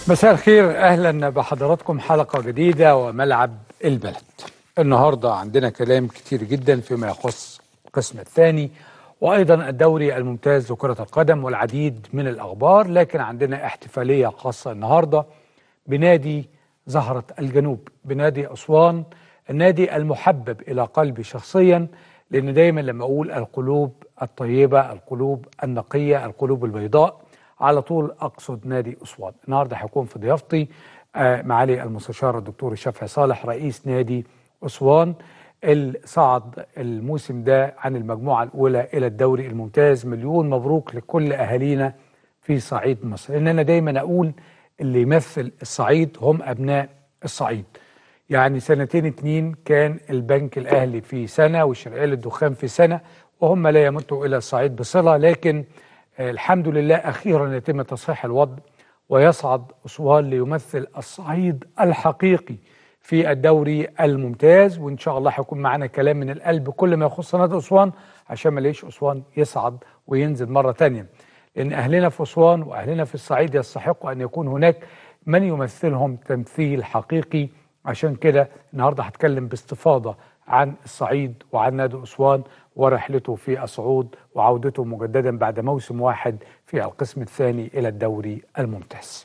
مساء الخير اهلا بحضراتكم حلقه جديده وملعب البلد. النهارده عندنا كلام كتير جدا فيما يخص القسم الثاني وايضا الدوري الممتاز لكره القدم والعديد من الاخبار لكن عندنا احتفاليه خاصه النهارده بنادي زهره الجنوب بنادي اسوان النادي المحبب الى قلبي شخصيا لان دايما لما اقول القلوب الطيبه القلوب النقيه القلوب البيضاء على طول اقصد نادي اسوان النهارده هيكون في ضيافتي آه، معالي المستشار الدكتور الشافعي صالح رئيس نادي اسوان اللي صعد الموسم ده عن المجموعه الاولى الى الدوري الممتاز مليون مبروك لكل اهالينا في صعيد مصر لان انا دايما اقول اللي يمثل الصعيد هم ابناء الصعيد يعني سنتين اتنين كان البنك الاهلي في سنه والشرقيه للدخان في سنه وهم لا يمتوا الى الصعيد بصله لكن آه، الحمد لله اخيرا يتم تصحيح الوضع ويصعد اسوان ليمثل الصعيد الحقيقي في الدوري الممتاز وان شاء الله هيكون معانا كلام من القلب كل ما يخص نادي اسوان عشان ما ليش اسوان يصعد وينزل مره تانية لان اهلنا في اسوان واهلنا في الصعيد يستحقوا ان يكون هناك من يمثلهم تمثيل حقيقي عشان كده النهارده هتكلم باستفاضه عن الصعيد وعن نادي اسوان ورحلته في الصعود وعودته مجددا بعد موسم واحد في القسم الثاني الى الدوري الممتاز.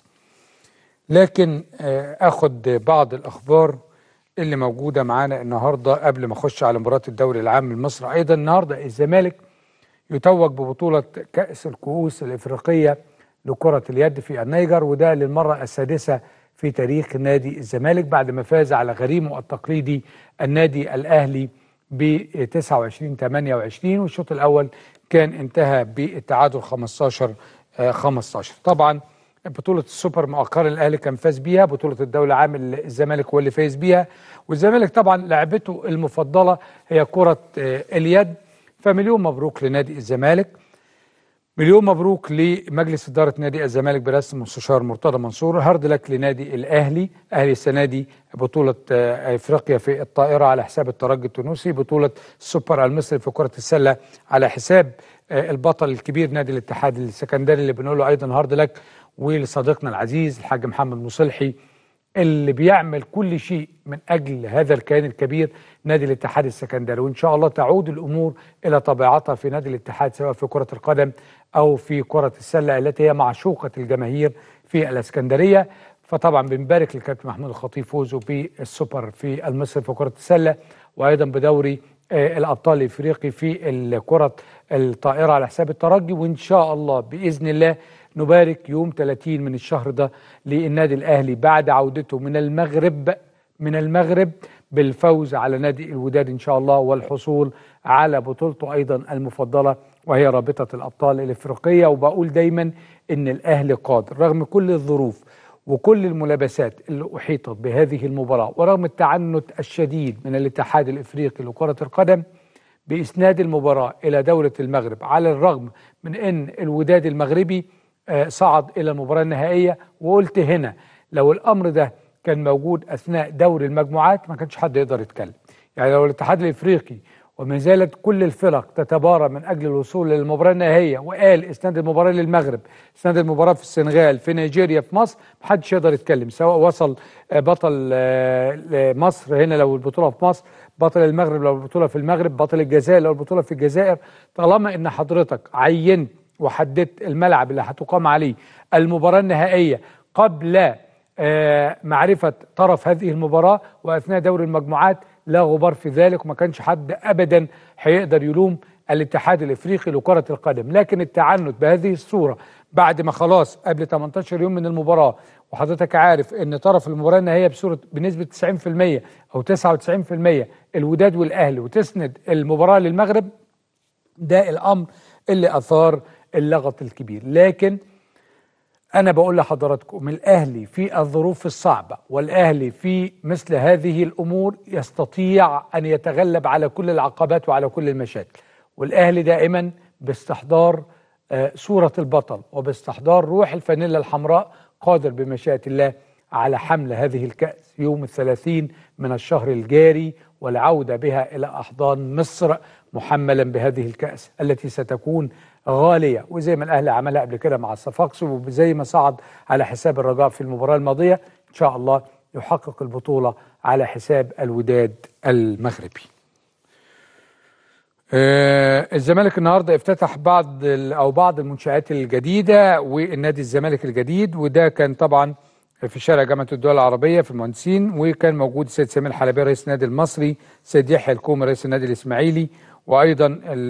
لكن آه، اخد بعض الاخبار اللي موجوده معانا النهارده قبل ما اخش على مباراه الدوري العام لمصر ايضا النهارده الزمالك يتوج ببطوله كاس الكؤوس الافريقيه لكره اليد في النيجر وده للمره السادسه في تاريخ نادي الزمالك بعد ما فاز على غريمه التقليدي النادي الاهلي ب 29 28 والشوط الاول كان انتهى بالتعادل 15 آه، 15 طبعا بطولة السوبر مؤخرا الاهلي كان فاز بيها بطولة الدولة عام الزمالك هو اللي فاز بيها والزمالك طبعا لعبته المفضلة هي كرة آه، اليد فمليون مبروك لنادي الزمالك مليون مبروك لمجلس إدارة نادي الزمالك برئاسة المستشار مرتضى منصور هارد لك لنادي الأهلي أهلي السنة دي بطولة آه، إفريقيا في الطائرة على حساب الترجي التونسي بطولة السوبر المصري في كرة السلة على حساب آه، البطل الكبير نادي الاتحاد السكندري اللي بنقول له أيضا هارد لك ولصديقنا العزيز الحاج محمد مصلحي اللي بيعمل كل شيء من اجل هذا الكيان الكبير نادي الاتحاد السكندري وان شاء الله تعود الامور الى طبيعتها في نادي الاتحاد سواء في كره القدم او في كره السله التي هي معشوقه الجماهير في الاسكندريه فطبعا بنبارك للكابتن محمود الخطيب فوزه بالسوبر في المصري في كره السله وايضا بدوري آه، الابطال الافريقي في كره الطائره على حساب الترجي وان شاء الله باذن الله نبارك يوم 30 من الشهر ده للنادي الاهلي بعد عودته من المغرب من المغرب بالفوز على نادي الوداد ان شاء الله والحصول على بطولته ايضا المفضله وهي رابطه الابطال الافريقيه وبقول دايما ان الاهلي قادر رغم كل الظروف وكل الملابسات اللي احيطت بهذه المباراه ورغم التعنت الشديد من الاتحاد الافريقي لكره القدم باسناد المباراه الى دوله المغرب على الرغم من ان الوداد المغربي آه، صعد الى المباراه النهائيه وقلت هنا لو الامر ده كان موجود اثناء دور المجموعات ما كانش حد يقدر يتكلم يعني لو الاتحاد الافريقي وما زالت كل الفرق تتبارى من اجل الوصول للمباراه النهائيه وقال اسناد المباراه للمغرب اسناد المباراه في السنغال في نيجيريا في مصر محدش يقدر يتكلم سواء وصل آه، بطل آه، مصر هنا لو البطوله في مصر بطل المغرب لو البطوله في المغرب بطل الجزائر لو البطوله في الجزائر طالما ان حضرتك عينت وحددت الملعب اللي هتقام عليه المباراه النهائيه قبل آه، معرفه طرف هذه المباراه واثناء دور المجموعات لا غبار في ذلك وما كانش حد ابدا هيقدر يلوم الاتحاد الافريقي لكره القدم لكن التعنت بهذه الصوره بعد ما خلاص قبل 18 يوم من المباراه وحضرتك عارف ان طرف المباراه النهائيه بصوره بنسبه 90% او 99% الوداد والاهلي وتسند المباراه للمغرب ده الامر اللي اثار اللغط الكبير لكن أنا بقول لحضراتكم الأهلي في الظروف الصعبة والأهلي في مثل هذه الأمور يستطيع أن يتغلب على كل العقبات وعلى كل المشاكل والأهلي دائما باستحضار آه، صورة البطل وباستحضار روح الفانيلا الحمراء قادر بمشيئة الله على حمل هذه الكأس يوم الثلاثين من الشهر الجاري والعودة بها إلى أحضان مصر محملا بهذه الكأس التي ستكون غاليه وزي ما الاهلي عملها قبل كده مع الصفاقسي وزي ما صعد على حساب الرجاء في المباراه الماضيه ان شاء الله يحقق البطوله على حساب الوداد المغربي. آه الزمالك النهارده افتتح بعض او بعض المنشات الجديده والنادي الزمالك الجديد وده كان طبعا في شارع جامعه الدول العربيه في المهندسين وكان موجود السيد سمير الحلبي رئيس النادي المصري سيد يحيى الكومي رئيس النادي الاسماعيلي وايضا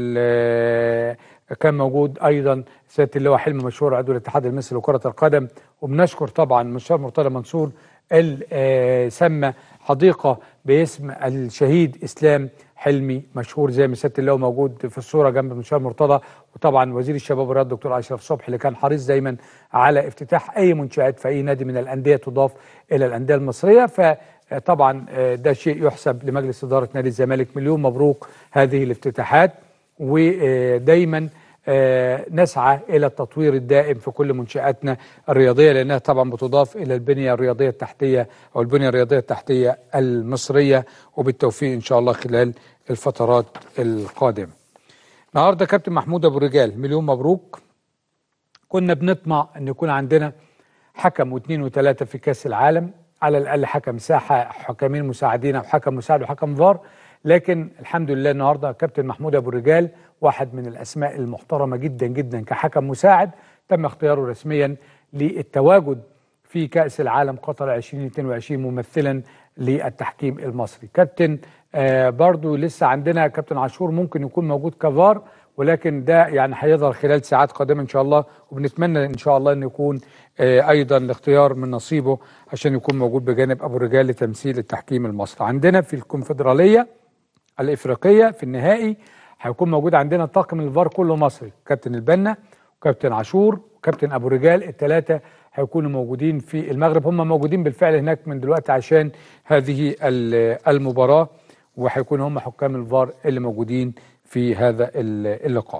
كان موجود ايضا سياده اللواء حلمي مشهور عضو الاتحاد المصري لكره القدم وبنشكر طبعا مستشار مرتضى منصور سمى حديقه باسم الشهيد اسلام حلمي مشهور زي ما سياده اللواء موجود في الصوره جنب المستشار مرتضى وطبعا وزير الشباب والرياضه الدكتور اشرف صبحي اللي كان حريص دايما على افتتاح اي منشات في اي نادي من الانديه تضاف الى الانديه المصريه فطبعا ده شيء يحسب لمجلس اداره نادي الزمالك مليون مبروك هذه الافتتاحات ودايما نسعى الى التطوير الدائم في كل منشاتنا الرياضيه لانها طبعا بتضاف الى البنيه الرياضيه التحتيه او البنيه الرياضيه التحتيه المصريه وبالتوفيق ان شاء الله خلال الفترات القادمه. النهارده كابتن محمود ابو الرجال مليون مبروك. كنا بنطمع ان يكون عندنا حكم واثنين وثلاثه في كاس العالم على الاقل حكم ساحه حكمين مساعدين او حكم مساعد وحكم فار لكن الحمد لله النهارده كابتن محمود ابو الرجال واحد من الاسماء المحترمه جدا جدا كحكم مساعد تم اختياره رسميا للتواجد في كاس العالم قطر 2022 ممثلا للتحكيم المصري كابتن آه برضو لسه عندنا كابتن عاشور ممكن يكون موجود كفار ولكن ده يعني هيظهر خلال ساعات قادمه ان شاء الله وبنتمنى ان شاء الله ان يكون آه ايضا الاختيار من نصيبه عشان يكون موجود بجانب ابو الرجال لتمثيل التحكيم المصري عندنا في الكونفدراليه الافريقيه في النهائي هيكون موجود عندنا طاقم الفار كله مصري كابتن البنا وكابتن عاشور وكابتن ابو رجال الثلاثه هيكونوا موجودين في المغرب هم موجودين بالفعل هناك من دلوقتي عشان هذه المباراه وهيكونوا هم حكام الفار اللي موجودين في هذا اللقاء.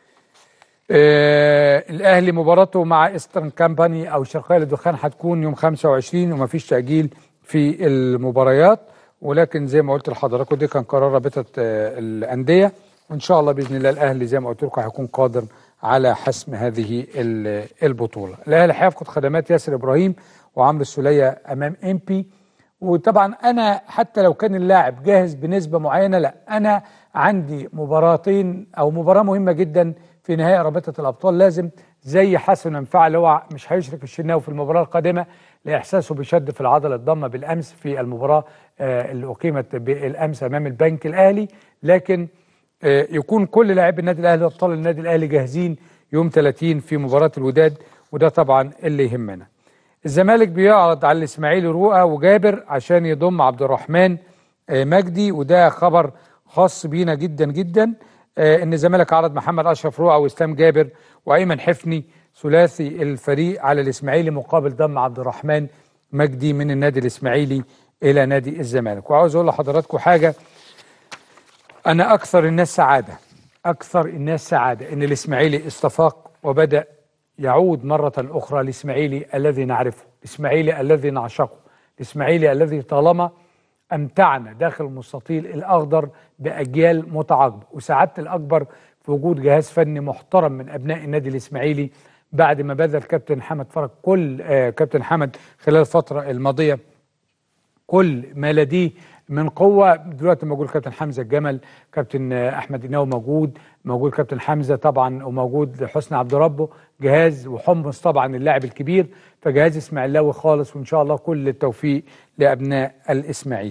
آه الاهلي مباراته مع ايسترن كامباني او الشرقيه للدخان هتكون يوم 25 ومفيش تاجيل في المباريات ولكن زي ما قلت لحضراتكم دي كان قرار رابطه الانديه وان شاء الله باذن الله الاهلي زي ما قلت لكم هيكون قادر على حسم هذه البطوله. الاهلي هيفقد خدمات ياسر ابراهيم وعمرو السوليه امام امبي وطبعا انا حتى لو كان اللاعب جاهز بنسبه معينه لا انا عندي مباراتين او مباراه مهمه جدا في نهائي رابطه الابطال لازم زي حسن منفعه اللي هو مش هيشرك الشناوي في المباراه القادمه لاحساسه بشد في العضله الضمه بالامس في المباراه اللي اقيمت بالامس امام البنك الاهلي لكن يكون كل لاعبي النادي الاهلي وابطال النادي الاهلي جاهزين يوم 30 في مباراه الوداد وده طبعا اللي يهمنا. الزمالك بيعرض على الاسماعيلي رؤى وجابر عشان يضم عبد الرحمن مجدي وده خبر خاص بينا جدا جدا ان الزمالك عرض محمد اشرف رؤى واسلام جابر وايمن حفني ثلاثي الفريق على الاسماعيلي مقابل ضم عبد الرحمن مجدي من النادي الاسماعيلي الى نادي الزمالك وعاوز اقول لحضراتكم حاجه انا اكثر الناس سعاده اكثر الناس سعاده ان الاسماعيلي استفاق وبدا يعود مره اخرى الاسماعيلي الذي نعرفه الاسماعيلي الذي نعشقه الاسماعيلي الذي طالما امتعنا داخل المستطيل الاخضر باجيال متعاقبه وسعادتي الاكبر في وجود جهاز فني محترم من ابناء النادي الاسماعيلي بعد ما بذل كابتن حمد فرج كل آه كابتن حمد خلال الفتره الماضيه كل ما لديه من قوه دلوقتي موجود كابتن حمزه الجمل كابتن احمد الناوي موجود موجود كابتن حمزه طبعا وموجود حسني عبد ربه جهاز وحمص طبعا اللاعب الكبير فجهاز اسماعيلاوي خالص وان شاء الله كل التوفيق لابناء الاسماعيلي.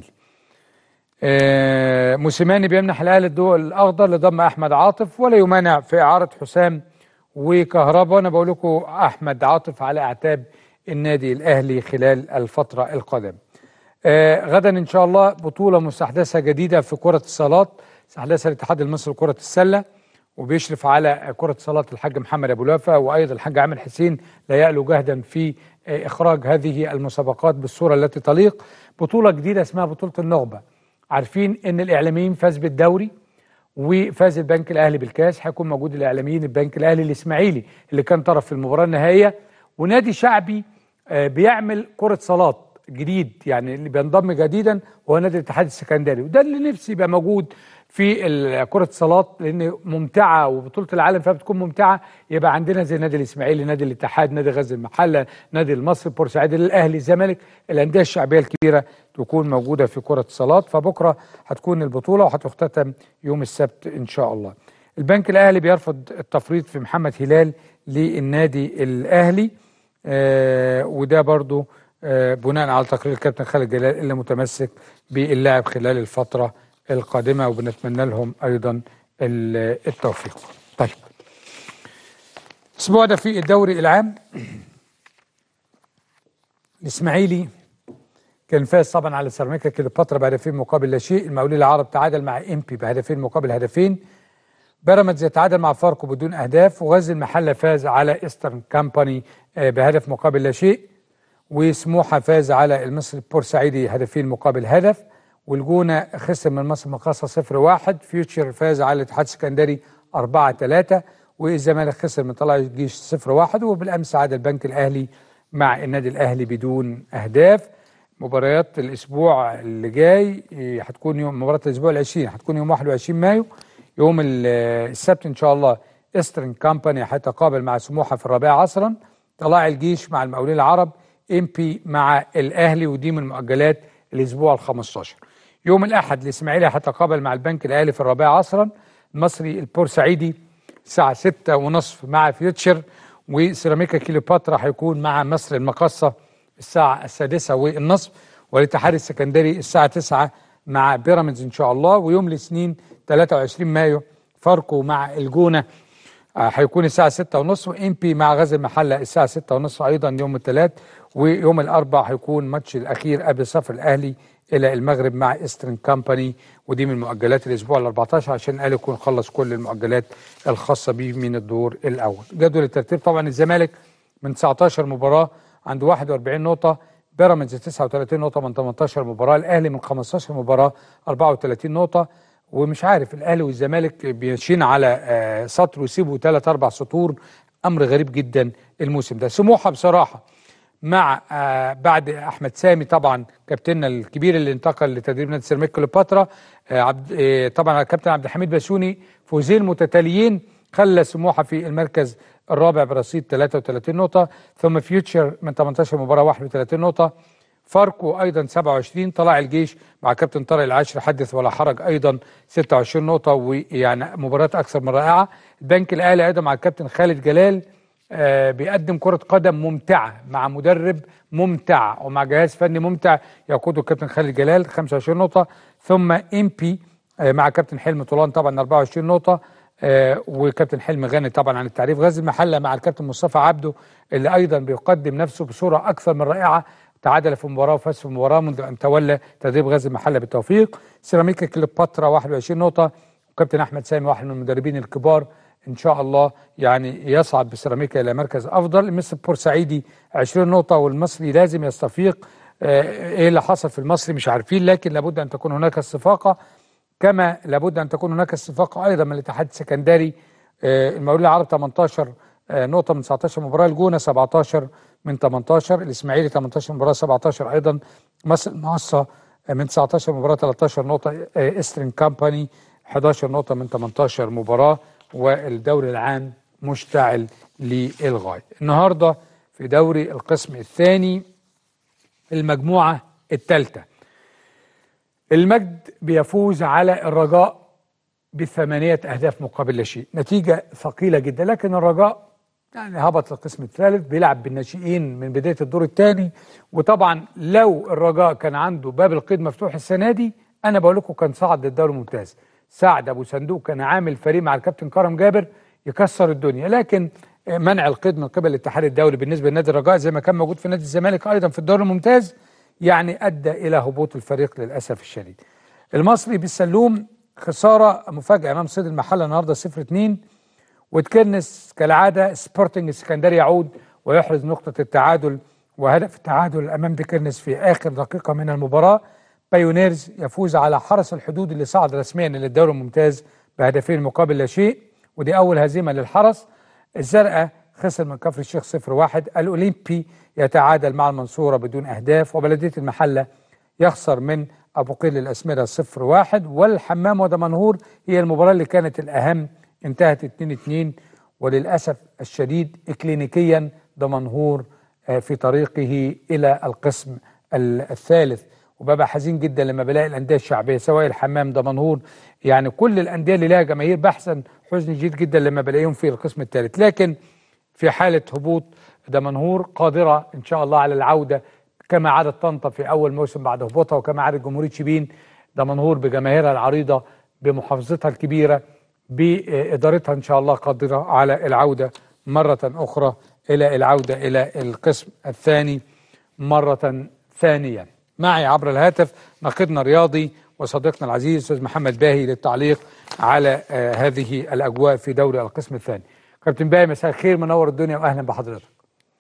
آه موسيماني بيمنح الاهلي الضوء الاخضر لضم احمد عاطف ولا يمانع في اعاره حسام وكهربا وانا بقول لكم احمد عاطف على اعتاب النادي الاهلي خلال الفتره القادمه. آه غدا ان شاء الله بطوله مستحدثه جديده في كره الصالات استحدثها الاتحاد المصري لكره السله وبيشرف على كره الصالات الحاج محمد ابو لافا وايضا الحاج عامر حسين لا يألو جهدا في آه اخراج هذه المسابقات بالصوره التي تليق بطوله جديده اسمها بطوله النخبه عارفين ان الاعلاميين فاز بالدوري وفاز البنك الاهلي بالكاس هيكون موجود الاعلاميين البنك الاهلي الاسماعيلي اللي كان طرف في المباراه النهائيه ونادي شعبي آه بيعمل كره صالات جديد يعني اللي بينضم جديدا هو نادي الاتحاد السكندري وده اللي نفسي يبقى موجود في كرة الصالات لأن ممتعة وبطولة العالم فيها بتكون ممتعة يبقى عندنا زي نادي الإسماعيلي نادي الاتحاد نادي غزل المحلة نادي المصري بورسعيد الأهلي الزمالك الأندية الشعبية الكبيرة تكون موجودة في كرة الصالات فبكرة هتكون البطولة وهتختتم يوم السبت إن شاء الله البنك الأهلي بيرفض التفريط في محمد هلال للنادي الأهلي آه وده برضو آه بناء على تقرير الكابتن خالد جلال اللي متمسك باللاعب خلال الفترة القادمة وبنتمنى لهم أيضا التوفيق طيب الأسبوع ده في الدوري العام الإسماعيلي كان فاز طبعا على سيراميكا كليوباترا بهدفين مقابل لا شيء المقاولين العرب تعادل مع امبي بهدفين مقابل هدفين بيراميدز يتعادل مع فاركو بدون اهداف وغزل المحله فاز على ايسترن كامباني بهدف مقابل لا شيء وسموحه فاز على المصري البورسعيدي هدفين مقابل هدف والجونه خسر من مصر مقاصه 0 1 فيوتشر فاز على الاتحاد السكندري 4 3 والزمالك خسر من طلائع الجيش 0 1 وبالامس عاد البنك الاهلي مع النادي الاهلي بدون اهداف مباريات الاسبوع اللي جاي هتكون يوم مباراه الاسبوع ال20 هتكون يوم 21 مايو يوم السبت ان شاء الله ايسترن كامباني هيتقابل مع سموحه في الرابعه عصرا طلائع الجيش مع المقاولين العرب ام بي مع الاهلي ودي من مؤجلات الاسبوع ال 15 يوم الاحد الاسماعيلي هيتقابل مع البنك الاهلي في الرابعه عصرا المصري البورسعيدي الساعه 6 ونصف مع فيوتشر وسيراميكا كيلوباترا هيكون مع مصر المقصه الساعه السادسه والنصف والاتحاد السكندري الساعه 9 مع بيراميدز ان شاء الله ويوم الاثنين 23 مايو فاركو مع الجونه هيكون الساعه 6 ونصف وام بي مع غزل المحله الساعه 6 ونصف ايضا يوم الثلاث ويوم الاربع هيكون ماتش الاخير قبل سفر الاهلي الى المغرب مع ايسترن كامباني ودي من مؤجلات الاسبوع ال 14 عشان الاهلي يكون خلص كل المؤجلات الخاصه به من الدور الاول. جدول الترتيب طبعا الزمالك من 19 مباراه عنده 41 نقطه بيراميدز 39 نقطه من 18 مباراه الاهلي من 15 مباراه 34 نقطه ومش عارف الاهلي والزمالك ماشيين على سطر ويسيبوا ثلاث اربع سطور امر غريب جدا الموسم ده سموحه بصراحه مع آه بعد احمد سامي طبعا كابتننا الكبير اللي انتقل لتدريب نادي سيراميكا كليوباترا آه عبد آه طبعا الكابتن عبد الحميد بسوني فوزين متتاليين خلى سموحه في المركز الرابع برصيد 33 نقطه ثم فيوتشر من 18 مباراه 31 نقطه فاركو ايضا 27 طلع الجيش مع كابتن طارق العاشر حدث ولا حرج ايضا 26 نقطه ويعني مباراه اكثر من رائعه البنك الاهلي ايضا مع الكابتن خالد جلال آه بيقدم كرة قدم ممتعة مع مدرب ممتع ومع جهاز فني ممتع يقوده الكابتن خالد جلال 25 نقطة ثم ام بي آه مع كابتن حلمي طولان طبعا 24 نقطة آه وكابتن حلمي غني طبعا عن التعريف غزل المحلة مع الكابتن مصطفى عبده اللي أيضا بيقدم نفسه بصورة أكثر من رائعة تعادل في مباراة وفاز في مباراة منذ أن تولى تدريب غزل المحلة بالتوفيق سيراميكا كليوباترا 21 نقطة وكابتن أحمد سامي واحد من المدربين الكبار ان شاء الله يعني يصعد بسيراميكا الى مركز افضل مصر بورسعيدي 20 نقطه والمصري لازم يستفيق آه ايه اللي حصل في المصري مش عارفين لكن لابد ان تكون هناك استفاقه كما لابد ان تكون هناك استفاقه ايضا من الاتحاد السكندري آه المقاولين العرب 18 آه نقطه من 19 مباراه الجونه 17 من 18 الاسماعيلي 18 مباراه 17 ايضا مصر المقصه من 19 مباراه 13 نقطه ايسترن كامباني 11 نقطه من 18 مباراه والدوري العام مشتعل للغاية النهاردة في دوري القسم الثاني المجموعة الثالثة المجد بيفوز على الرجاء بثمانية أهداف مقابل لا شيء نتيجة ثقيلة جدا لكن الرجاء يعني هبط القسم الثالث بيلعب بالناشئين من بداية الدور الثاني وطبعا لو الرجاء كان عنده باب القيد مفتوح السنة دي أنا بقول لكم كان صعد للدوري الممتاز سعد ابو صندوق كان عامل فريق مع الكابتن كرم جابر يكسر الدنيا لكن منع القيد من قبل الاتحاد الدولي بالنسبه لنادي الرجاء زي ما كان موجود في نادي الزمالك ايضا في الدوري الممتاز يعني ادى الى هبوط الفريق للاسف الشديد. المصري بالسلوم خساره مفاجاه امام صيد المحله النهارده 0 2 وتكنس كالعاده سبورتنج السكندري يعود ويحرز نقطه التعادل وهدف التعادل امام ديكنس في اخر دقيقه من المباراه بايونيرز يفوز على حرس الحدود اللي صعد رسميا للدوري الممتاز بهدفين مقابل لا شيء ودي اول هزيمه للحرس الزرقاء خسر من كفر الشيخ 0 1 الاولمبي يتعادل مع المنصوره بدون اهداف وبلديه المحله يخسر من أبو قيل الأسمرة صفر واحد والحمام ودمنهور هي المباراة اللي كانت الأهم انتهت 2 2 وللأسف الشديد إكلينيكيا دمنهور آه، في طريقه إلى القسم الثالث وببقى حزين جدا لما بلاقي الأندية الشعبية سواء الحمام دمنهور يعني كل الأندية اللي لها جماهير بحثا حزن جديد جدا لما بلاقيهم في القسم الثالث لكن في حالة هبوط دمنهور قادرة إن شاء الله على العودة كما عادت طنطا في أول موسم بعد هبوطها وكما عادت جمهورية شبين دمنهور بجماهيرها العريضة بمحافظتها الكبيرة بإدارتها إن شاء الله قادرة على العودة مرة أخرى إلى العودة إلى القسم الثاني مرة ثانية معي عبر الهاتف ناقدنا الرياضي وصديقنا العزيز أستاذ محمد باهي للتعليق على آه هذه الأجواء في دوري القسم الثاني كابتن باهي مساء الخير منور الدنيا وأهلا بحضرتك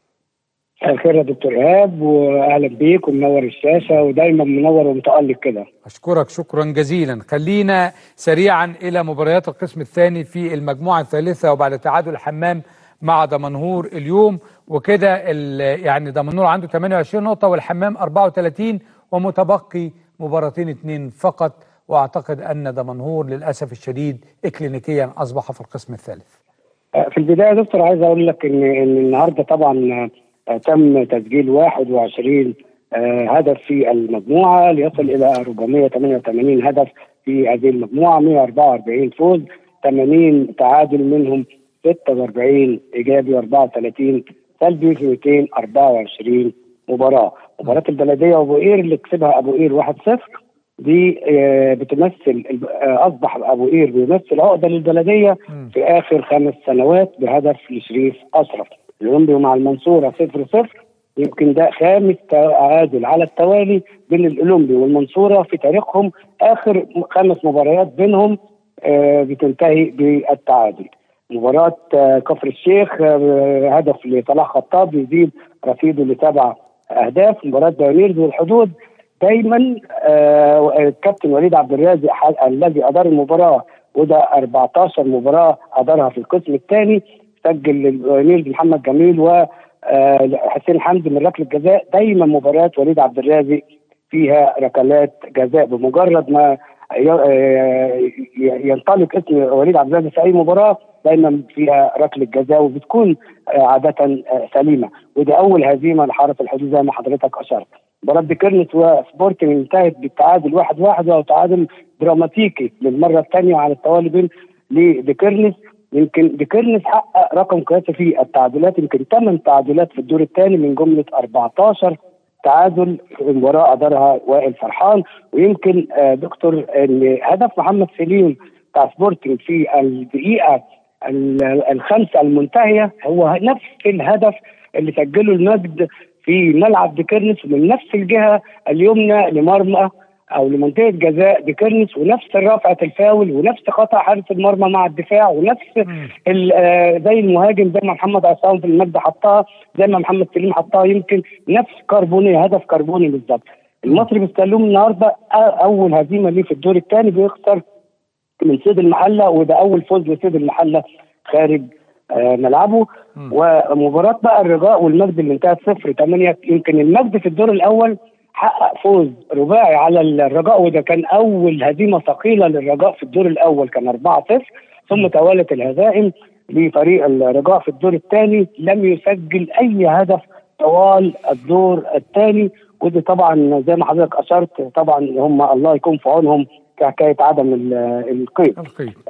مساء الخير يا دكتور ايهاب واهلا بيك ومنور الشاشه ودايما منور ومتالق كده اشكرك شكرا جزيلا خلينا سريعا الى مباريات القسم الثاني في المجموعه الثالثه وبعد تعادل الحمام مع دمنهور اليوم وكده يعني دمنهور عنده 28 نقطه والحمام 34 ومتبقي مباراتين اثنين فقط واعتقد ان دمنهور للاسف الشديد اكلينيكيا اصبح في القسم الثالث في البدايه يا دكتور عايز اقول لك ان ان النهارده طبعا تم تسجيل 21 هدف في المجموعه ليصل الى 488 هدف في هذه المجموعه 144 فوز 80 تعادل منهم 46 ايجابي 34 سلبي في 224 مباراه مباراه البلديه وابو قير اللي كسبها ابو قير 1-0 دي بتمثل اصبح ابو قير بيمثل عقده للبلديه في اخر خمس سنوات بهدف لشريف اشرف الاولمبي مع المنصوره 0 0 يمكن ده خامس تعادل على التوالي بين الاولمبي والمنصوره في تاريخهم اخر خمس مباريات بينهم بتنتهي بالتعادل مباراة كفر الشيخ هدف لصلاح خطاب يزيد رصيده لسبع اهداف مباراة بايونيرز والحدود دايما الكابتن وليد عبد الرازق الذي ادار المباراه وده 14 مباراه ادارها في القسم الثاني سجل للبايونيرز محمد جميل وحسين حمدي من ركله جزاء دايما مباريات وليد عبد الرازق فيها ركلات جزاء بمجرد ما ينطلق اسم وليد عبد الرازق في اي مباراه دايما فيها ركله جزاء وبتكون عاده سليمه ودي اول هزيمه لحرس الحدود زي ما حضرتك اشرت مباراه ديكرنس وسبورتنج انتهت بالتعادل واحد واحد وهو تعادل دراماتيكي للمره الثانيه على التوالي بين لديكرنس يمكن ديكرنس حقق رقم قياسي في التعادلات يمكن ثمان تعادلات في الدور الثاني من جمله 14 تعادل في مباراه ادارها وائل فرحان ويمكن آه دكتور ان هدف محمد سليم بتاع سبورتنج في الدقيقه الخامسه المنتهيه هو نفس الهدف اللي سجله المجد في ملعب ديكرنس ومن نفس الجهه اليمنى لمرمى او لمنطقه جزاء ديكرنس ونفس رفعه الفاول ونفس خطا حارس المرمى مع الدفاع ونفس آه زي المهاجم زي ما محمد عصام في المجد حطها زي ما محمد سليم حطها يمكن نفس كربوني هدف كربوني بالظبط المصري بيستلم النهارده اول هزيمه ليه في الدور الثاني بيخسر من سيد المحله وده اول فوز لسيد المحله خارج آه ملعبه م. ومباراه بقى الرجاء والمجد اللي انتهت 0 8 يمكن المجد في الدور الاول حقق فوز رباعي على الرجاء وده كان اول هزيمه ثقيله للرجاء في الدور الاول كان 4 0 ثم توالت الهزائم لفريق الرجاء في الدور الثاني لم يسجل اي هدف طوال الدور الثاني ودي طبعا زي ما حضرتك اشرت طبعا هم الله يكون في عونهم كحكايه عدم القيد.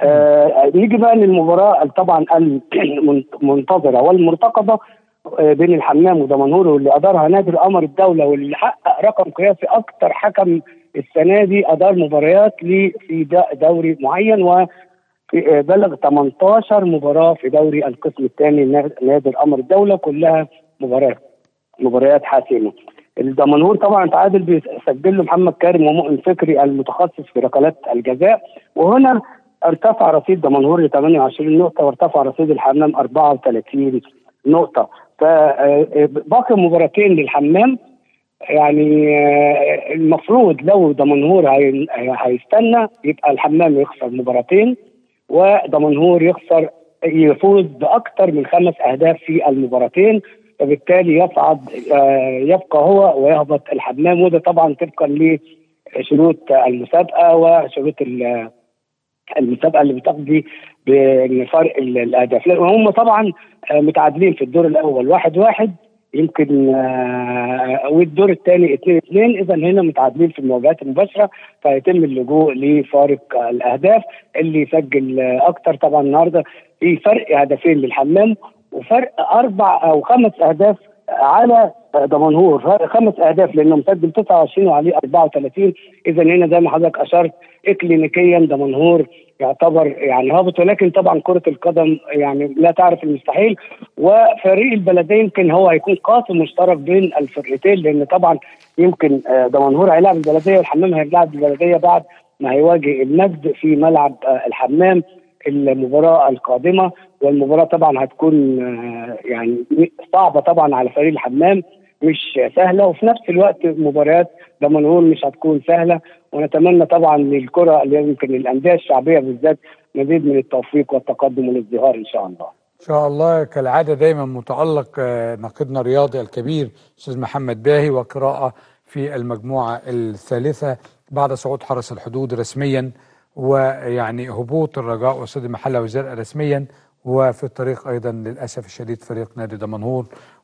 آه نيجي بقى للمباراه طبعا المنتظره والمرتقبه آه بين الحمام ودمنهور واللي ادارها نادي القمر الدوله واللي حقق رقم قياسي اكثر حكم السنه دي ادار مباريات لي في دوري معين و بلغ 18 مباراه في دوري القسم الثاني نادي القمر الدوله كلها مباريات مباريات حاسمه. الدمنهور طبعا تعادل بيسجل له محمد كارم ومؤمن فكري المتخصص في ركلات الجزاء وهنا ارتفع رصيد دمنهور ل 28 نقطه وارتفع رصيد الحمام 34 نقطه فباقي مباراتين للحمام يعني المفروض لو دمنهور هيستنى يبقى الحمام يخسر مباراتين ودمنهور يخسر يفوز باكثر من خمس اهداف في المباراتين فبالتالي يصعد يبقى هو ويهبط الحمام وده طبعا طبقا شروط المسابقه وشروط ال- المسابقه اللي بتقضي بفرق ال- الاهداف لا، وهم طبعا آه، متعادلين في الدور الاول واحد واحد يمكن آه، والدور الثاني 2 2 اذا هنا متعادلين في المواجهات المباشره فيتم اللجوء لفارق آه، الاهداف اللي يسجل آه، اكتر طبعا النهارده في فرق هدفين للحمام وفرق اربع او خمس اهداف على دمنهور فرق خمس اهداف لانه مسجل 29 وعليه 34 اذا هنا زي ما حضرتك اشرت اكلينيكيا دمنهور يعتبر يعني هابط ولكن طبعا كره القدم يعني لا تعرف المستحيل وفريق البلديه يمكن هو هيكون قاسم مشترك بين الفرقتين لان طبعا يمكن آه، دمنهور هيلاعب البلديه والحمام هيلاعب البلديه بعد ما هيواجه النجد في ملعب آه، الحمام المباراه القادمه والمباراه طبعا هتكون آه، يعني صعبه طبعا على فريق الحمام مش سهله وفي نفس الوقت مباريات دمنهور مش هتكون سهله ونتمنى طبعا للكره اللي يمكن الانديه الشعبيه بالذات مزيد من التوفيق والتقدم والازدهار ان شاء الله. ان شاء الله كالعاده دايما متالق آه، ناقدنا الرياضي الكبير استاذ محمد باهي وقراءه في المجموعه الثالثه بعد صعود حرس الحدود رسميا ويعني هبوط الرجاء وسد المحله وزرقاء رسميا وفي الطريق ايضا للاسف الشديد فريق نادي دمنهور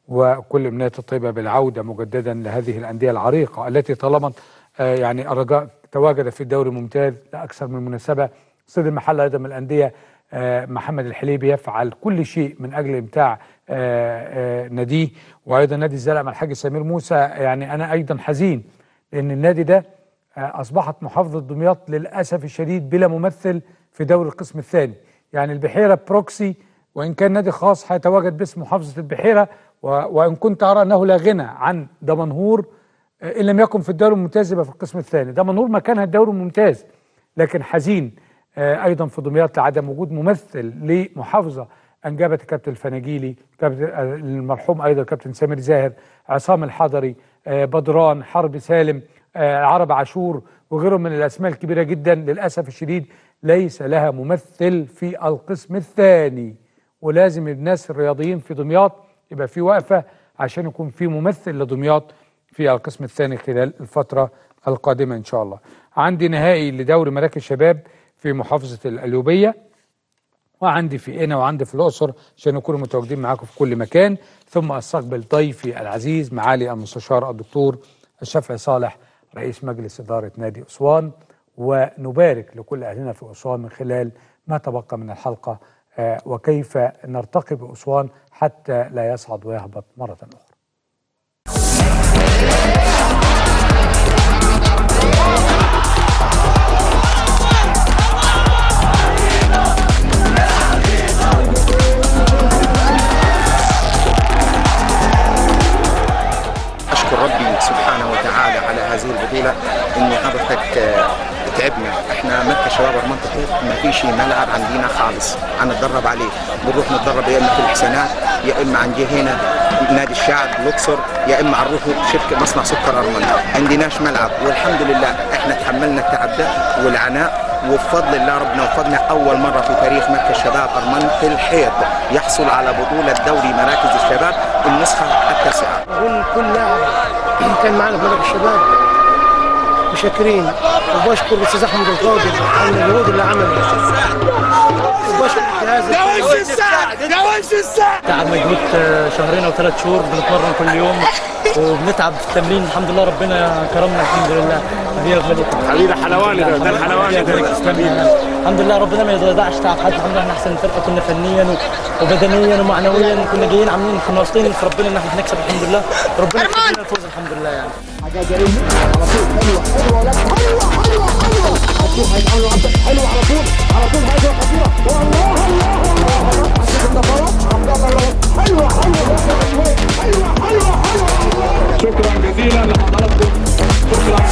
وكل امنيات الطيبه بالعوده مجددا لهذه الانديه العريقه التي طالما آه، يعني الرجاء تواجد في الدوري الممتاز لاكثر من مناسبه سد المحله ايضا من الانديه آه، محمد الحليبي يفعل كل شيء من اجل امتاع آه، آه، ناديه وايضا نادي الزرقاء مع الحاج سمير موسى يعني انا ايضا حزين لان النادي ده آه، اصبحت محافظه دمياط للاسف الشديد بلا ممثل في دوري القسم الثاني يعني البحيره بروكسي وان كان نادي خاص هيتواجد باسم محافظه البحيره و- وان كنت ارى انه لا غنى عن دمنهور آه، ان لم يكن في الدوري الممتاز يبقى في القسم الثاني دمنهور مكانها الدوري الممتاز لكن حزين آه، ايضا في دمياط لعدم وجود ممثل لمحافظه انجبت الكابتن الفناجيلي كابتن آه، المرحوم ايضا الكابتن سامر زاهر عصام الحضري آه، بدران حرب سالم آه، عرب عاشور وغيرهم من الاسماء الكبيره جدا للاسف الشديد ليس لها ممثل في القسم الثاني ولازم الناس الرياضيين في دمياط يبقى في وقفه عشان يكون في ممثل لدمياط في القسم الثاني خلال الفتره القادمه ان شاء الله. عندي نهائي لدوري مراكز شباب في محافظه القليوبيه وعندي في قنا وعندي في الاقصر عشان نكونوا متواجدين معاكم في كل مكان ثم استقبل ضيفي العزيز معالي المستشار الدكتور الشافعي صالح رئيس مجلس اداره نادي اسوان ونبارك لكل اهلنا في اسوان من خلال ما تبقى من الحلقه آه، وكيف نرتقي باسوان حتى لا يصعد ويهبط مره اخرى. أشكر ربي سبحانه وتعالى على هذه البطولة إن حضرتك آه، تعبنا احنا مركز شباب المنطقة ما فيش ملعب عندنا خالص هنتدرب عليه بنروح نتدرب يا اما في الحسنات يا اما عندي هنا نادي الشعب الاقصر يا اما هنروح شركه مصنع سكر ارمني عندناش ملعب والحمد لله احنا تحملنا التعب ده والعناء وبفضل الله ربنا وفقنا اول مره في تاريخ مركز شباب ارمنة الحيط يحصل على بطوله دوري مراكز الشباب النسخه التاسعه بقول كل لاعب كان معنا في ملك الشباب مشكرين وبشكر الاستاذ احمد القاضي على المجهود اللي عمله وبشكر الجهاز تعب مجهود آه، شهرين او ثلاث شهور بنتمرن كل يوم وبنتعب في التمرين الحمد لله ربنا كرمنا الحمد لله هديه غاليه حبيبي حلواني ده ده الحلواني ده الحمد لله ربنا ما يضيعش تعب حد الحمد لله احنا احسن فرقه كنا فنيا و- وبدنيا ومعنويا كنا جايين عاملين احنا واثقين في ربنا ان احنا هنكسب الحمد لله ربنا يكتب لنا الفوز الحمد لله يعني شكرا جزيلا لحضراتكم شكرا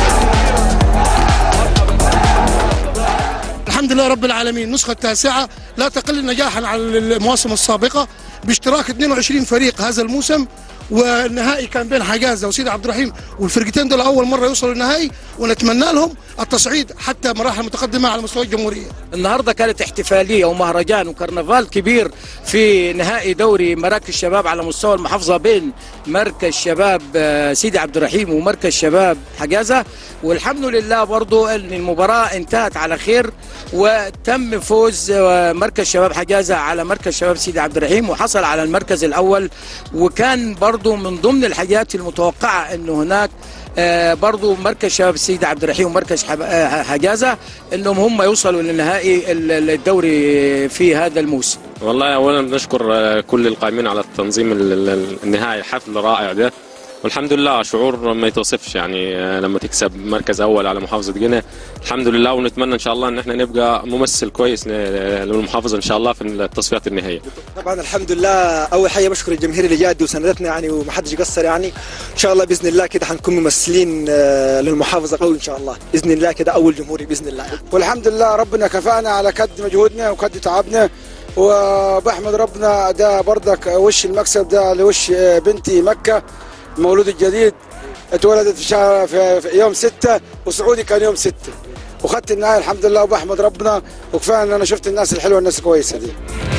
الحمد لله رب العالمين النسخة التاسعة لا تقل نجاحا عن المواسم السابقة باشتراك 22 فريق هذا الموسم والنهائي كان بين حجازه وسيدي عبد الرحيم والفرقتين دول اول مره يوصلوا النهائي ونتمنى لهم التصعيد حتى مراحل متقدمه على مستوى الجمهوريه النهارده كانت احتفاليه ومهرجان وكرنفال كبير في نهائي دوري مراكز شباب على مستوى المحافظه بين مركز شباب آه، سيدي عبد الرحيم ومركز شباب حجازه والحمد لله برضو ان المباراه انتهت على خير وتم فوز آه، مركز شباب حجازه على مركز شباب سيدي عبد الرحيم وحصل على المركز الاول وكان برضو من ضمن الحاجات المتوقعه انه هناك آه، برضو مركز شباب سيدي عبد الرحيم ومركز حب- آه، حجازه انهم هم يوصلوا للنهائي ال- ال- الدوري في هذا الموسم والله اولا بنشكر آه، كل القائمين على التنظيم ال- ال- النهائي حفل رائع ده والحمد لله شعور ما يتوصفش يعني آه، لما تكسب مركز اول على محافظه قنا الحمد لله ونتمنى ان شاء الله ان احنا نبقى ممثل كويس ل- للمحافظه ان شاء الله في التصفيات النهائيه طبعا الحمد لله اول حاجه بشكر الجماهير اللي جاد وساندتنا يعني وما حدش قصر يعني ان شاء الله باذن الله كده حنكون ممثلين آه، للمحافظه قوي ان شاء الله باذن الله كده اول جمهوري باذن الله والحمد لله ربنا كفانا على قد مجهودنا وقد تعبنا وبحمد ربنا ده برضك وش المكسب ده لوش بنتي مكة المولود الجديد اتولدت في شهر في, في يوم ستة وسعودي كان يوم ستة وخدت النهاية الحمد لله وبحمد ربنا وكفايه ان انا شفت الناس الحلوه الناس الكويسه دي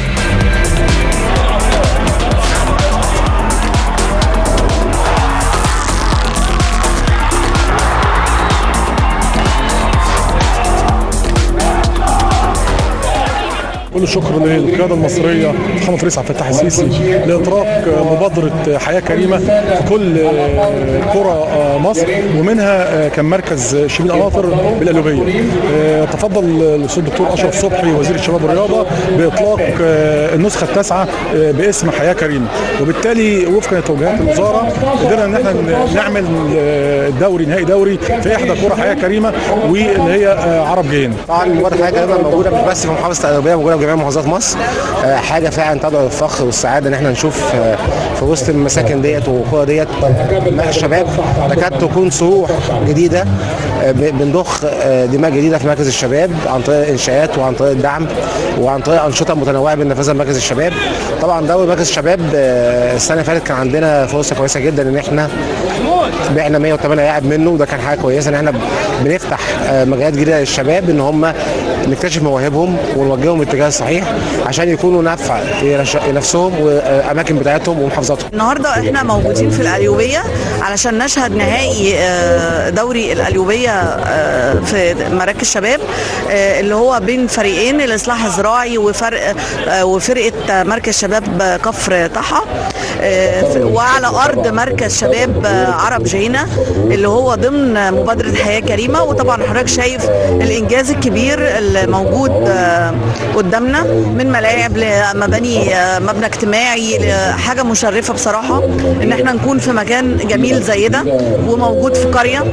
كل الشكر للقياده المصريه محمد رئيس عبد الفتاح السيسي لاطراق مبادره حياه كريمه في كل قرى مصر ومنها كان مركز شبين قناطر بالقلوبيه تفضل الاستاذ الدكتور اشرف صبحي وزير الشباب والرياضه باطلاق النسخه التاسعه باسم حياه كريمه وبالتالي وفقا لتوجيهات الوزاره قدرنا ان احنا نعمل دوري نهائي دوري في احدى قرى حياه كريمه واللي هي عرب جين طبعا مبادره حياه كريمه موجوده مش بس في محافظه القلوبيه موجوده في جميع محافظات مصر آه، حاجه فعلا تدعو للفخر والسعاده ان احنا نشوف آه، في وسط المساكن ديت والقرى ديت مع الشباب تكاد تكون صروح جديده آه، ب- بنضخ آه، دماء جديده في مركز الشباب عن طريق الانشاءات وعن طريق الدعم وعن طريق انشطه متنوعه بننفذها مركز الشباب طبعا دوري مركز الشباب آه، السنه اللي فاتت كان عندنا فرصه كويسه جدا ان احنا بعنا 108 لاعب منه وده كان حاجه كويسه ان احنا بنفتح آه، مجالات جديده للشباب ان هم نكتشف مواهبهم ونوجههم الاتجاه الصحيح عشان يكونوا نافع لنفسهم والاماكن بتاعتهم ومحافظاتهم النهارده احنا موجودين في القليوبيه علشان نشهد نهائي آه، دوري القليوبيه آه، في مراكز شباب آه، اللي هو بين فريقين الاصلاح الزراعي وفرق آه، وفرقه مركز شباب كفر طحا آه، ف- وعلى ارض مركز شباب آه، عرب جينا اللي هو ضمن مبادره حياه كريمه وطبعا حضرتك شايف الانجاز الكبير اللي موجود آه، قدامنا من ملاعب لمباني آه، مبنى اجتماعي حاجه مشرفه بصراحه ان احنا نكون في مكان جميل زي ده وموجود في قريه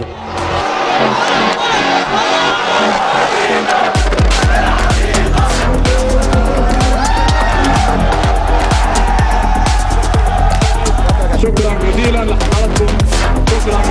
شكرا جزيلا لحضراتكم شكرا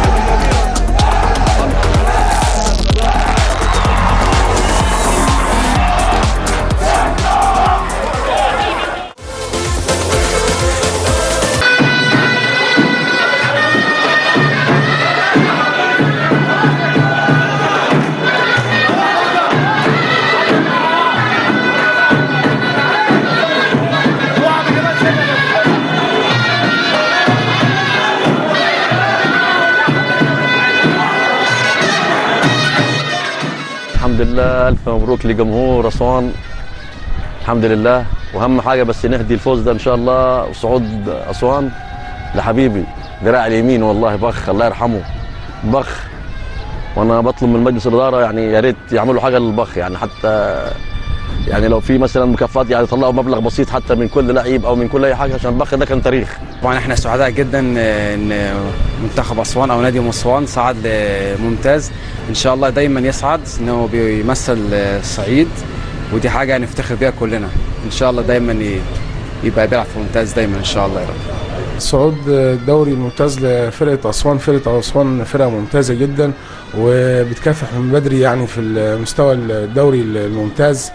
الحمد لله الف مبروك لجمهور اسوان الحمد لله واهم حاجه بس نهدي الفوز ده ان شاء الله وصعود اسوان لحبيبي ذراع اليمين والله بخ الله يرحمه بخ وانا بطلب من مجلس الاداره يعني يا ريت يعملوا حاجه للبخ يعني حتى يعني لو في مثلا مكافآت يعني يطلعوا مبلغ بسيط حتى من كل لعيب او من كل اي حاجه عشان البخ ده كان تاريخ طبعا احنا سعداء جدا ان منتخب اسوان او نادي اسوان صعد لممتاز ان شاء الله دايما يصعد انه بيمثل الصعيد ودي حاجه نفتخر بيها كلنا ان شاء الله دايما ي- يبقى بيلعب في ممتاز دايما ان شاء الله يا رب صعود الدوري الممتاز لفرقة أسوان فرقة أسوان فرقة ممتازة جدا وبتكافح من بدري يعني في المستوى الدوري الممتاز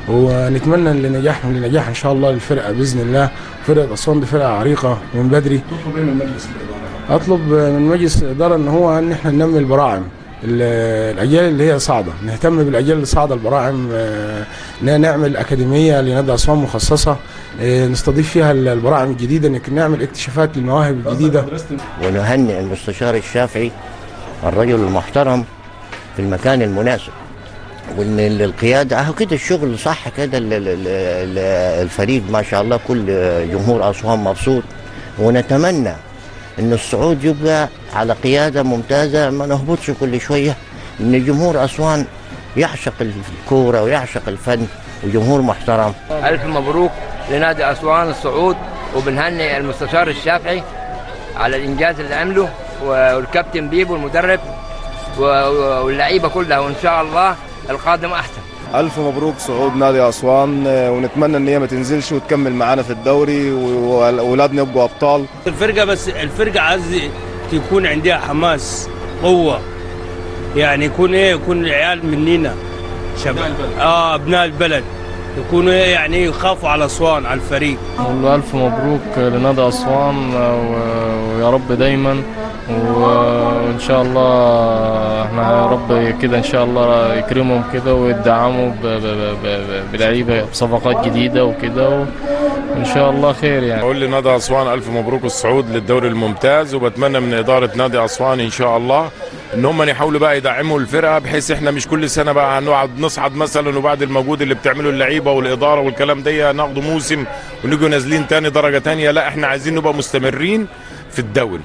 ونتمنى لنجاح لنجاح ان شاء الله للفرقه باذن الله فرقه اسوان دي فرقه عريقه من بدري تطلب ايه من مجلس الاداره؟ اطلب من مجلس الاداره ان هو ان احنا ننمي البراعم ال- الاجيال اللي هي صاعده نهتم بالاجيال اللي صاعده البراعم آه، إن نعمل اكاديميه لنادي اسوان مخصصه آه، نستضيف فيها البراعم الجديده إنك نعمل اكتشافات للمواهب الجديده ونهنئ المستشار الشافعي الرجل المحترم في المكان المناسب وان ال- القياده اهو كده الشغل صح كده ال- ال- ال- الفريق ما شاء الله كل جمهور اسوان مبسوط ونتمنى ان الصعود يبقى على قياده ممتازه ما نهبطش كل شويه ان جمهور اسوان يعشق الكوره ويعشق الفن وجمهور محترم ألف مبروك لنادي أسوان الصعود وبنهنئ المستشار الشافعي على الإنجاز اللي عمله والكابتن بيبو المدرب و- واللعيبة كلها وإن شاء الله القادم أحسن ألف مبروك صعود نادي أسوان آه، ونتمنى إن هي ما تنزلش وتكمل معانا في الدوري و- وأولادنا يبقوا أبطال الفرقة بس الفرقة عايز يكون عندها حماس قوة يعني يكون ايه يكون العيال مننا شباب اه ابناء البلد يكونوا إيه يعني يخافوا على اسوان على الفريق نقول له ألف مبروك لنادي أسوان و- ويا رب دايما و- وإن شاء الله احنا يا رب كده إن شاء الله يكرمهم كده ويدعموا ب- ب- ب- ب- بلعيبة بصفقات جديدة وكده و- وإن شاء الله خير يعني أقول لنادي أسوان ألف مبروك الصعود للدوري الممتاز وبتمنى من إدارة نادي أسوان إن شاء الله إن هم يحاولوا بقى يدعموا الفرقة بحيث إحنا مش كل سنة بقى هنقعد نصعد مثلا وبعد المجهود اللي بتعمله اللعيبة والإدارة والكلام ده ناخده موسم ونيجوا نازلين تاني درجة تانية لا إحنا عايزين نبقى مستمرين في الدوري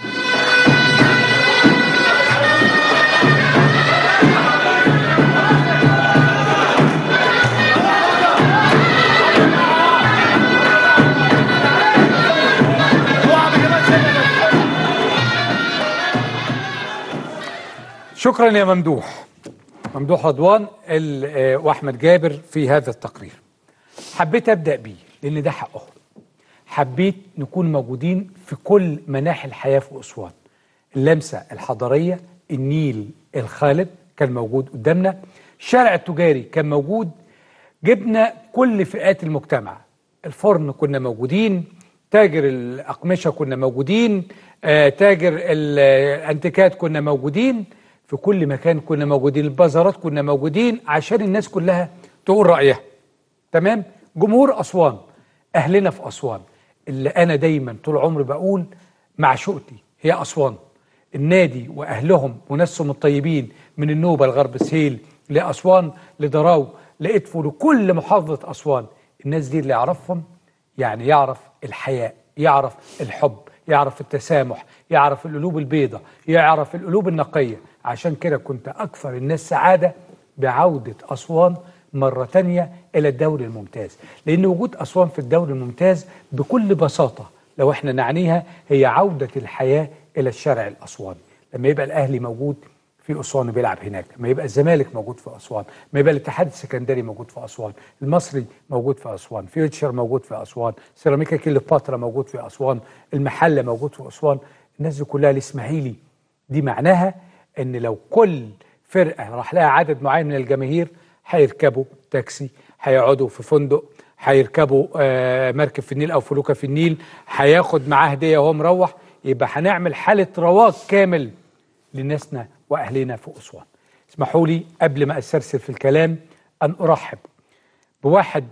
شكرا يا ممدوح ممدوح رضوان ال- آه، واحمد جابر في هذا التقرير حبيت ابدا بيه لان ده حقهم حبيت نكون موجودين في كل مناحي الحياه في اسوان اللمسه الحضاريه النيل الخالد كان موجود قدامنا الشارع التجاري كان موجود جبنا كل فئات المجتمع الفرن كنا موجودين تاجر الأقمشة كنا موجودين آه، تاجر الأنتيكات كنا موجودين في كل مكان كنا موجودين البازارات كنا موجودين عشان الناس كلها تقول رأيها تمام جمهور أسوان أهلنا في أسوان اللي أنا دايما طول عمري بقول معشوقتي هي أسوان النادي وأهلهم وناسهم الطيبين من النوبة لغرب السهيل لأسوان لدراو لإدفو لكل محافظة أسوان الناس دي اللي يعرفهم يعني يعرف الحياء يعرف الحب يعرف التسامح يعرف القلوب البيضة يعرف القلوب النقية عشان كده كنت أكثر الناس سعادة بعودة أسوان مرة تانية إلى الدوري الممتاز لأن وجود أسوان في الدوري الممتاز بكل بساطة لو احنا نعنيها هي عودة الحياة إلى الشارع الأسواني لما يبقى الأهلي موجود في أسوان وبيلعب هناك لما يبقى الزمالك موجود في أسوان لما يبقى الاتحاد السكندري موجود في أسوان المصري موجود في أسوان فيوتشر موجود في أسوان سيراميكا كليوباترا موجود في أسوان المحلة موجود في أسوان الناس دي كلها الإسماعيلي دي معناها ان لو كل فرقه راح لها عدد معين من الجماهير هيركبوا تاكسي هيقعدوا في فندق هيركبوا آه، مركب في النيل او فلوكه في النيل هياخد معاه هديه وهو مروح يبقى هنعمل حاله رواج كامل لناسنا واهلنا في اسوان اسمحوا لي قبل ما استرسل في الكلام ان ارحب بواحد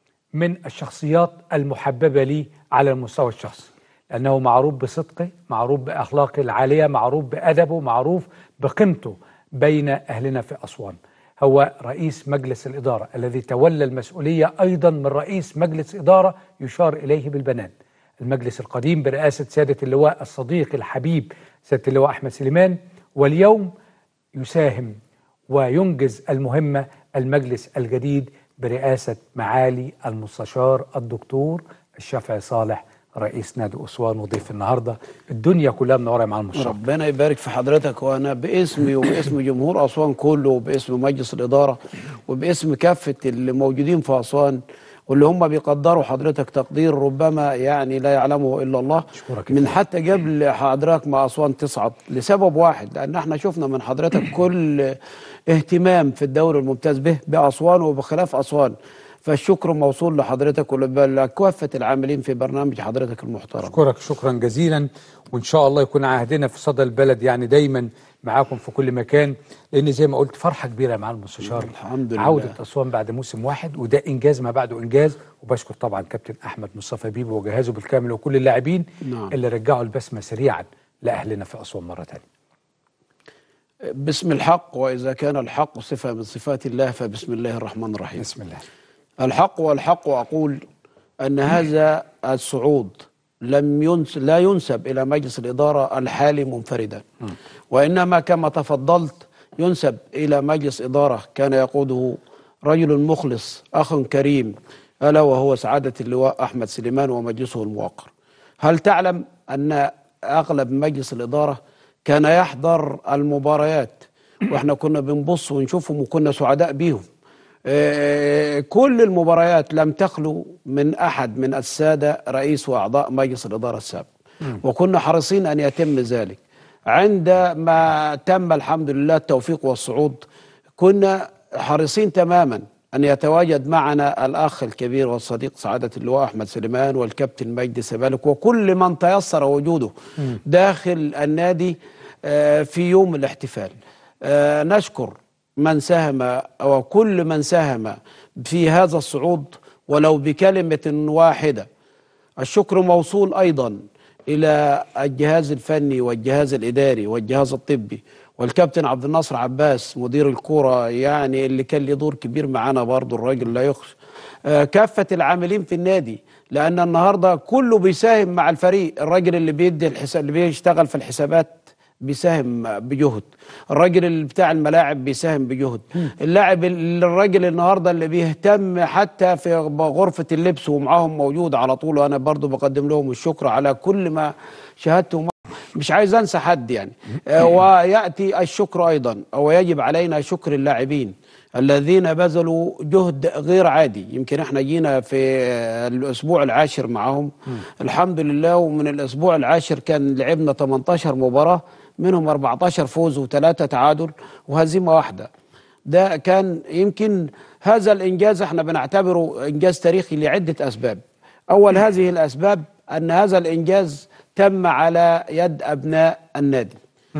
من الشخصيات المحببه لي على المستوى الشخصي لأنه معروف بصدقه معروف بأخلاقه العالية معروف بأدبه معروف بقيمته بين أهلنا في أسوان هو رئيس مجلس الإدارة الذي تولى المسؤولية أيضا من رئيس مجلس إدارة يشار إليه بالبنان المجلس القديم برئاسة سيادة اللواء الصديق الحبيب سيادة اللواء أحمد سليمان واليوم يساهم وينجز المهمة المجلس الجديد برئاسة معالي المستشار الدكتور الشافعي صالح رئيس نادي أسوان وضيف النهاردة الدنيا كلها منورة مع المستشار ربنا يبارك في حضرتك وانا باسمي وباسم جمهور اسوان كله وباسم مجلس الاداره وباسم كافه اللي موجودين في اسوان واللي هم بيقدروا حضرتك تقدير ربما يعني لا يعلمه الا الله من حتى قبل حضرتك ما اسوان تصعد لسبب واحد لان احنا شفنا من حضرتك كل اهتمام في الدوري الممتاز به باسوان وبخلاف اسوان فالشكر موصول لحضرتك ولكافه العاملين في برنامج حضرتك المحترم أشكرك شكرا جزيلا وإن شاء الله يكون عهدنا في صدى البلد يعني دايما معاكم في كل مكان لأن زي ما قلت فرحة كبيرة مع المستشار الحمد لله. عودة أسوان بعد موسم واحد وده إنجاز ما بعده إنجاز وبشكر طبعا كابتن أحمد مصطفى بيبو وجهازه بالكامل وكل اللاعبين نعم. اللي رجعوا البسمة سريعا لأهلنا في أسوان مرة تانية بسم الحق وإذا كان الحق صفة من صفات الله فبسم الله الرحمن الرحيم بسم الله الحق والحق أقول أن هذا الصعود لم ينس لا ينسب إلى مجلس الإدارة الحالي منفردا وإنما كما تفضلت ينسب إلى مجلس إدارة كان يقوده رجل مخلص أخ كريم ألا وهو سعادة اللواء أحمد سليمان ومجلسه الموقر هل تعلم أن أغلب مجلس الإدارة كان يحضر المباريات وإحنا كنا بنبص ونشوفهم وكنا سعداء بيهم آه، كل المباريات لم تخلو من أحد من السادة رئيس وأعضاء مجلس الإدارة السابق وكنا حريصين أن يتم ذلك عندما تم الحمد لله التوفيق والصعود كنا حريصين تماما أن يتواجد معنا الأخ الكبير والصديق سعادة اللواء أحمد سليمان والكابتن مجدي سبالك وكل من تيسر وجوده داخل النادي آه، في يوم الاحتفال آه، نشكر من ساهم وكل من ساهم في هذا الصعود ولو بكلمة واحدة الشكر موصول أيضا إلى الجهاز الفني والجهاز الإداري والجهاز الطبي والكابتن عبد الناصر عباس مدير الكرة يعني اللي كان له دور كبير معانا برضو الراجل لا يخشى آه، كافة العاملين في النادي لأن النهاردة كله بيساهم مع الفريق الراجل اللي بيدي الحساب اللي بيشتغل في الحسابات بيساهم بجهد الراجل اللي بتاع الملاعب بيساهم بجهد اللاعب ال- الراجل النهارده اللي بيهتم حتى في غرفة اللبس ومعاهم موجود على طول وانا برضو بقدم لهم الشكر على كل ما شاهدته مش عايز انسى حد يعني آه، وياتي الشكر ايضا ويجب علينا شكر اللاعبين الذين بذلوا جهد غير عادي يمكن احنا جينا في آه، الاسبوع العاشر معهم الحمد لله ومن الاسبوع العاشر كان لعبنا 18 مباراه منهم 14 فوز وثلاثه تعادل وهزيمه واحده ده كان يمكن هذا الانجاز احنا بنعتبره انجاز تاريخي لعده اسباب اول هذه الاسباب ان هذا الانجاز تم على يد ابناء النادي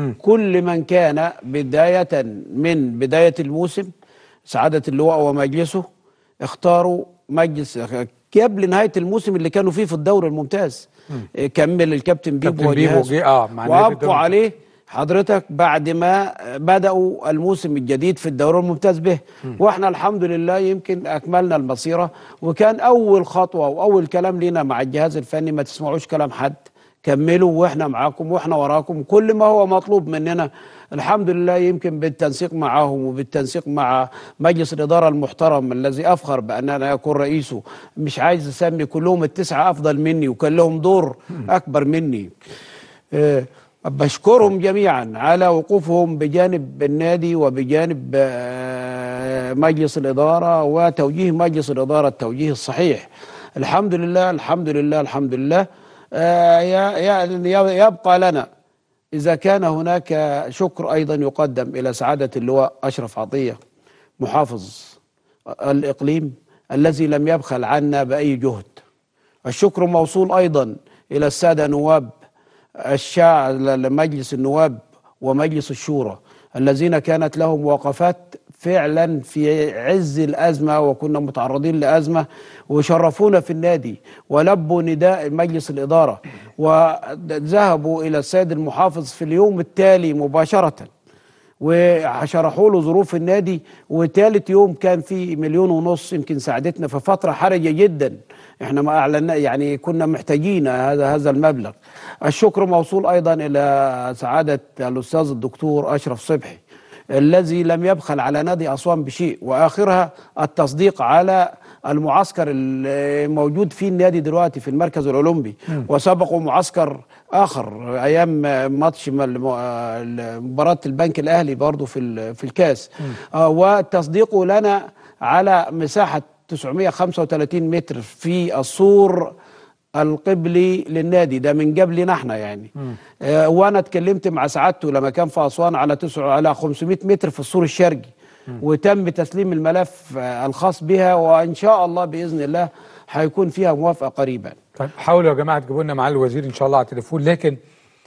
كل من كان بدايه من بدايه الموسم سعاده اللواء ومجلسه اختاروا مجلس قبل نهايه الموسم اللي كانوا فيه في الدوري الممتاز كمل الكابتن بيبو كابتن بيبو وجهازه. جه اه مع نهاية الدوري وابقوا عليه حضرتك بعد ما بدأوا الموسم الجديد في الدوري الممتاز به واحنا الحمد لله يمكن اكملنا المسيره وكان اول خطوه واول كلام لينا مع الجهاز الفني ما تسمعوش كلام حد كملوا واحنا معاكم واحنا وراكم كل ما هو مطلوب مننا الحمد لله يمكن بالتنسيق معاهم وبالتنسيق مع مجلس الاداره المحترم الذي افخر بان انا اكون رئيسه مش عايز اسمي كلهم التسعه افضل مني وكان لهم دور اكبر مني آه، بشكرهم جميعا على وقوفهم بجانب النادي وبجانب آه، مجلس الإدارة وتوجيه مجلس الإدارة التوجيه الصحيح الحمد لله الحمد لله الحمد لله آه، يا- يا- يبقى لنا إذا كان هناك شكر أيضا يقدم إلى سعادة اللواء أشرف عطية محافظ الإقليم الذي لم يبخل عنا بأي جهد الشكر موصول أيضا إلى السادة نواب الشاع مجلس النواب ومجلس الشورى الذين كانت لهم وقفات فعلا في عز الأزمة وكنا متعرضين لأزمة وشرفونا في النادي ولبوا نداء مجلس الإدارة وذهبوا إلى السيد المحافظ في اليوم التالي مباشرةً وشرحوا له ظروف النادي وثالث يوم كان في مليون ونص يمكن ساعدتنا في فتره حرجه جدا احنا ما اعلنا يعني كنا محتاجين هذا هذا المبلغ الشكر موصول ايضا الى سعاده الاستاذ الدكتور اشرف صبحي الذي لم يبخل على نادي اسوان بشيء واخرها التصديق على المعسكر الموجود فيه النادي دلوقتي في المركز الاولمبي وسبقوا معسكر اخر ايام ماتش مل- مباراه البنك الاهلي برضو في ال- في الكاس آه، وتصديقه لنا على مساحه 935 متر في السور القبلي للنادي ده من قبلنا احنا يعني آه، وانا اتكلمت مع سعادته لما كان في اسوان على تسع على 500 متر في السور الشرقي وتم تسليم الملف آه، الخاص بها وان شاء الله باذن الله هيكون فيها موافقه قريبا طيب حاولوا يا جماعه تجيبوا لنا معالي الوزير ان شاء الله على التليفون لكن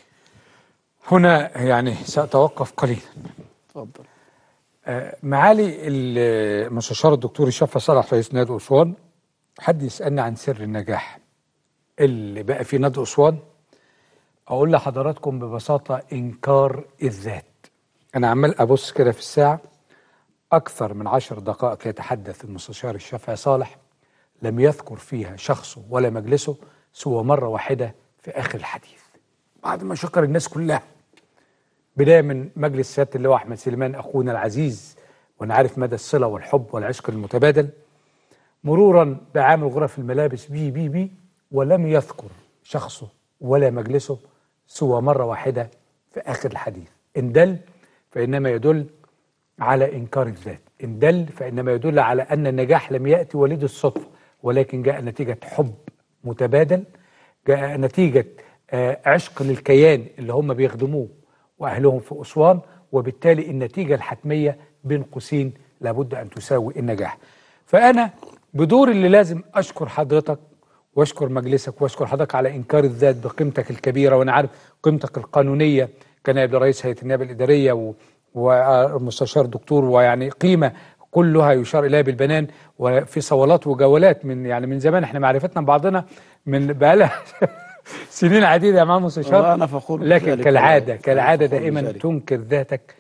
هنا يعني ساتوقف قليلا اتفضل آه، معالي المستشار الدكتور الشفا صالح رئيس نادي اسوان حد يسالني عن سر النجاح اللي بقى في نادي اسوان اقول لحضراتكم ببساطه انكار الذات انا عمال ابص كده في الساعه اكثر من عشر دقائق يتحدث المستشار الشافعي صالح لم يذكر فيها شخصه ولا مجلسه سوى مره واحده في اخر الحديث بعد ما شكر الناس كلها بدايه من مجلس سياده اللواء احمد سليمان اخونا العزيز وانا عارف مدى الصله والحب والعشق المتبادل مرورا بعامل غرف الملابس بي بي بي ولم يذكر شخصه ولا مجلسه سوى مره واحده في اخر الحديث ان دل فانما يدل على انكار الذات ان دل فانما يدل على ان النجاح لم ياتي وليد الصدفه ولكن جاء نتيجه حب متبادل جاء نتيجه آه، عشق للكيان اللي هم بيخدموه واهلهم في اسوان وبالتالي النتيجه الحتميه بين قوسين لابد ان تساوي النجاح. فانا بدور اللي لازم اشكر حضرتك واشكر مجلسك واشكر حضرتك على انكار الذات بقيمتك الكبيره وانا عارف قيمتك القانونيه كنائب رئيس هيئه النيابه الاداريه و- ومستشار دكتور ويعني قيمه كلها يشار اليها بالبنان وفي صولات وجولات من يعني من زمان احنا معرفتنا ببعضنا من بقالها سنين عديده يا معالي المستشار والله أنا فخور لكن بذلك كالعاده والله. كالعاده أنا فخور دائما بذلك. تنكر ذاتك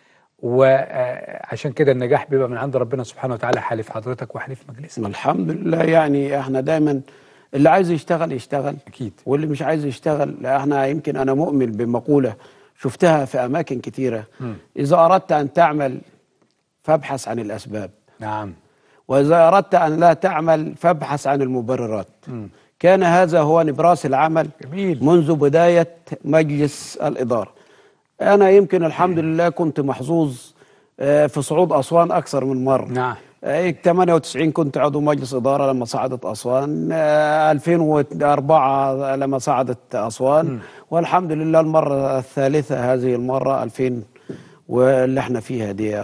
وعشان كده النجاح بيبقى من عند ربنا سبحانه وتعالى حالف حضرتك وحالف مجلسك الحمد لله يعني احنا دايما اللي عايز يشتغل يشتغل اكيد واللي مش عايز يشتغل لا احنا يمكن انا مؤمن بمقوله شفتها في اماكن كتيره اذا اردت ان تعمل فابحث عن الاسباب نعم واذا اردت ان لا تعمل فابحث عن المبررات كان هذا هو نبراس العمل جميل. منذ بدايه مجلس الاداره انا يمكن الحمد لله كنت محظوظ آه، في صعود اسوان اكثر من مره نعم آه، 98 كنت عضو مجلس إدارة لما صعدت أسوان آه، 2004 لما صعدت أسوان والحمد لله المرة الثالثة هذه المرة 2000 واللي احنا فيها دي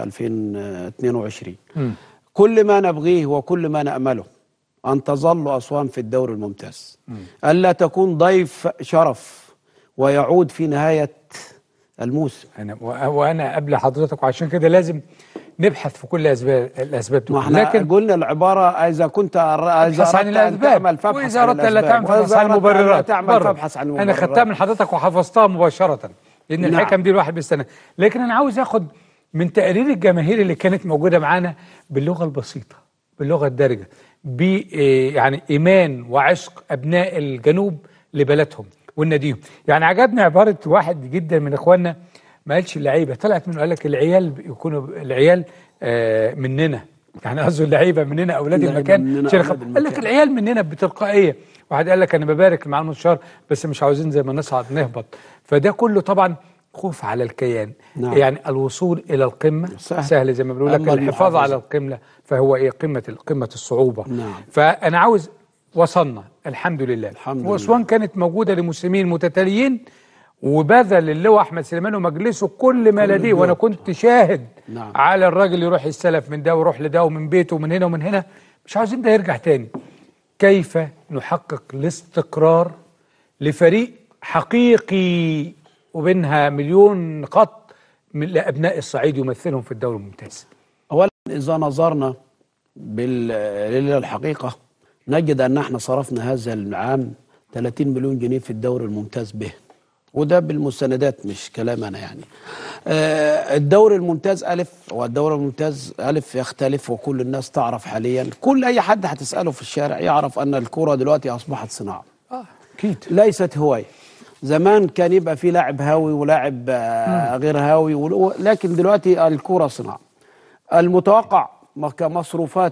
2022 كل ما نبغيه وكل ما نأمله أن تظل أسوان في الدور الممتاز ألا تكون ضيف شرف ويعود في نهاية الموسم أنا و- وأنا قبل حضرتك وعشان كده لازم نبحث في كل أسباب الأسباب دي ما احنا لكن قلنا العبارة إذا كنت إذا ابحث عن أردت أن الأسباب تعمل فابحث وإذا عن أردت أن لا الأسباب. تعمل فابحث وإذا عن أردت أن لا المبررات تعمل بره. فابحث عن أنا المبررات خدتها من حضرتك وحفظتها مباشرة لأن نعم. الحكم دي الواحد بيستنى لكن أنا عاوز آخد من تقرير الجماهير اللي كانت موجودة معانا باللغة البسيطة باللغة الدارجة ب إيه يعني إيمان وعشق أبناء الجنوب لبلدهم وناديهم يعني عجبني عبارة واحد جدا من إخواننا ما قالش اللعيبة طلعت منه قال لك العيال يكونوا العيال آه مننا يعني قصده اللعيبه مننا اولاد اللعيبة المكان مننا عشان أولاد يخ- قال لك المكان. العيال مننا بتلقائيه واحد قال لك انا ببارك مع المستشار بس مش عاوزين زي ما نصعد نهبط فده كله طبعا خوف على الكيان نعم. يعني الوصول الى القمه سهل. سهل زي ما بنقول لك أما الحفاظ المحافظة. على القمه فهو ايه قمه قمه الصعوبه نعم. فانا عاوز وصلنا الحمد لله الحمد لله. واسوان كانت موجوده لموسمين متتاليين وبذل اللواء احمد سليمان ومجلسه كل ما كل لديه وانا الجهد. كنت شاهد نعم. على الراجل يروح يستلف من ده ويروح لده ومن بيته ومن هنا ومن هنا مش عاوزين ده يرجع تاني كيف نحقق الاستقرار لفريق حقيقي وبينها مليون خط من لابناء الصعيد يمثلهم في الدوري الممتاز أولا إذا نظرنا بال- للحقيقة نجد أن احنا صرفنا هذا العام 30 مليون جنيه في الدوري الممتاز به وده بالمستندات مش كلام أنا يعني آه، الدوري الممتاز ألف والدوري الممتاز ألف يختلف وكل الناس تعرف حاليا كل أي حد هتسأله في الشارع يعرف أن الكرة دلوقتي أصبحت صناعة اكيد ليست هواية زمان كان يبقى في لاعب هاوي ولاعب آه، غير هاوي ول- لكن دلوقتي الكرة صناعة المتوقع م- كمصروفات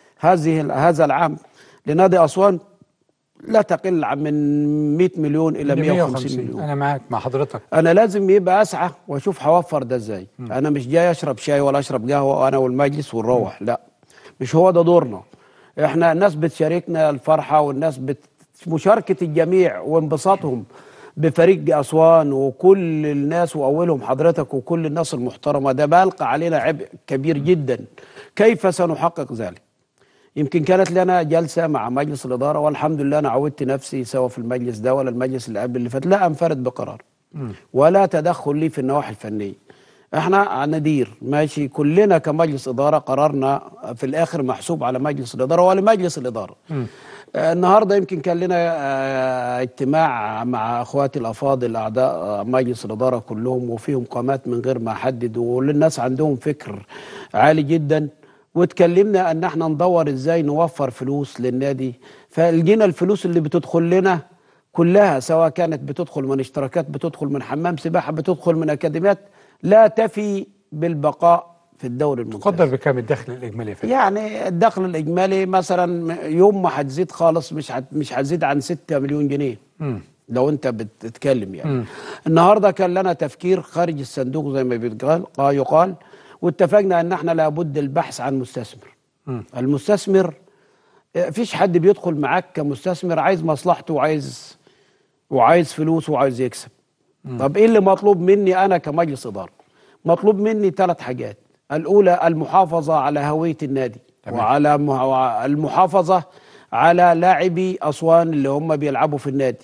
هذه هذا العام لنادي أسوان لا تقل عن من 100 مليون إلى 150 مليون انا معاك مع حضرتك انا لازم يبقى اسعى واشوف هوفر ده ازاي انا مش جاي اشرب شاي ولا اشرب قهوه وانا والمجلس ونروح لا مش هو ده دورنا احنا الناس بتشاركنا الفرحه والناس بت... مشاركه الجميع وانبساطهم بفريق اسوان وكل الناس واولهم حضرتك وكل الناس المحترمه ده بيلقى علينا عبء كبير جدا كيف سنحقق ذلك يمكن كانت لنا جلسه مع مجلس الاداره والحمد لله انا عودت نفسي سواء في المجلس ده ولا المجلس اللي قبل اللي فات لا انفرد بقرار ولا تدخل لي في النواحي الفنيه احنا ندير ماشي كلنا كمجلس اداره قرارنا في الاخر محسوب على مجلس الاداره ولمجلس الاداره آه، النهارده يمكن كان لنا آه، اجتماع مع اخواتي الافاضل اعضاء آه، مجلس الاداره كلهم وفيهم قامات من غير ما احدد والناس عندهم فكر عالي جدا واتكلمنا ان احنا ندور ازاي نوفر فلوس للنادي فلقينا الفلوس اللي بتدخل لنا كلها سواء كانت بتدخل من اشتراكات بتدخل من حمام سباحه بتدخل من اكاديميات لا تفي بالبقاء في الدوري الممتاز تقدر بكام الدخل الاجمالي يا فندم؟ يعني الدخل الاجمالي مثلا يوم ما هتزيد خالص مش هت مش هتزيد عن 6 مليون جنيه مم. لو انت بتتكلم يعني مم. النهارده كان لنا تفكير خارج الصندوق زي ما بيتقال قا- يقال واتفقنا ان احنا لابد البحث عن مستثمر مم. المستثمر اه، فيش حد بيدخل معاك كمستثمر عايز مصلحته وعايز وعايز فلوس وعايز يكسب طب ايه اللي مطلوب مني انا كمجلس اداره مطلوب مني ثلاث حاجات الاولى المحافظه على هويه النادي وعلى مه- المحافظه على لاعبي اسوان اللي هم بيلعبوا في النادي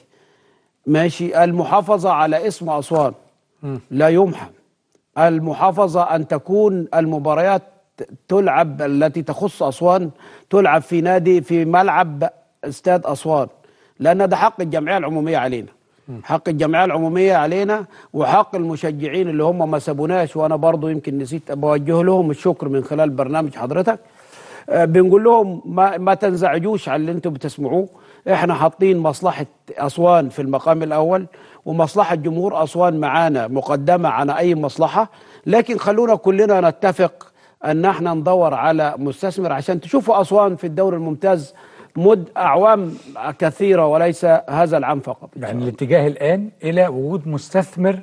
ماشي المحافظه على اسم اسوان لا يمحى المحافظه ان تكون المباريات تلعب التي تخص اسوان تلعب في نادي في ملعب استاد اسوان لان ده حق الجمعيه العموميه علينا حق الجمعيه العموميه علينا وحق المشجعين اللي هم ما سابوناش وانا برضو يمكن نسيت بوجه لهم الشكر من خلال برنامج حضرتك آه، بنقول لهم ما, ما تنزعجوش على اللي انتم بتسمعوه احنا حاطين مصلحه اسوان في المقام الاول ومصلحه جمهور اسوان معانا مقدمه عن اي مصلحه لكن خلونا كلنا نتفق ان احنا ندور على مستثمر عشان تشوفوا اسوان في الدوري الممتاز مد اعوام كثيره وليس هذا العام فقط يعني الاتجاه الان الى وجود مستثمر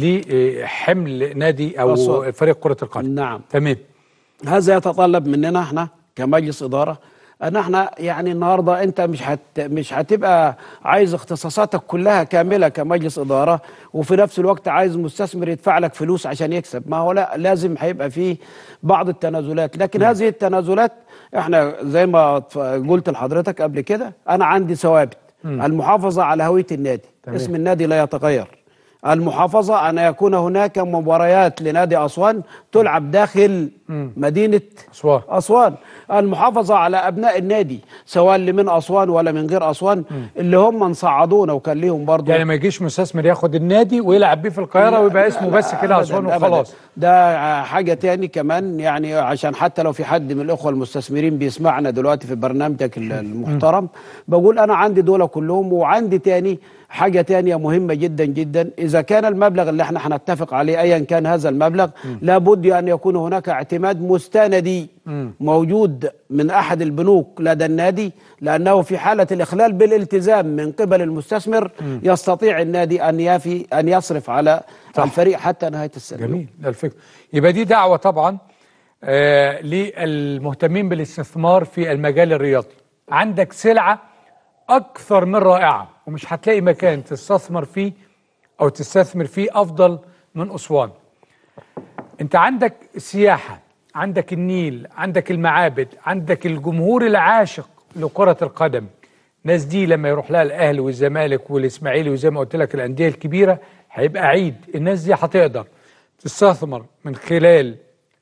لحمل نادي او أسوان. فريق كره القدم نعم تمام هذا يتطلب مننا احنا كمجلس اداره ان احنا يعني النهارده انت مش هت مش هتبقى عايز اختصاصاتك كلها كامله كمجلس اداره وفي نفس الوقت عايز مستثمر يدفع لك فلوس عشان يكسب ما هو لا لازم هيبقى فيه بعض التنازلات لكن هذه التنازلات احنا زي ما ت- قلت لحضرتك قبل كده انا عندي ثوابت مم. المحافظه على هويه النادي تمام. اسم النادي لا يتغير المحافظة أن يكون هناك مباريات لنادي أسوان تلعب داخل مم. مدينة أسوان أسوان المحافظة على أبناء النادي سواء اللي من أسوان ولا من غير أسوان اللي هم نصعدونا وكان ليهم برضه يعني ما يجيش مستثمر ياخد النادي ويلعب بيه في القاهره ويبقى اسمه بس كده أبداً- اسوان أبداً. وخلاص ده حاجة تاني كمان يعني عشان حتى لو في حد من الأخوة المستثمرين بيسمعنا دلوقتي في برنامجك ال- المحترم بقول أنا عندي دول كلهم وعندي تاني حاجة تانية مهمة جدا جدا إذا كان المبلغ اللي احنا هنتفق عليه أيا كان هذا المبلغ لابد أن يكون هناك اعتماد مستندي موجود من أحد البنوك لدى النادي لأنه في حالة الإخلال بالالتزام من قبل المستثمر يستطيع النادي أن يفي أن يصرف على الفريق حتى نهاية السنة جميل ده الفكر يبقى دي دعوه طبعا آه للمهتمين بالاستثمار في المجال الرياضي عندك سلعه اكثر من رائعه ومش هتلاقي مكان تستثمر فيه او تستثمر فيه افضل من اسوان انت عندك سياحه عندك النيل عندك المعابد عندك الجمهور العاشق لكره القدم الناس دي لما يروح لها الاهلي والزمالك والاسماعيلي وزي ما قلت لك الانديه الكبيره هيبقى عيد الناس دي هتقدر تستثمر من خلال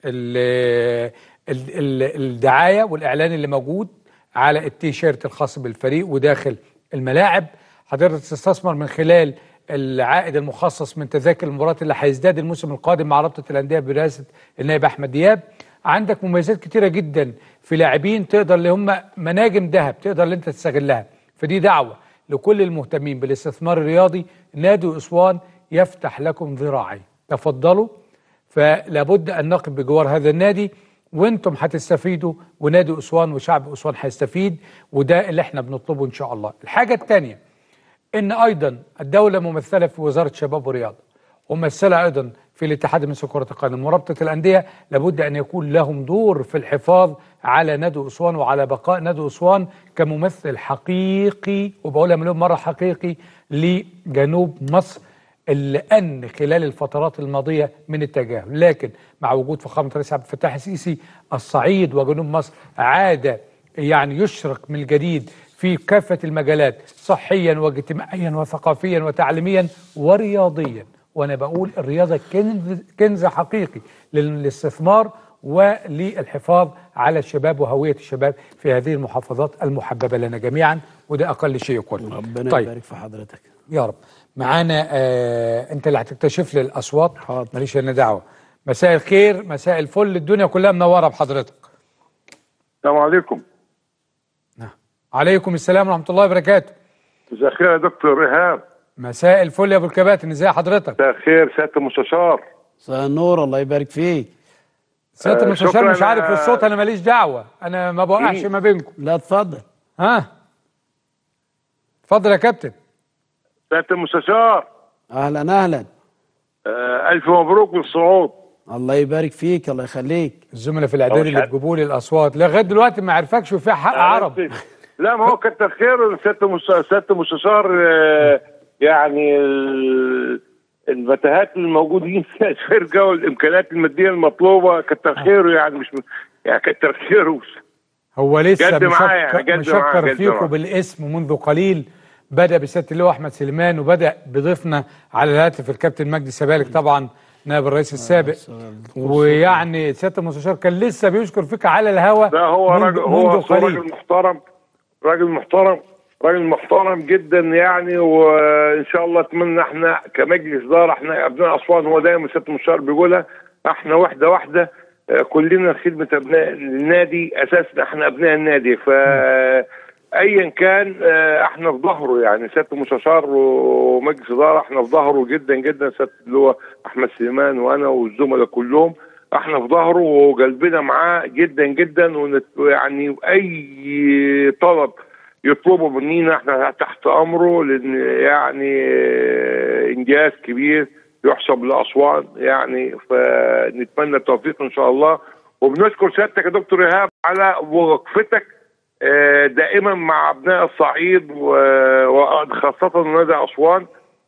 ال ال ال الدعايه والاعلان اللي موجود على التيشيرت الخاص بالفريق وداخل الملاعب هتقدر تستثمر من خلال العائد المخصص من تذاكر المباريات اللي هيزداد الموسم القادم مع رابطه الانديه برئاسه النائب احمد دياب عندك مميزات كتيره جدا في لاعبين تقدر اللي هم مناجم ذهب تقدر اللي انت تستغلها فدي دعوه لكل المهتمين بالاستثمار الرياضي نادي اسوان يفتح لكم ذراعي تفضلوا فلابد ان نقف بجوار هذا النادي وانتم هتستفيدوا ونادي اسوان وشعب اسوان هيستفيد وده اللي احنا بنطلبه ان شاء الله. الحاجه الثانيه ان ايضا الدوله ممثله في وزاره الشباب والرياضه وممثله ايضا في الاتحاد المصري لكرة القدم ورابطة الأندية لابد أن يكون لهم دور في الحفاظ على نادي أسوان وعلى بقاء نادي أسوان كممثل حقيقي وبقولها مليون مرة حقيقي لجنوب مصر اللي أن خلال الفترات الماضية من التجاهل لكن مع وجود فخامة الرئيس عبد الفتاح السيسي الصعيد وجنوب مصر عاد يعني يشرق من الجديد في كافة المجالات صحيا واجتماعيا وثقافيا وتعليميا ورياضيا وأنا بقول الرياضة كنز, كنز حقيقي للاستثمار وللحفاظ على الشباب وهوية الشباب في هذه المحافظات المحببة لنا جميعا وده أقل شيء يقول ربنا طيب يبارك في حضرتك يا رب معانا آه انت اللي هتكتشف لي الاصوات ماليش انا دعوه مساء الخير مساء الفل الدنيا كلها منوره بحضرتك السلام عليكم عليكم السلام ورحمه الله وبركاته مساء الخير يا دكتور ايهاب مساء الفل يا ابو الكباتن ازي حضرتك مساء الخير سياده المستشار مساء النور الله يبارك فيك سياده آه، المستشار شكراً مش عارف يا- الصوت انا ماليش دعوه انا ما بوقعش إيه؟ ما بينكم لا اتفضل ها اتفضل يا كابتن سياده المستشار اهلا اهلا آه الف مبروك بالصعود الله يبارك فيك الله يخليك الزملاء في الاعداد اللي بيجيبوا لي الاصوات لغايه دلوقتي ما عرفكش وفيها حق عرب لا ما هو كتر خير سياده المستشار سياده المستشار آه، يعني ال- المتاهات الموجودين في الفرقه والامكانيات الماديه المطلوبه كتر خيره يعني مش يعني كتر خيره هو لسه جد معايا، مشكر, جد معايا، مشكر جد فيكم معايا. بالاسم منذ قليل بدا بسياده اللواء احمد سليمان وبدا بضيفنا على الهاتف الكابتن مجدي سبالك طبعا نائب الرئيس السابق ويعني سياده المستشار كان لسه بيشكر فيك على الهوا لا هو منذ, راجل هو منذ أصله قليل راجل محترم راجل محترم راجل محترم جدا يعني وان شاء الله اتمنى احنا كمجلس اداره احنا ابناء اسوان هو دايما سياده المستشار بيقولها احنا واحده واحده آه، كلنا خدمه ابناء النادي اساسنا احنا ابناء النادي ف ايا كان آه، احنا في ظهره يعني سياده المستشار ومجلس اداره احنا في ظهره جدا جدا سياده اللي هو احمد سليمان وانا والزملاء كلهم احنا في ظهره وقلبنا معاه جدا جدا ونت يعني اي طلب يطلبه مننا احنا تحت امره لان يعني آه، انجاز كبير يحسب لاسوان يعني فنتمنى التوفيق ان شاء الله وبنشكر سيادتك يا دكتور ايهاب على وقفتك آه، دائما مع ابناء الصعيد و- وخاصه نادي اسوان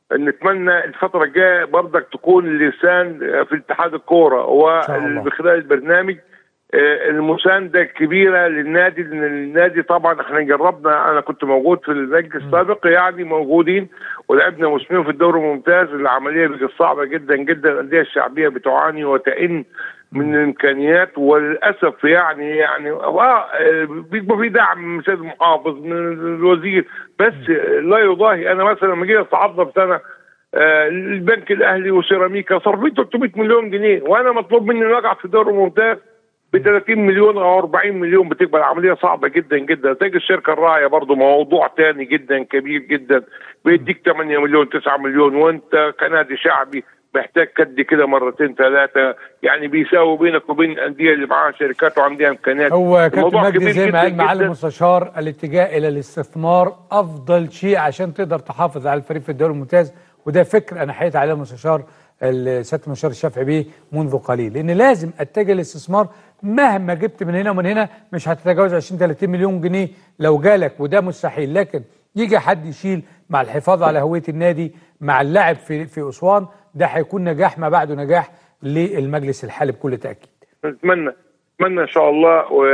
نتمنى الفتره الجايه برضك تكون لسان في اتحاد الكوره وبخلال البرنامج آه، المسانده الكبيره للنادي لان النادي طبعا احنا جربنا انا كنت موجود في المجلس السابق يعني موجودين ولعبنا موسمين في الدوري الممتاز العمليه بقت صعبه جدا جدا الانديه الشعبيه بتعاني وتئن من الامكانيات وللاسف يعني يعني آه، بيبقى في دعم من سيد المحافظ من الوزير بس لا يضاهي انا مثلا لما جينا صعدنا بسنه آه، البنك الاهلي وسيراميكا صرفين 300 مليون جنيه وانا مطلوب مني ان اقع في الدوري الممتاز ب 30 مليون او 40 مليون بتبقى العمليه صعبه جدا جدا تيجي الشركه الراعيه برضه موضوع تاني جدا كبير جدا بيديك 8 مليون 9 مليون وانت كنادي شعبي محتاج كد كده مرتين ثلاثه يعني بيساوي بينك وبين الانديه اللي معاها شركات وعندها امكانيات هو كابتن الموضوع مجدي كبير زي جداً ما قال معالي جداً. المستشار الاتجاه الى الاستثمار افضل شيء عشان تقدر تحافظ على الفريق في الدوري الممتاز وده فكر انا حيت عليه المستشار ال- سياده المستشار الشافعي بيه منذ قليل لان لازم اتجه للاستثمار مهما جبت من هنا ومن هنا مش هتتجاوز 20 30 مليون جنيه لو جالك وده مستحيل لكن يجي حد يشيل مع الحفاظ على هويه النادي مع اللاعب في في اسوان ده هيكون نجاح ما بعده نجاح للمجلس الحالي بكل تاكيد نتمنى نتمنى ان شاء الله و...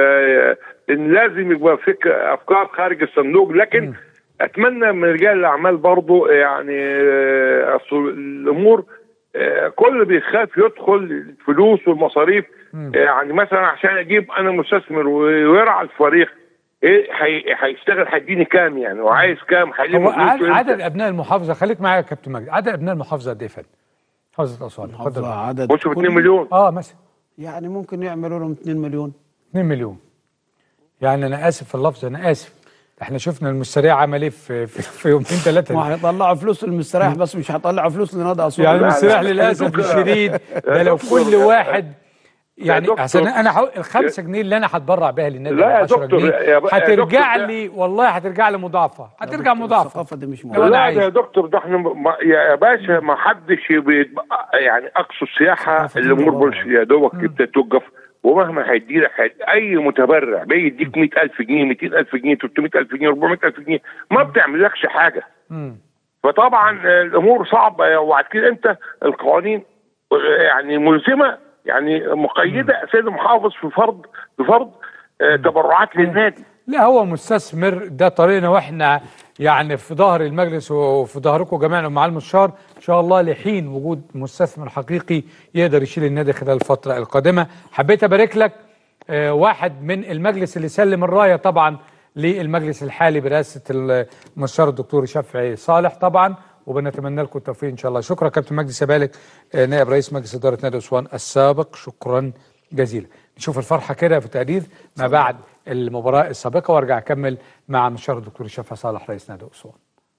ان لازم يبقى فكر افكار خارج الصندوق لكن اتمنى من رجال الاعمال برضو يعني آه، أصل الامور آه، كل بيخاف يدخل الفلوس والمصاريف آه، يعني مثلا عشان اجيب انا مستثمر ويرعى الفريق ايه هي- هيشتغل هيديني كام يعني وعايز كام هيلم هو فلوسه عدد, إمتى؟ عدد ابناء المحافظه خليك معايا يا كابتن مجدي عدد ابناء المحافظه قد ايه يا فندم؟ محافظه اسوان اتفضل عدد وصلوا كل- 2 مليون اه مثلا يعني ممكن يعملوا لهم 2 مليون 2 مليون يعني انا اسف في اللفظ انا اسف احنا شفنا المستريع عمل ايه في, في, في يومين ثلاثه ما هيطلعوا فلوس للمستريح بس مش هيطلعوا فلوس لنادي اسوان يعني المستريح للاسف الشديد ده لو كل واحد يعني دكتور- عشان انا حو... الخمسة جنيه اللي انا هتبرع بيها للنادي لا يا 10 دكتور، جنيه يا ب- يا هترجع دكتور ده- لي والله هترجع لي مضاعفه هترجع مضاعفه الثقافه دي مش لو أنا لا عايز. ده يا دكتور ده احنا ما- يا يا باشا ما حدش بيبقى يعني اقصى السياحه الامور بولش يا دوبك انت توقف ومهما هيدي لك هيد- اي متبرع بيديك 100000 جنيه 200000 جنيه 300000 جنيه 400000 جنيه ما بتعملكش حاجه فطبعا الامور صعبه وبعد كده انت القوانين يعني ملزمه يعني مقيده سيد المحافظ في فرض في فرض آه، تبرعات للنادي لا هو مستثمر ده طريقنا واحنا يعني في ظهر المجلس وفي ظهركم جميعا مع المستشار ان شاء الله لحين وجود مستثمر حقيقي يقدر يشيل النادي خلال الفتره القادمه حبيت ابارك لك آه، واحد من المجلس اللي سلم الرايه طبعا للمجلس الحالي برئاسه المستشار الدكتور شفعي صالح طبعا وبنتمنى لكم التوفيق ان شاء الله شكرا كابتن مجدي سبالك آه، نائب رئيس مجلس اداره نادي اسوان السابق شكرا جزيلا نشوف الفرحه كده في تقرير ما بعد المباراه السابقه وارجع اكمل مع مستشار الدكتور شفعي صالح رئيس نادي اسوان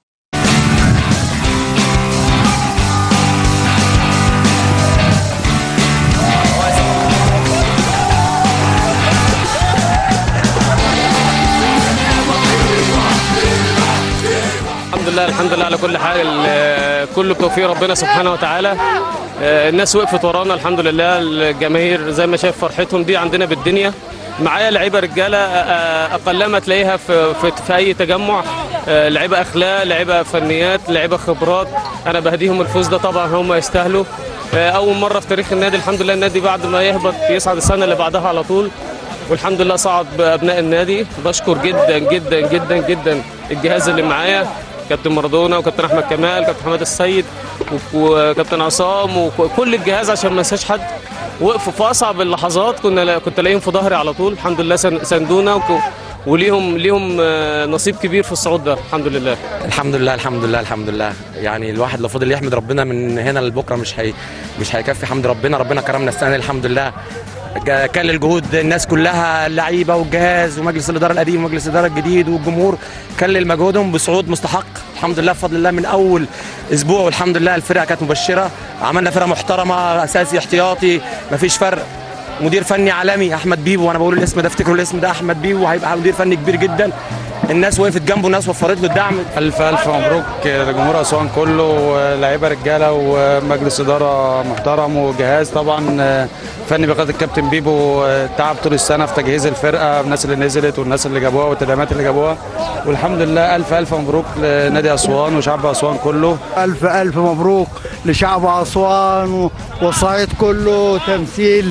الحمد لله الحمد لله على كل حال ال- كله بتوفيق ربنا سبحانه وتعالى آه، الناس وقفت ورانا الحمد لله الجماهير زي ما شايف فرحتهم دي عندنا بالدنيا معايا لعيبه رجاله آه، اقلما تلاقيها في, في, في اي تجمع آه، لعيبه اخلاق لعيبه فنيات لعيبه خبرات انا بهديهم الفوز ده طبعا هم يستاهلوا آه، اول مره في تاريخ النادي الحمد لله النادي بعد ما يهبط يصعد السنه اللي بعدها على طول والحمد لله صعد بابناء النادي بشكر جدا جدا جدا جدا الجهاز اللي معايا كابتن مارادونا وكابتن احمد كمال كابتن حماد السيد و- وكابتن عصام وكل الجهاز عشان ما انساش حد وقفوا في اصعب اللحظات كنا كنت الاقيهم في ظهري على طول الحمد لله سن- ساندونا وك- وليهم ليهم آه، نصيب كبير في الصعود ده الحمد لله الحمد لله الحمد لله الحمد لله يعني الواحد لو فضل يحمد ربنا من هنا لبكره مش هي مش هيكفي حمد ربنا ربنا كرمنا السنه دي الحمد لله جا- كلل جهود الناس كلها اللعيبه والجهاز ومجلس الاداره القديم ومجلس الاداره الجديد والجمهور كلل مجهودهم بصعود مستحق الحمد لله بفضل الله من اول اسبوع والحمد لله الفرقه كانت مبشره عملنا فرقه محترمه اساسي احتياطي مفيش فرق مدير فني عالمي احمد بيبو وانا بقول الاسم ده افتكروا الاسم ده احمد بيبو هيبقى مدير فني كبير جدا الناس وقفت جنبه الناس وفرت له الدعم الف الف مبروك لجمهور اسوان كله لعيبه رجاله ومجلس اداره محترم وجهاز طبعا فني بقياده الكابتن بيبو تعب طول السنه في تجهيز الفرقه الناس اللي نزلت والناس اللي جابوها والتدعيمات اللي جابوها والحمد لله الف الف مبروك لنادي اسوان وشعب اسوان كله ألف ألف مبروك لشعب أسوان و- والصعيد كله تمثيل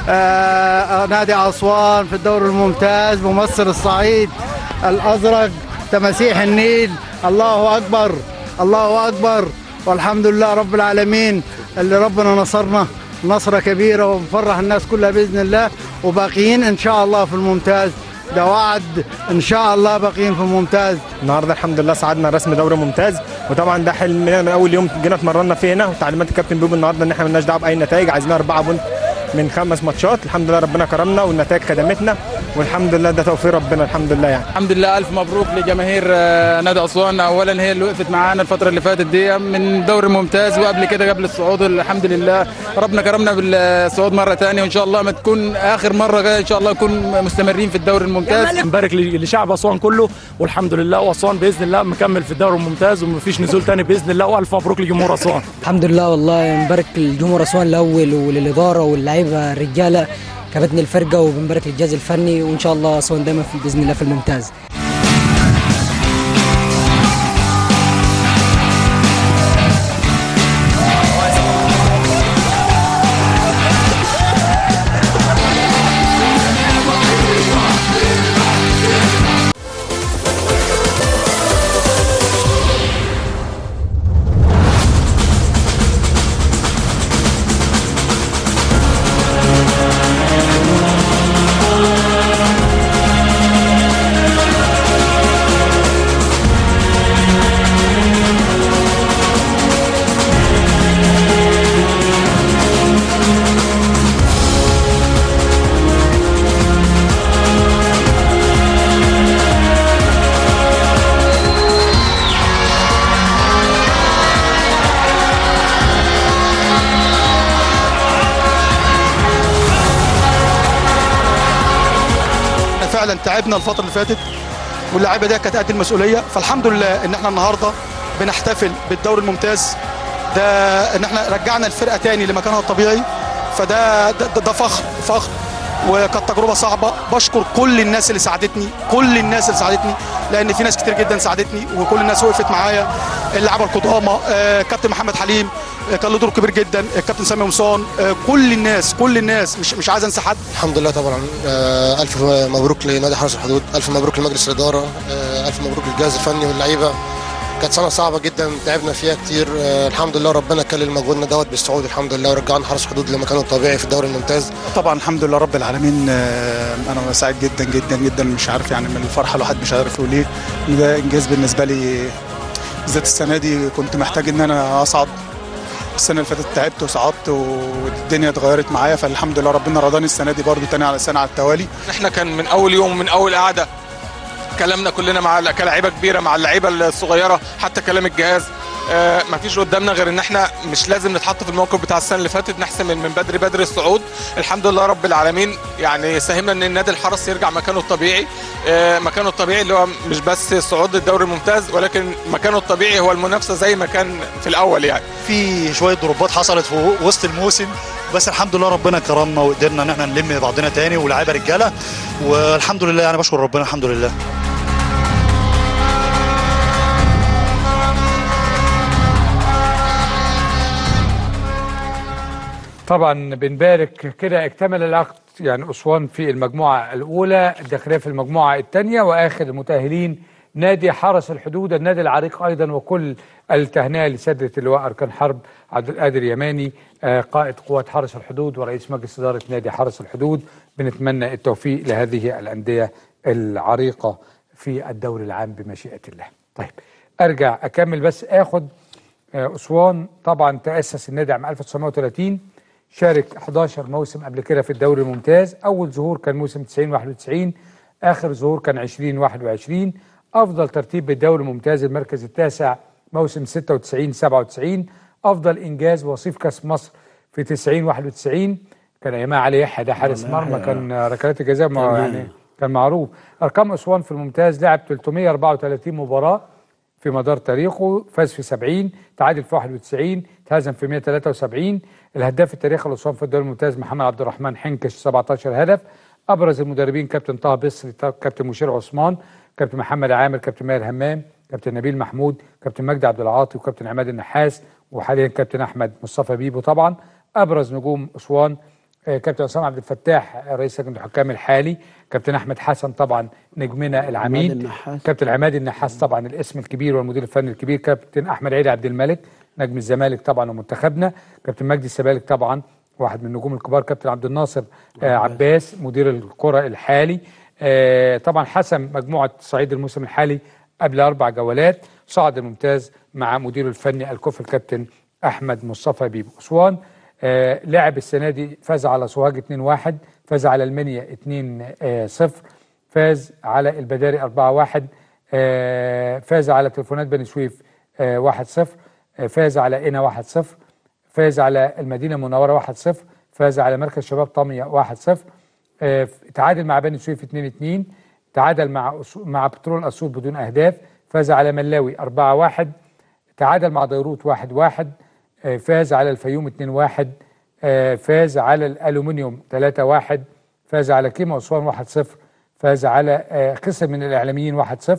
آه نادي أسوان في الدوري الممتاز ممثل الصعيد الأزرق تماسيح النيل الله أكبر الله أكبر والحمد لله رب العالمين اللي ربنا نصرنا نصرة كبيرة ونفرح الناس كلها بإذن الله وباقيين إن شاء الله في الممتاز ده وعد إن شاء الله باقيين في الممتاز النهارده الحمد لله صعدنا رسم دوري ممتاز وطبعا ده حلمنا من اول يوم جينا اتمرنا فيه هنا وتعليمات الكابتن بيبو النهارده ان احنا مالناش دعوه باي نتائج عايزين اربعه بونت من خمس ماتشات الحمد لله ربنا كرمنا والنتائج خدمتنا والحمد لله ده توفيق ربنا الحمد لله يعني الحمد لله الف مبروك لجماهير آه، نادي اسوان اولا هي اللي وقفت معانا الفتره اللي فاتت دي من دوري ممتاز وقبل كده قبل الصعود الحمد لله ربنا كرمنا بالصعود مره ثانيه وان شاء الله ما تكون اخر مره جايه ان شاء الله نكون مستمرين في الدوري الممتاز نبارك ل- لشعب اسوان كله والحمد لله واسوان باذن الله مكمل في الدوري الممتاز ومفيش نزول تاني باذن الله والف مبروك لجمهور اسوان الحمد لله والله نبارك لجمهور اسوان الاول وللاداره واللعيبه الرجاله كابتن الفرقه وبنبارك للجهاز الفني وان شاء الله اسوان دايما في باذن الله في الممتاز فعلا تعبنا الفتره اللي فاتت واللاعيبه دي كانت قد المسؤوليه فالحمد لله ان احنا النهارده بنحتفل بالدوري الممتاز ده ان احنا رجعنا الفرقه تاني لمكانها الطبيعي فده ده, ده, ده فخر فخر وكانت تجربه صعبه بشكر كل الناس اللي ساعدتني كل الناس اللي ساعدتني لان في ناس كتير جدا ساعدتني وكل الناس وقفت معايا اللعيبه القدامى آه، كابتن محمد حليم آه، كان له دور كبير جدا الكابتن سامي قمصان آه، كل الناس كل الناس مش مش عايز انسى حد الحمد لله طبعا آه، الف مبروك لنادي حرس الحدود الف مبروك لمجلس الاداره آه، الف مبروك للجهاز الفني واللعيبه كانت سنه صعبه جدا تعبنا فيها كتير آه، الحمد لله ربنا كلل مجهودنا دوت بالصعود الحمد لله ورجعنا حرس الحدود لمكانه الطبيعي في الدوري الممتاز طبعا الحمد لله رب العالمين آه، انا سعيد جدا جدا جدا مش عارف يعني من الفرحه الواحد مش عارف يقول ايه إن ده انجاز بالنسبه لي بالذات السنه دي كنت محتاج ان انا اصعد السنه اللي فاتت تعبت وصعدت والدنيا اتغيرت معايا فالحمد لله ربنا رضاني السنه دي برضو تاني على سنه على التوالي احنا كان من اول يوم من اول قعده كلامنا كلنا مع كلاعيبه كبيره مع اللعيبه الصغيره حتى كلام الجهاز آه مفيش قدامنا غير ان احنا مش لازم نتحط في الموقف بتاع السنه اللي فاتت نحسم من من بدري بدري الصعود الحمد لله رب العالمين يعني ساهمنا ان النادي الحرس يرجع مكانه الطبيعي آه مكانه الطبيعي اللي هو مش بس صعود الدوري الممتاز ولكن مكانه الطبيعي هو المنافسه زي ما كان في الاول يعني في شويه ضربات حصلت في وسط الموسم بس الحمد لله ربنا كرمنا وقدرنا ان احنا نلم بعضنا تاني ولاعيبه رجاله والحمد لله انا بشكر ربنا الحمد لله طبعا بنبارك كده اكتمل العقد يعني اسوان في المجموعه الاولى الداخليه في المجموعه الثانيه واخر المتاهلين نادي حرس الحدود النادي العريق ايضا وكل التهنئه لسياده اللواء اركان حرب عبد القادر يماني آه، قائد قوات حرس الحدود ورئيس مجلس اداره نادي حرس الحدود بنتمنى التوفيق لهذه الانديه العريقه في الدوري العام بمشيئه الله. طيب ارجع اكمل بس اخد آه، اسوان طبعا تاسس النادي عام 1930 شارك 11 موسم قبل كده في الدوري الممتاز اول ظهور كان موسم 90 91 اخر ظهور كان 20 21 افضل ترتيب بالدوري الممتاز المركز التاسع موسم 96 97 افضل انجاز وصيف كاس مصر في 90 91 كان ايامها علي يحيى ده حارس مرمى كان ركلات الجزاء ما تمام. يعني كان معروف ارقام اسوان في الممتاز لعب 334 مباراه في مدار تاريخه فاز في 70 تعادل في 91 تهزم في 173 الهداف التاريخي لاسوان في الدوري الممتاز محمد عبد الرحمن حنكش 17 هدف ابرز المدربين كابتن طه بصري كابتن مشير عثمان كابتن محمد عامر كابتن ماهر همام كابتن نبيل محمود كابتن مجدي عبد العاطي وكابتن عماد النحاس وحاليا كابتن احمد مصطفى بيبو طبعا ابرز نجوم اسوان آه، كابتن عصام عبد الفتاح رئيس لجنه الحكام الحالي كابتن احمد حسن طبعا نجمنا العميد النحاس. كابتن عماد النحاس طبعا الاسم الكبير والمدير الفني الكبير كابتن احمد عيد عبد الملك نجم الزمالك طبعا ومنتخبنا كابتن مجدي السبالك طبعا واحد من النجوم الكبار كابتن عبد الناصر آه عباس مدير الكره الحالي آه طبعا حسم مجموعه صعيد الموسم الحالي قبل اربع جولات صعد الممتاز مع مديره الفني الكفء الكابتن احمد مصطفى بيبو اسوان آه لعب السنه دي فاز على سوهاج 2-1 فاز على المنيا 2-0 فاز على البداري 4-1 آه فاز على تليفونات بني سويف آه 1-0 آه فاز على قنا 1-0 فاز على المدينه المنوره 1-0 فاز على مركز شباب طاميه 1-0 آه تعادل مع بني سويف 2-2 تعادل مع أسو- مع بترول اسيوط بدون اهداف فاز على ملاوي 4-1 تعادل مع ديروت 1-1 آه، فاز على الفيوم 2-1 آه، فاز على الالومنيوم 3-1 فاز على كيما اسوان 1-0 فاز على آه، خسر من الاعلاميين 1-0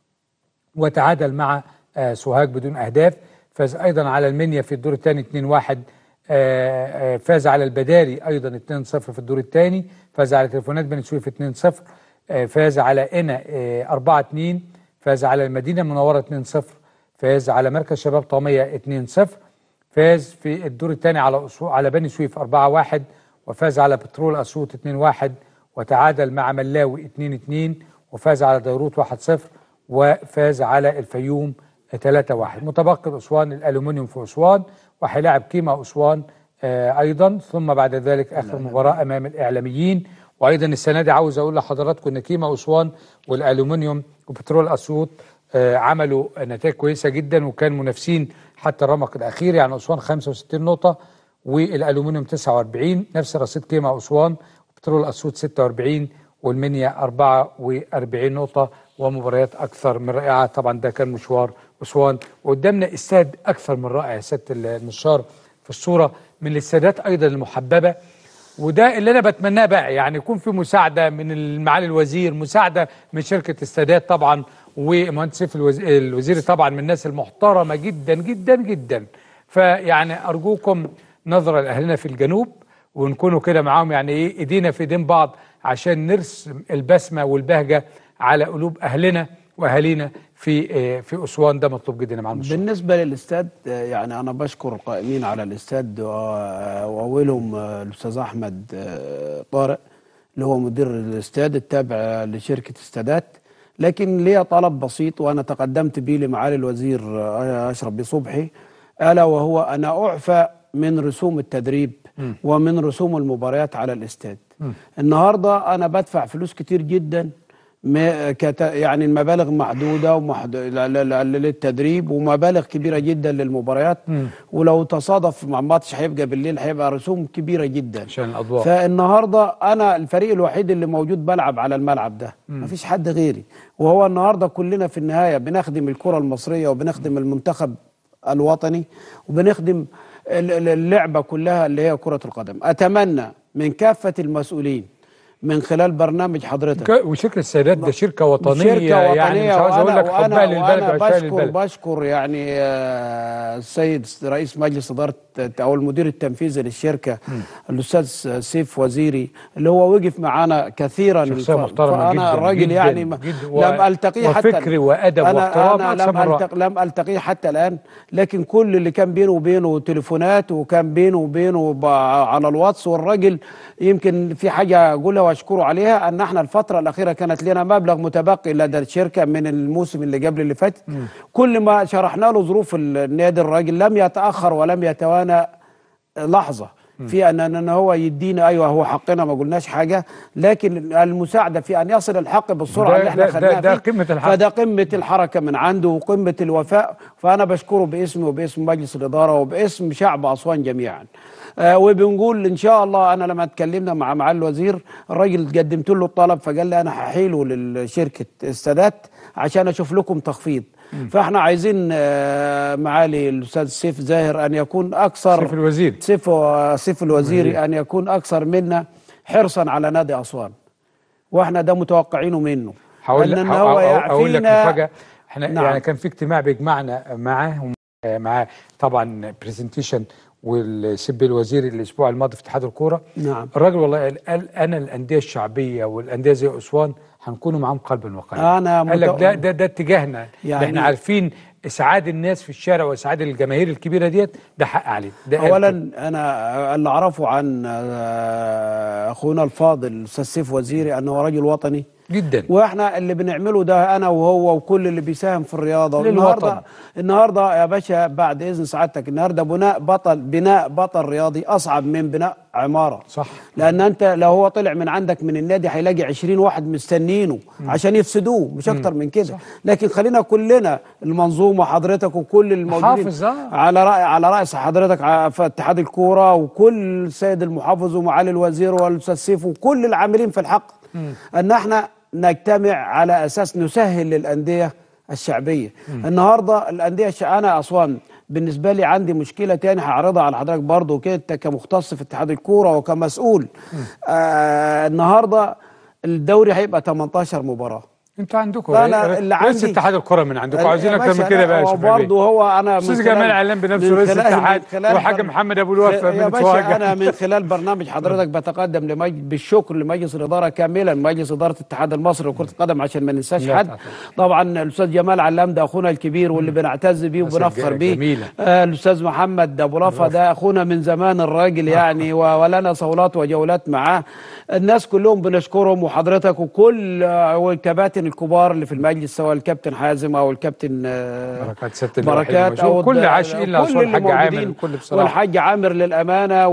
وتعادل مع آه، سوهاج بدون اهداف فاز ايضا على المنيا في الدور الثاني 2-1 آه، آه، فاز على البداري ايضا 2-0 في الدور الثاني فاز على تليفونات بني سويف 2-0 آه، فاز على قنا آه، 4-2 فاز على المدينه المنوره 2-0 فاز على مركز شباب طاميه 2-0 فاز في الدور الثاني على أسو... على بني سويف 4-1 وفاز على بترول اسيوط 2-1 وتعادل مع ملاوي 2-2 وفاز على ديروت 1-0 وفاز على الفيوم 3-1 متبقي اسوان الالومنيوم في اسوان وهيلاعب كيما اسوان آه ايضا ثم بعد ذلك اخر مباراه امام الاعلاميين وايضا السنه دي عاوز اقول لحضراتكم ان كيما اسوان والالومنيوم وبترول اسيوط آه عملوا نتائج كويسه جدا وكان منافسين حتى الرمق الاخير يعني اسوان 65 نقطه والالومنيوم 49 نفس رصيد كيما اسوان وبترول اسيوط 46 والمنيا 44 نقطة ومباريات أكثر من رائعة طبعا ده كان مشوار أسوان وقدامنا استاد أكثر من رائع يا سيادة المستشار في الصورة من الاستادات أيضا المحببة وده اللي أنا بتمناه بقى يعني يكون في مساعدة من معالي الوزير مساعدة من شركة استادات طبعا ومهندس سيف الوز- الوزير طبعا من الناس المحترمة جدا جدا جدا فيعني أرجوكم نظرة لأهلنا في الجنوب ونكونوا كده معاهم يعني ايه ايدينا في ايدين بعض عشان نرسم البسمه والبهجه على قلوب اهلنا واهالينا في آه، في اسوان ده مطلوب جدا يا معلم الشرطة. بالنسبة للاستاد آه، يعني أنا بشكر القائمين على الاستاد و- وأولهم آه، الأستاذ أحمد آه، طارق اللي هو مدير الاستاد التابع لشركة استادات لكن ليا طلب بسيط وأنا تقدمت به لمعالي الوزير آه، أشرف بيه صبحي ألا وهو أنا أعفى من رسوم التدريب مم. ومن رسوم المباريات على الاستاد النهارده انا بدفع فلوس كتير جدا م- كت... يعني المبالغ محدوده ومحدو... ل- ل- ل- للتدريب ومبالغ كبيره جدا للمباريات مم. ولو تصادف مع ماتش هيبقى بالليل هيبقى رسوم كبيره جدا عشان الاضواء فالنهارده انا الفريق الوحيد اللي موجود بلعب على الملعب ده مم. مفيش حد غيري وهو النهارده كلنا في النهايه بنخدم الكره المصريه وبنخدم المنتخب الوطني وبنخدم ال- ال- اللعبه كلها اللي هي كره القدم اتمنى من كافه المسؤولين من خلال برنامج حضرتك ك- وشركه السيدات ده شركه وطنيه شركه وطنيه يعني مش عاوز اقول وأنا- لك حبها للبلد وأنا وعشان بشكر للبلد بشكر يعني آه، السيد رئيس مجلس اداره او المدير التنفيذي للشركه الاستاذ سيف وزيري اللي هو وقف معانا كثيرا شخصية ف- محترمة فانا جداً، الراجل جداً، يعني ما- جداً، و- لم التقيه حتى وفكر وأدب أنا واحترام أنا أكثر لم, من رائع. ألتق لم التقيه حتى الان لكن كل اللي كان بينه وبينه تليفونات وكان بينه وبينه ب- على الواتس والراجل يمكن في حاجه اقولها واشكره عليها ان احنا الفتره الاخيره كانت لنا مبلغ متبقي لدى الشركه من الموسم اللي قبل اللي فات كل ما شرحنا له ظروف النادي الراجل لم يتاخر ولم يتوانى لحظه في ان ان هو يدينا ايوه هو حقنا ما قلناش حاجه لكن المساعده في ان يصل الحق بالسرعه ده- اللي احنا ده- خدناها ده فيه. قمة الحق. فده قمه الحركه من عنده وقمه الوفاء فانا بشكره باسمي وباسم مجلس الاداره وباسم شعب اسوان جميعا آه وبنقول ان شاء الله انا لما اتكلمنا مع معالي الوزير الراجل قدمت له الطلب فقال لي انا هحيله لشركه السادات عشان اشوف لكم تخفيض فاحنا عايزين آه، معالي الاستاذ سيف زاهر ان يكون اكثر سيف الوزير سيف سيف الوزيري ان يكون اكثر منا حرصا على نادي اسوان واحنا ده متوقعينه منه هقول ان لك هو اقول لك يعفينا مفاجاه احنا نعم. يعني كان في اجتماع بيجمعنا معاه مع طبعا برزنتيشن والسب الوزيري الاسبوع الماضي في اتحاد الكوره نعم الراجل والله قال, قال انا الانديه الشعبيه والانديه زي اسوان هنكونوا معاهم قلبا وقالبا أنا قال لك متو- ده ده ده اتجاهنا يعني- يعني احنا عارفين اسعاد الناس في الشارع واسعاد الجماهير الكبيره ديت ده حق عليه ده قال اولا كده. انا اللي اعرفه عن آه، اخونا الفاضل الاستاذ سيف وزيري انه رجل وطني جدا واحنا اللي بنعمله ده انا وهو وكل اللي بيساهم في الرياضه للوطن. النهارده النهارده يا باشا بعد اذن سعادتك النهارده بناء بطل بناء بطل رياضي اصعب من بناء عماره صح لان انت لو هو طلع من عندك من النادي هيلاقي 20 واحد مستنينه عشان يفسدوه مش اكتر من كده لكن خلينا كلنا المنظومه حضرتك وكل الموجودين حافظ، آه. على رأي على رأس حضرتك ع- في اتحاد الكوره وكل السيد المحافظ ومعالي الوزير والاستاذ سيف وكل العاملين في الحق ان احنا نجتمع على اساس نسهل للانديه الشعبيه النهارده الانديه الش... انا اسوان بالنسبه لي عندي مشكله تاني هعرضها على حضرتك برضو كده أنت كمختص في اتحاد الكوره وكمسؤول آه النهارده الدوري هيبقى 18 مباراه انتوا عندكم فأنا رئيس اللي رئيس عندي- اتحاد الكره من عندكم عايزين يا اكتر من باشا كده لا، بقى يا هو شباب برضه هو انا من استاذ خلال- جمال علام بنفسه من رئيس خلال- الاتحاد من خلال وحاج بر- محمد ابو الوفا يا من باشا سوهاج انا من خلال برنامج حضرتك بتقدم لمج... بالشكر لمجلس الاداره كاملا مجلس اداره الاتحاد المصري لكره القدم عشان ما ننساش لا حد طبعا. طبعا الاستاذ جمال علام ده اخونا الكبير واللي بنعتز بيه ناس وبنفخر ج- بيه جميلة. آه الاستاذ محمد ابو رفا ده اخونا من زمان الراجل يعني و- ولنا صولات وجولات معاه الناس كلهم بنشكرهم وحضرتك وكل آه، والكباتن الكبار اللي في المجلس سواء الكابتن حازم او الكابتن آه، بركات ست الوحيد بركات المشهور. او كل الد- عاشقين كل لأسوان اللي الحاج عامر موجودين. الكل بصراحه والحاج عامر للامانه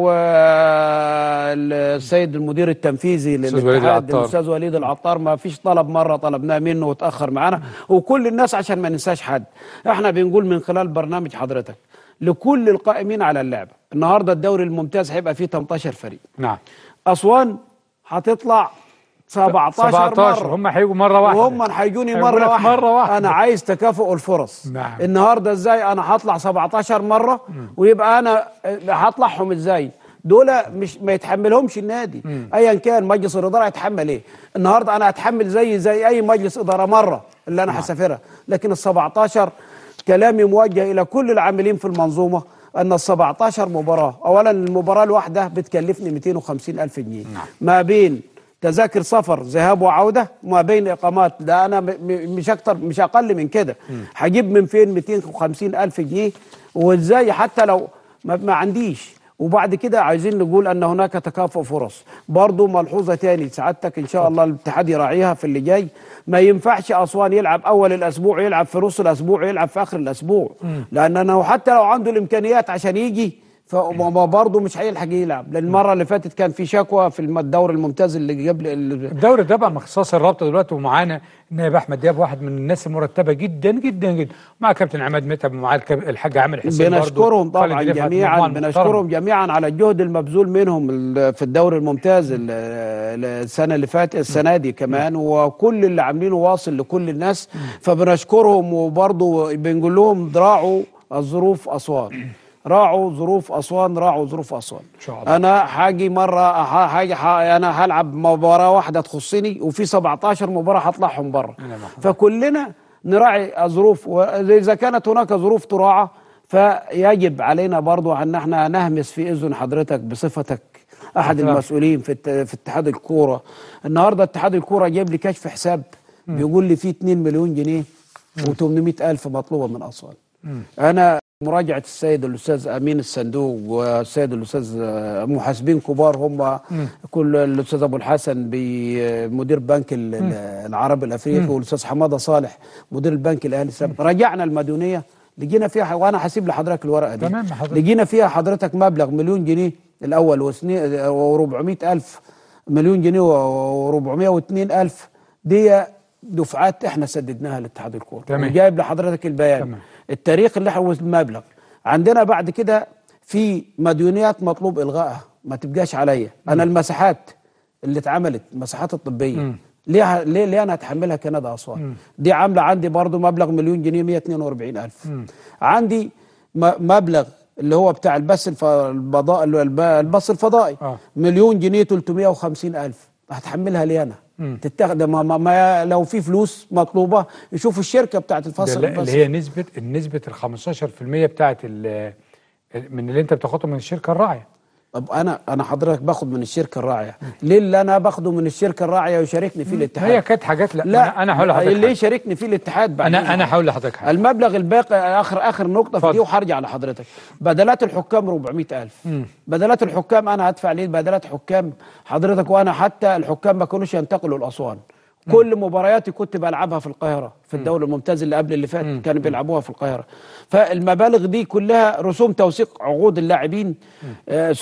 والسيد المدير التنفيذي أستاذ وليد للاتحاد العطار. الاستاذ وليد العطار ما فيش طلب مره طلبناه منه وتاخر معانا وكل الناس عشان ما ننساش حد احنا بنقول من خلال برنامج حضرتك لكل القائمين على اللعبه النهارده الدوري الممتاز هيبقى فيه 18 فريق نعم اسوان هتطلع 17 17 مرة هم هيجوا مره واحده وهم هيجوني هيقول مره لك واحده مره واحده انا عايز تكافؤ الفرص نعم. النهارده ازاي انا هطلع 17 مره ويبقى انا هطلعهم ازاي دول مش ما يتحملهمش النادي ايا كان مجلس الاداره هيتحمل ايه النهارده انا هتحمل زي زي اي مجلس اداره مره اللي انا هسافرها لكن ال 17 كلامي موجه الى كل العاملين في المنظومه ان ال 17 مباراه اولا المباراه الواحده بتكلفني 250 الف جنيه ما بين تذاكر سفر ذهاب وعوده وما بين اقامات ده انا م- م- مش اكتر مش اقل من كده هجيب من فين 250 الف جنيه وازاي حتى لو ما, ما عنديش وبعد كده عايزين نقول ان هناك تكافؤ فرص برضو ملحوظه تاني سعادتك ان شاء الله الاتحاد يراعيها في اللي جاي ما ينفعش اسوان يلعب اول الاسبوع يلعب في نص الاسبوع يلعب في اخر الاسبوع لان انا حتى لو عنده الامكانيات عشان يجي فبرضه مش هيلحق يلعب لان المره اللي فاتت كان في شكوى في الم- الدوري الممتاز اللي قبل ال- الدوري ده بقى مخصص الرابطه دلوقتي ومعانا نائب احمد دياب واحد من الناس المرتبه جدا جدا جدا مع كابتن عماد متعب ومع الكاب- الحاج عامر حسين برضو. بنشكرهم طبعا خالد رفعت، جميعا مجموعة محترمة. بنشكرهم جميعا على الجهد المبذول منهم ال- في الدوري الممتاز ال- ال- السنه اللي فاتت السنه دي كمان وكل اللي عاملينه واصل لكل الناس فبنشكرهم وبرضه بنقول لهم راعوا الظروف اسوان راعوا ظروف اسوان راعوا ظروف اسوان ان شاء الله انا هاجي مره ه- هاجي ه- انا هلعب مباراه واحده تخصني وفي 17 مباراه هطلعهم بره فكلنا نراعي الظروف واذا كانت هناك ظروف تراعى فيجب علينا برضو ان احنا نهمس في اذن حضرتك بصفتك احد نعم. المسؤولين في الت- في اتحاد الكوره النهارده اتحاد الكوره جايب لي كشف حساب بيقول لي فيه 2 مليون جنيه و800 الف مطلوبه من اسوان انا مراجعه السيد الاستاذ امين الصندوق والسيد الاستاذ آه، محاسبين كبار هم كل الاستاذ ابو الحسن بي- مدير بنك ال- ال- العربي الافريقي مم. والاستاذ حماده صالح مدير البنك الاهلي السابق راجعنا المديونيه لقينا فيها ح- وانا هسيب لحضرتك الورقه دي تمام يا حضرتك. لقينا فيها حضرتك مبلغ مليون جنيه الاول و400 الف مليون جنيه و402 الف دي دفعات احنا سددناها لاتحاد الكوره تمام. وجايب لحضرتك البيان تمام. التاريخ اللي هو المبلغ عندنا بعد كده في مديونيات مطلوب الغائها ما تبقاش عليا انا المساحات اللي اتعملت المساحات الطبيه مم. ليه ليه ليه انا اتحملها كندا اسوان مم. دي عامله عندي برضو مبلغ مليون جنيه 142 الف مم. عندي م- مبلغ اللي هو بتاع البث الف- البضاء اللي هو الب- البث الفضائي آه. مليون جنيه 350 الف هتحملها لي انا مم. تتاخد ما, ما, ما لو في فلوس مطلوبه يشوفوا الشركه بتاعت ده الفصل لا- البث. اللي هي نسبه النسبه ال 15% بتاعت ال- من اللي انت بتاخده من الشركه الراعيه طب انا انا حضرتك باخد من الشركه الراعيه ليه اللي انا باخده من الشركه الراعيه ويشاركني فيه الاتحاد هي كانت حاجات لا, لا أنا- انا هقول لحضرتك اللي حاجة. يشاركني فيه الاتحاد بعد انا إذنك. انا هقول لحضرتك حاجه المبلغ الباقي اخر اخر نقطه في دي وهرجع لحضرتك بدلات الحكام 400000 مم. بدلات الحكام انا هدفع ليه بدلات حكام حضرتك وانا حتى الحكام ما كانوش ينتقلوا لاسوان كل مبارياتي كنت بلعبها في القاهره في الدوري الممتاز اللي قبل اللي فات كانوا بيلعبوها في القاهره فالمبالغ دي كلها رسوم توثيق عقود اللاعبين آه،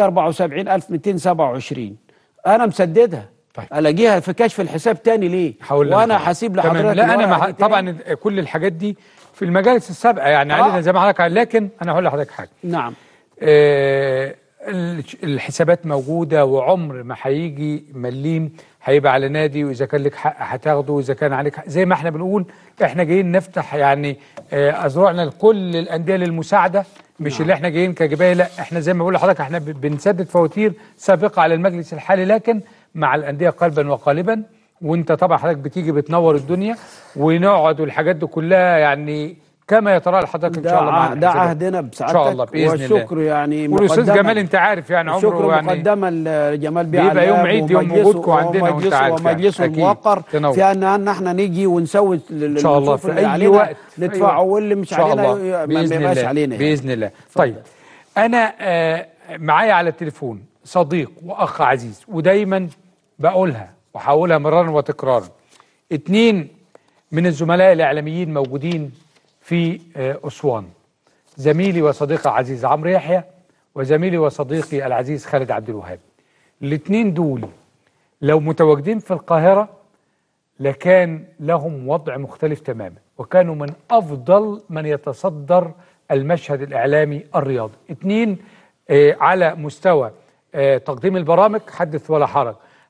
674227 انا مسددها طيب. الاقيها في كشف الحساب تاني ليه هقول وانا لحضرتك. هسيب تمام. لحضرتك لا انا الورقة مع... دي تاني. طبعا كل الحاجات دي في المجالس السابقه يعني آه. علينا زي ما حضرتك قال لكن انا هقول لحضرتك حاجه نعم آه، الش- الحسابات موجوده وعمر ما هيجي مليم هيبقى على نادي واذا كان لك حق هتاخده واذا كان عليك حق زي ما احنا بنقول احنا جايين نفتح يعني آه، اذرعنا لكل الانديه للمساعده مش نعم. اللي احنا جايين كجبايه لا احنا زي ما بقول لحضرتك احنا ب- بنسدد فواتير سابقه على المجلس الحالي لكن مع الانديه قلبا وقالبا وانت طبعا حضرتك بتيجي بتنور الدنيا ونقعد والحاجات دي كلها يعني كما يتراءى لحضرتك ان ده شاء الله ع- معانا ده الحسابات. عهدنا ان بسعادتك شاء الله باذن الله والشكر يعني والاستاذ مقدماً- جمال انت عارف يعني الشكر عمره يعني مقدما لجمال بيه بيبقى يوم علام عيد يوم ومجلسه- وجودكم عندنا وانت ومجلسه عارف يعني. ومجلسه أكيد. الموقر تنور. في ان ان احنا نيجي ونسوي ان شاء الله في اي علينا وقت في أي ندفعه وقت. واللي مش إن شاء علينا الله. ما باذن بيبقاش الله علينا يعني. باذن الله طيب انا آه معايا على التليفون صديق واخ عزيز ودايما بقولها وهقولها مرارا وتكرارا اتنين من الزملاء الاعلاميين موجودين في آه اسوان زميلي وصديقي العزيز عمرو يحيى وزميلي وصديقي العزيز خالد عبد الوهاب الاثنين دول لو متواجدين في القاهره لكان لهم وضع مختلف تماما وكانوا من أفضل من يتصدر المشهد الإعلامي الرياضي اثنين آه، على مستوى آه، تقديم البرامج حدث ولا حرج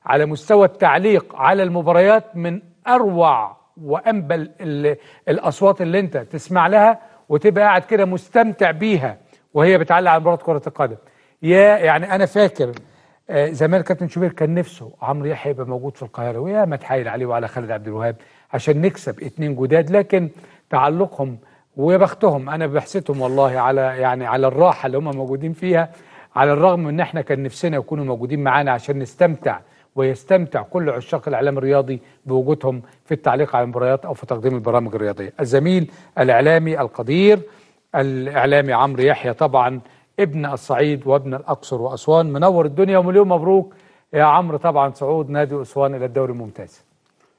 على مستوى التعليق على المباريات من اروع وانبل ال- الاصوات اللي انت تسمع لها وتبقى قاعد كده مستمتع بيها وهي بتعلق على مباراه كره القدم يا يعني انا فاكر آه، زمان كابتن شوبير كان نفسه عمرو يحيى يبقى موجود في القاهره ويا ما اتحايل عليه وعلى خالد عبد الوهاب عشان نكسب اتنين جداد لكن تعلقهم ويا بختهم انا بحسدهم والله على يعني على الراحه اللي هم موجودين فيها على الرغم من ان احنا كان نفسنا يكونوا موجودين معانا عشان نستمتع ويستمتع كل عشاق الاعلام الرياضي بوجودهم في التعليق على المباريات او في تقديم البرامج الرياضيه. الزميل الاعلامي القدير الاعلامي عمرو يحيى طبعا ابن الصعيد وابن الاقصر واسوان منور الدنيا ومليون مبروك يا عمرو طبعا صعود نادي اسوان الى الدوري الممتاز.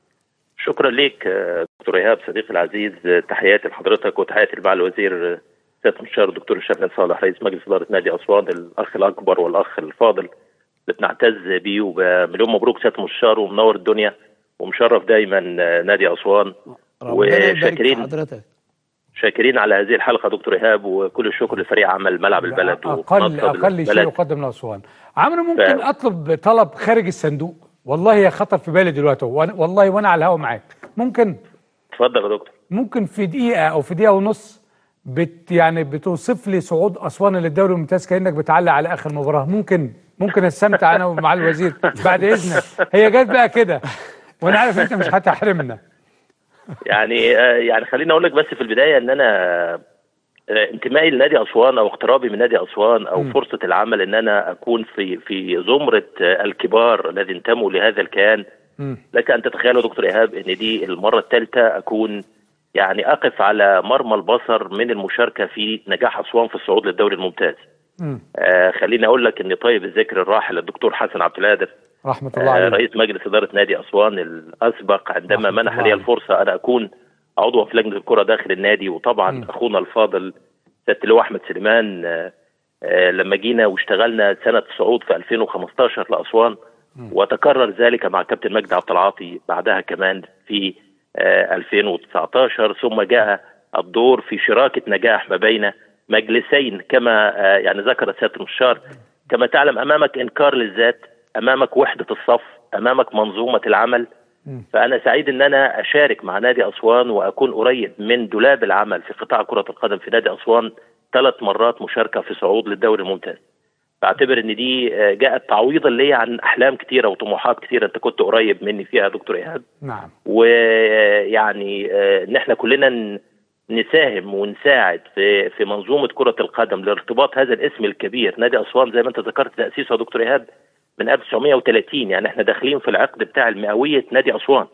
شكرا ليك آه، دكتور ايهاب صديقي العزيز آه، تحياتي لحضرتك وتحياتي لمع الوزير آه، سياده المستشار الدكتور الشافعي صالح رئيس مجلس اداره نادي اسوان الاخ الاكبر والاخ الفاضل اللي بنعتز بيه ومليون مبروك سياده المستشار ومنور الدنيا ومشرف دايما آه، نادي اسوان ربنا يبارك في وشاكرين حضرتك شاكرين على هذه الحلقه دكتور ايهاب وكل الشكر لفريق عمل ملعب البلد اقل ومنصب اقل شيء البلد. يقدم لاسوان. عمرو ممكن ف- اطلب طلب خارج الصندوق والله يا خطر في بالي دلوقتي وأنا- والله وانا على الهوا معاك ممكن اتفضل يا دكتور ممكن في دقيقة أو في دقيقة ونص بت يعني بتوصف لي صعود أسوان للدوري الممتاز كأنك بتعلق على آخر مباراة ممكن ممكن استمتع أنا ومع الوزير بعد إذنك هي جت بقى كده وأنا عارف أنت مش هتحرمنا يعني آه، يعني خليني اقول لك بس في البدايه ان انا آه، انتمائي لنادي اسوان او اقترابي من نادي اسوان او مم. فرصه العمل ان انا اكون في في زمره آه، الكبار الذي انتموا لهذا الكيان لك ان تتخيل يا دكتور ايهاب ان دي المره الثالثه اكون يعني اقف على مرمى البصر من المشاركه في نجاح اسوان في الصعود للدوري الممتاز. آه خليني اقول لك ان طيب الذكر الراحل الدكتور حسن عبد القادر رحمة الله آه، عليه رئيس مجلس إدارة نادي أسوان الأسبق عندما منح لي الفرصة أن أكون عضوا في لجنة الكرة داخل النادي وطبعا أخونا الفاضل سيادة اللواء أحمد سليمان آه، آه، لما جينا واشتغلنا سنة الصعود في 2015 لأسوان وتكرر ذلك مع كابتن مجدي عبد العاطي بعدها كمان في آه، 2019 ثم جاء الدور في شراكة نجاح ما بين مجلسين كما آه، يعني ذكر سيادة المستشار كما تعلم أمامك إنكار للذات أمامك وحدة الصف أمامك منظومة العمل فأنا سعيد أن أنا أشارك مع نادي أسوان وأكون قريب من دولاب العمل في قطاع كرة القدم في نادي أسوان ثلاث مرات مشاركة في صعود للدوري الممتاز بعتبر ان دي آه، جاءت تعويضا ليا عن احلام كتيره وطموحات كتيره انت كنت قريب مني فيها يا دكتور ايهاب نعم ويعني آه، ان احنا كلنا ن- نساهم ونساعد في في منظومه كره القدم لارتباط هذا الاسم الكبير نادي اسوان زي ما انت ذكرت تاسيسه يا دكتور ايهاب من 1930 يعني احنا داخلين في العقد بتاع المئويه نادي اسوان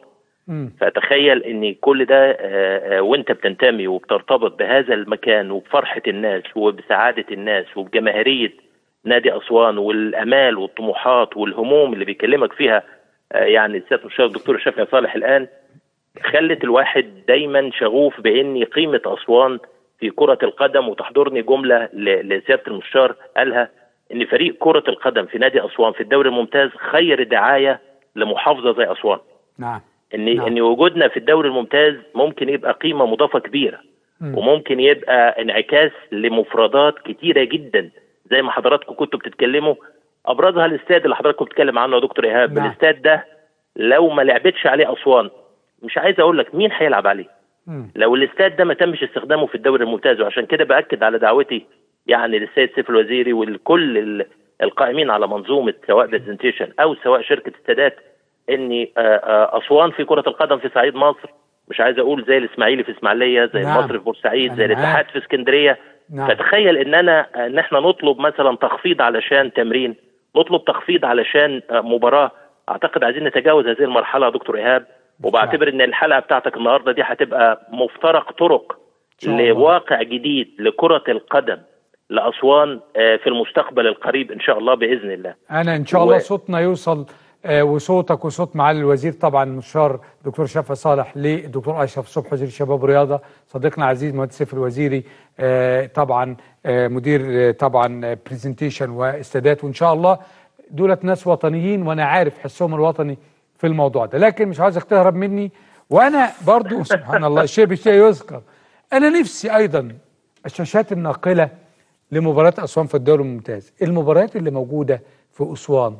فتخيل ان كل ده آه، آه، وانت بتنتمي وبترتبط بهذا المكان وبفرحه الناس وبسعاده الناس وبجماهيريه نادي اسوان والامال والطموحات والهموم اللي بيكلمك فيها آه، يعني السيد المستشار الدكتور الشافعي صالح الان خلت الواحد دايما شغوف بان قيمه اسوان في كره القدم وتحضرني جمله ل- لسياده المستشار قالها ان فريق كره القدم في نادي اسوان في الدوري الممتاز خير دعايه لمحافظه زي اسوان نعم ان ان وجودنا في الدوري الممتاز ممكن يبقى قيمه مضافه كبيره وممكن يبقى انعكاس لمفردات كتيره جدا زي ما حضراتكم كنتوا بتتكلموا ابرزها الاستاد اللي حضراتكم بتتكلم عنه يا دكتور ايهاب نعم. الاستاد ده لو ما لعبتش عليه اسوان مش عايز اقول لك مين هيلعب عليه لو الاستاد ده ما تمش استخدامه في الدوري الممتاز وعشان كده باكد على دعوتي يعني للسيد سيف الوزيري ولكل ال- القائمين على منظومه سواء برزنتيشن او سواء شركه استادات ان آه، آه، اسوان في كره القدم في صعيد مصر مش عايز اقول زي الاسماعيلي في اسماعيليه زي نعم. المصري في بورسعيد زي أنا الاتحاد معاك. في اسكندريه نعم. فتخيل ان انا ان احنا نطلب مثلا تخفيض علشان تمرين نطلب تخفيض علشان آه، مباراه اعتقد عايزين نتجاوز هذه المرحله يا دكتور ايهاب وبعتبر ان الحلقه بتاعتك النهارده دي هتبقى مفترق طرق شاء الله. لواقع جديد لكره القدم لاسوان آه، في المستقبل القريب ان شاء الله باذن الله انا ان شاء و- الله صوتنا يوصل آه، وصوتك وصوت معالي الوزير طبعا المستشار دكتور شفا صالح للدكتور اشرف صبحي وزير الشباب والرياضه صديقنا العزيز مهندس سيف الوزيري آه، طبعا آه، مدير آه، طبعا برزنتيشن واستادات وان شاء الله دولت ناس وطنيين وانا عارف حسهم الوطني في الموضوع ده لكن مش عاوزك تهرب مني وانا برضو سبحان الله الشيء بالشيء يذكر انا نفسي ايضا الشاشات الناقله لمباريات اسوان في الدوري الممتاز المباريات اللي موجوده في اسوان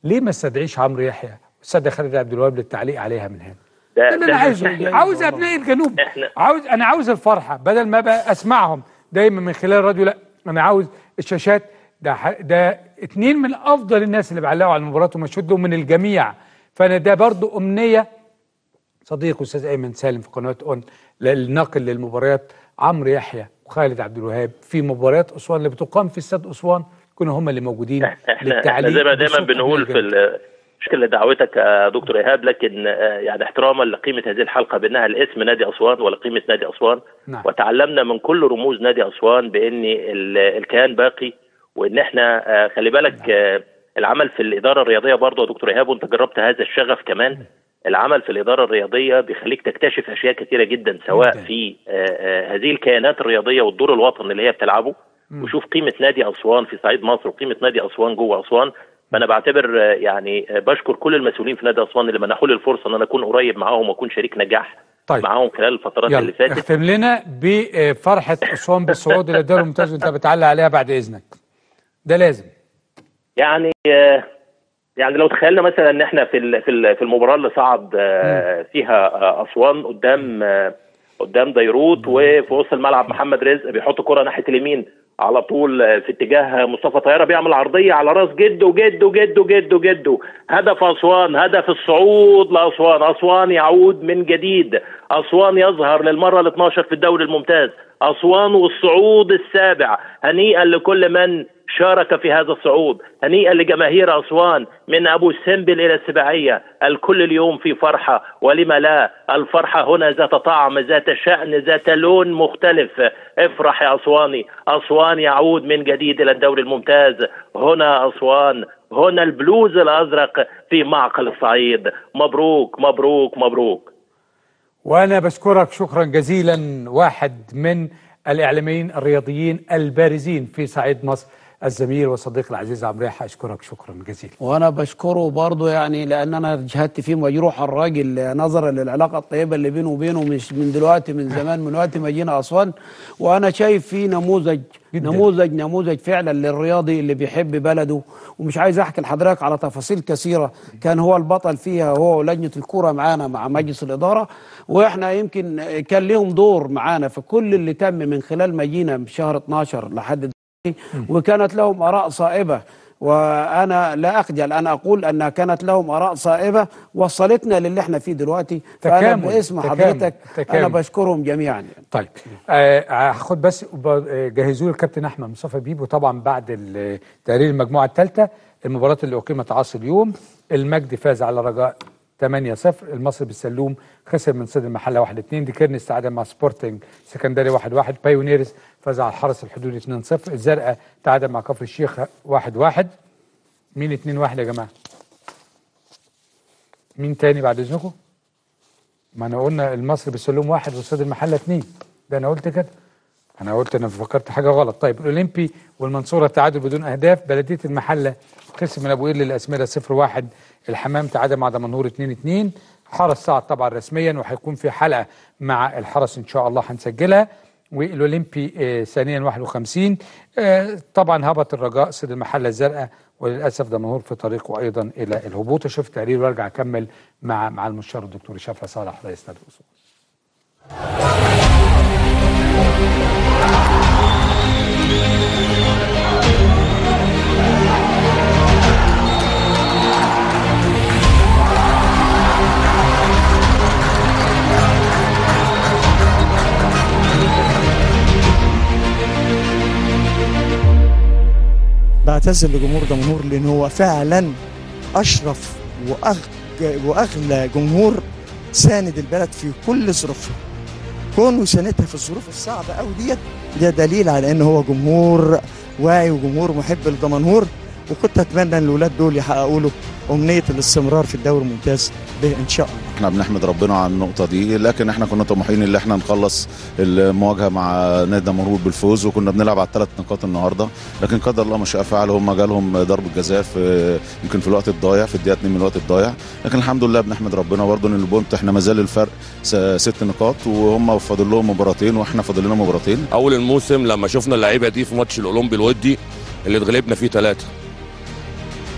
ليه ما استدعيش عمرو يحيى استدعي خالد عبد الوهاب للتعليق عليها من هنا ده ده اللي انا عايزه عاوز ابناء الجنوب عاوز انا عاوز الفرحه بدل ما بقى اسمعهم دايما من خلال الراديو لا انا عاوز الشاشات ده ح- ده اتنين من افضل الناس اللي بيعلقوا على المباراه ومشهود من الجميع فانا ده برضو امنيه صديق استاذ ايمن سالم في قناه اون الناقل للمباريات عمرو يحيى وخالد عبد الوهاب في مباريات اسوان اللي بتقام في استاد اسوان يكونوا هم اللي موجودين احنا احنا للتعليق زي ما دايما بصوت بنقول في ال- مشكلة دعوتك يا دكتور ايهاب لكن آه، يعني احتراما لقيمه هذه الحلقه بانها الاسم نادي اسوان ولقيمه نادي اسوان نعم. وتعلمنا من كل رموز نادي اسوان بان ال- الكيان باقي وان احنا آه، خلي بالك آه، العمل في الاداره الرياضيه برضه يا دكتور ايهاب وانت جربت هذا الشغف كمان العمل في الاداره الرياضيه بيخليك تكتشف اشياء كثيره جدا سواء في آه، آه، هذه الكيانات الرياضيه والدور الوطني اللي هي بتلعبه وشوف قيمه نادي اسوان في صعيد مصر وقيمه نادي اسوان جوه اسوان فانا بعتبر آه، يعني آه، بشكر كل المسؤولين في نادي اسوان اللي منحوا لي الفرصه ان انا اكون قريب معاهم واكون شريك نجاح طيب. معاهم خلال الفترات اللي يلا فاتت اختم لنا بفرحه اسوان بالصعود الى الدوري الممتاز وانت بتعلق عليها بعد اذنك ده لازم يعني آه، يعني لو تخيلنا مثلا ان احنا في ال- في ال- في المباراه اللي صعد آه، فيها آه، اسوان قدام آه، قدام ديروت وفي وسط الملعب محمد رزق بيحط كره ناحيه اليمين على طول آه، في اتجاه مصطفى طياره بيعمل عرضيه على راس جده جده جده جده جده هدف اسوان هدف الصعود لاسوان اسوان يعود من جديد اسوان يظهر للمره ال 12 في الدوري الممتاز اسوان والصعود السابع هنيئا لكل من شارك في هذا الصعود هنيئا لجماهير أسوان من أبو السمبل إلى السباعية الكل اليوم في فرحة ولما لا الفرحة هنا ذات طعم ذات شأن ذات لون مختلف افرح يا أسواني أسوان يعود من جديد إلى الدوري الممتاز هنا أسوان هنا البلوز الأزرق في معقل الصعيد مبروك مبروك مبروك وانا بشكرك شكرا جزيلا واحد من الاعلاميين الرياضيين البارزين في صعيد مصر الزميل والصديق العزيز عمرو يحيى اشكرك شكرا جزيلا وانا بشكره برضه يعني لان انا جهدت فيه مجروح الراجل نظرا للعلاقه الطيبه اللي بينه وبينه مش من دلوقتي من زمان من وقت ما جينا اسوان وانا شايف فيه نموذج جداً. نموذج نموذج فعلا للرياضي اللي بيحب بلده ومش عايز احكي لحضرتك على تفاصيل كثيره كان هو البطل فيها هو ولجنه الكوره معانا مع مجلس الاداره واحنا يمكن كان لهم دور معانا في كل اللي تم من خلال ما جينا من شهر 12 لحد دلوقتي وكانت لهم اراء صائبه وانا لا اخجل ان اقول انها كانت لهم اراء صائبه وصلتنا للي احنا فيه دلوقتي فانا تكامل، باسم تكامل، حضرتك تكامل. انا بشكرهم جميعا يعني. طيب آه، هاخد بس وب- آه، جهزوا لي الكابتن احمد مصطفى بيبو طبعا بعد ال- تقرير المجموعه الثالثه المباراه اللي اقيمت عصر اليوم المجد فاز على رجاء 8-0 المصري بالسلوم خسر من صيد المحله 1-2 ديكيرنس تعادل مع سبورتنج سكندري 1-1 بايونيرز فاز على الحرس الحدودي 2-0 الزرقاء تعادل مع كفر الشيخ 1-1 مين 2-1 يا جماعه مين تاني بعد اذنكم ما انا قلنا المصري بالسلوم واحد وصيد المحله اثنين ده انا قلت كده انا قلت انا فكرت حاجه غلط طيب الاولمبي والمنصوره تعادل بدون اهداف بلديه المحله خسر من ابو قير للاسمده 0 1 الحمام تعادل مع دمنهور 2 2 حرس صعد طبعا رسميا وهيكون في حلقه مع الحرس ان شاء الله هنسجلها والاولمبي آه ثانيا 51 آه طبعا هبط الرجاء صيد المحله الزرقاء وللاسف دمنهور في طريقه ايضا الى الهبوط اشوف تقرير وارجع اكمل مع مع المستشار الدكتور شافعي صالح رئيس نادي الأسود. بعتذر لجمهور دمنهور لان هو فعلا اشرف وأغ... واغلى جمهور ساند البلد في كل ظروفها كونه ساندها في الظروف الصعبه قوي ديت ده دليل على ان هو جمهور واعي وجمهور محب لدمنهور وكنت اتمنى ان الاولاد دول يحققوا له امنيه الاستمرار في الدوري الممتاز به ان شاء الله احنا بنحمد ربنا على النقطة دي لكن احنا كنا طموحين ان احنا نخلص المواجهة مع نادي دمنهور بالفوز وكنا بنلعب على الثلاث نقاط النهاردة لكن قدر الله ما شاء فعل هم جالهم ضربة جزاء في يمكن في الوقت الضايع في الدقيقة 2 من الوقت الضايع لكن الحمد لله بنحمد ربنا برضه ان البونت احنا ما زال الفرق س- ست نقاط وهم فاضل لهم مباراتين واحنا فاضل لنا مباراتين اول الموسم لما شفنا اللعيبه دي في ماتش الاولمبي الودي اللي اتغلبنا فيه ثلاثه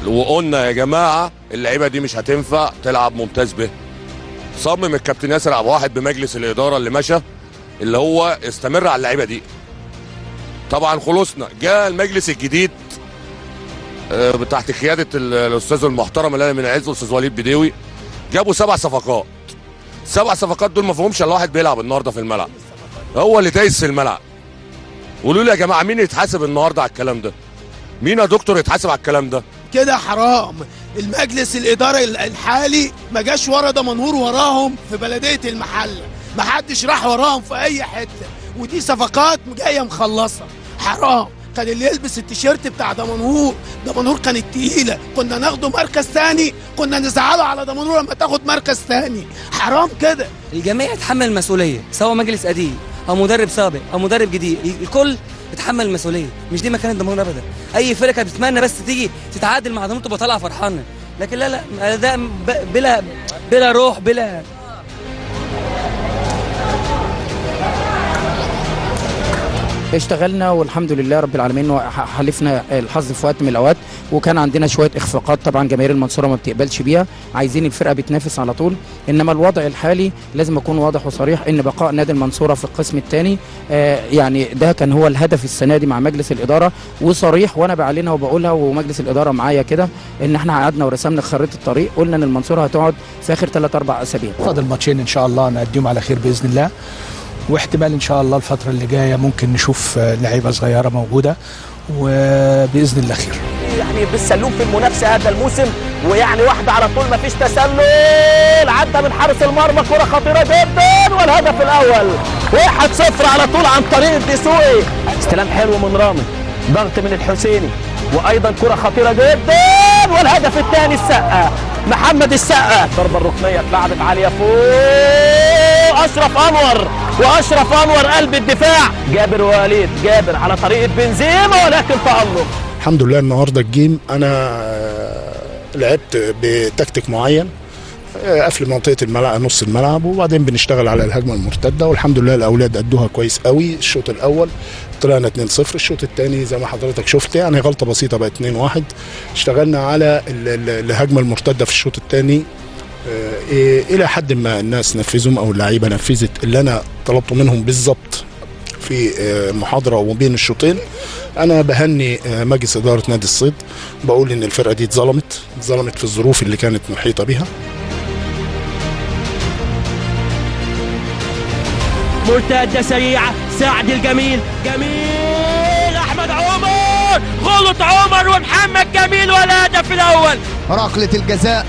وقلنا يا جماعه اللعيبه دي مش هتنفع تلعب ممتاز به صمم الكابتن ياسر عبد الواحد بمجلس الاداره اللي مشى اللي هو استمر على اللعيبه دي طبعا خلصنا جاء المجلس الجديد آه، تحت قياده ال- الاستاذ المحترم اللي انا من عزه الاستاذ وليد بديوي جابوا سبع صفقات سبع صفقات دول ما فيهمش الا واحد بيلعب النهارده في الملعب هو اللي دايس في الملعب قولوا لي يا جماعه مين يتحاسب النهارده على الكلام ده مين يا دكتور يتحاسب على الكلام ده كده حرام المجلس الإداري الحالي ما جاش ورا دمنهور وراهم في بلدية المحلة ما حدش راح وراهم في أي حتة ودي صفقات جاية مخلصة حرام كان اللي يلبس التيشيرت بتاع دمنهور دمنهور كانت تقيلة كنا ناخده مركز تاني كنا نزعله على دمنهور لما تاخد مركز تاني حرام كده الجميع يتحمل المسؤوليه سواء مجلس قديم او مدرب سابق او مدرب جديد الكل يتحمل المسؤوليه مش دي مكان الدمار ابدا اي فرقه كانت بتتمنى بس تيجي تتعادل مع دمار تبقى طالعه فرحانه لكن لا لا ده ب- بلا بلا روح بلا اشتغلنا والحمد لله رب العالمين وح- حالفنا الحظ في وقت من الاوقات وكان عندنا شويه اخفاقات طبعا جماهير المنصوره ما بتقبلش بيها عايزين الفرقه بتنافس على طول انما الوضع الحالي لازم اكون واضح وصريح ان بقاء نادي المنصوره في القسم الثاني آه يعني ده كان هو الهدف السنه دي مع مجلس الاداره وصريح وانا بعلنها وبقولها ومجلس الاداره معايا كده ان احنا قعدنا ورسمنا خريطه الطريق قلنا ان المنصوره هتقعد في اخر ثلاث اربع اسابيع فاضل ماتشين ان شاء الله نقدمهم على خير باذن الله واحتمال ان شاء الله الفتره اللي جايه ممكن نشوف آه، لعيبه صغيره موجوده وباذن الله خير يعني بالسلوم في المنافسه هذا الموسم ويعني واحده على طول مفيش تسلل عدى من حارس المرمى كره خطيره جدا والهدف الاول 1-0 على طول عن طريق الدسوقي استلام حلو من رامي ضغط من الحسيني وايضا كره خطيره جدا والهدف الثاني السقا محمد السقا الضربه الركنيه اتلعبت عاليه فوق اشرف انور واشرف انور قلب الدفاع جابر وليد جابر على طريقه بنزيما ولكن تالق الحمد لله النهارده الجيم انا آه، لعبت بتكتيك معين آه، قفل منطقه الملعب نص الملعب وبعدين بنشتغل على الهجمه المرتده والحمد لله الاولاد ادوها كويس قوي الشوط الاول طلعنا 2-0 الشوط الثاني زي ما حضرتك شفت يعني غلطه بسيطه بقت 2-1 اشتغلنا على ال- ال- الهجمه المرتده في الشوط الثاني آه، إيه، الى حد ما الناس نفذهم او اللعيبه نفذت اللي انا طلبته منهم بالظبط في آه، محاضره وبين الشوطين انا بهني آه، مجلس اداره نادي الصيد بقول ان الفرقه دي اتظلمت اتظلمت في الظروف اللي كانت محيطه بها مرتدة سريعة سعد الجميل جميل أحمد عمر غلط عمر ومحمد جميل والهدف الأول ركلة الجزاء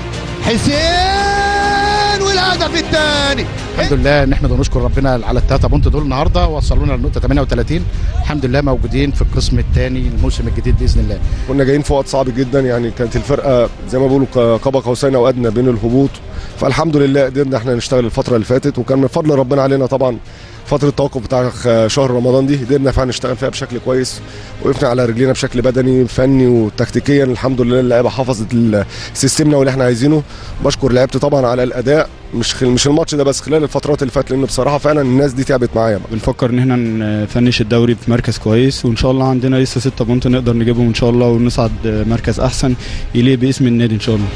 حسين والهدف الثاني الحمد لله ان احنا نشكر ربنا على الثلاثه بونت دول النهارده وصلونا للنقطه 38 الحمد لله موجودين في القسم الثاني الموسم الجديد باذن الله كنا جايين في وقت صعب جدا يعني كانت الفرقه زي ما بيقولوا ك- قاب قوسين او ادنى بين الهبوط فالحمد لله قدرنا احنا نشتغل الفتره اللي فاتت وكان من فضل ربنا علينا طبعا فتره التوقف بتاع خ- شهر رمضان دي قدرنا فعلا نشتغل فيها بشكل كويس وقفنا على رجلينا بشكل بدني فني وتكتيكيا الحمد لله اللعيبه حفظت ال- سيستمنا واللي احنا عايزينه بشكر لعيبتي طبعا على الاداء مش خل... مش الماتش ده بس خلال الفترات اللي فاتت لان بصراحه فعلا الناس دي تعبت معايا بنفكر ان احنا نفنش الدوري في مركز كويس وان شاء الله عندنا لسه ستة بونت نقدر نجيبهم ان شاء الله ونصعد مركز احسن يليق باسم النادي ان شاء الله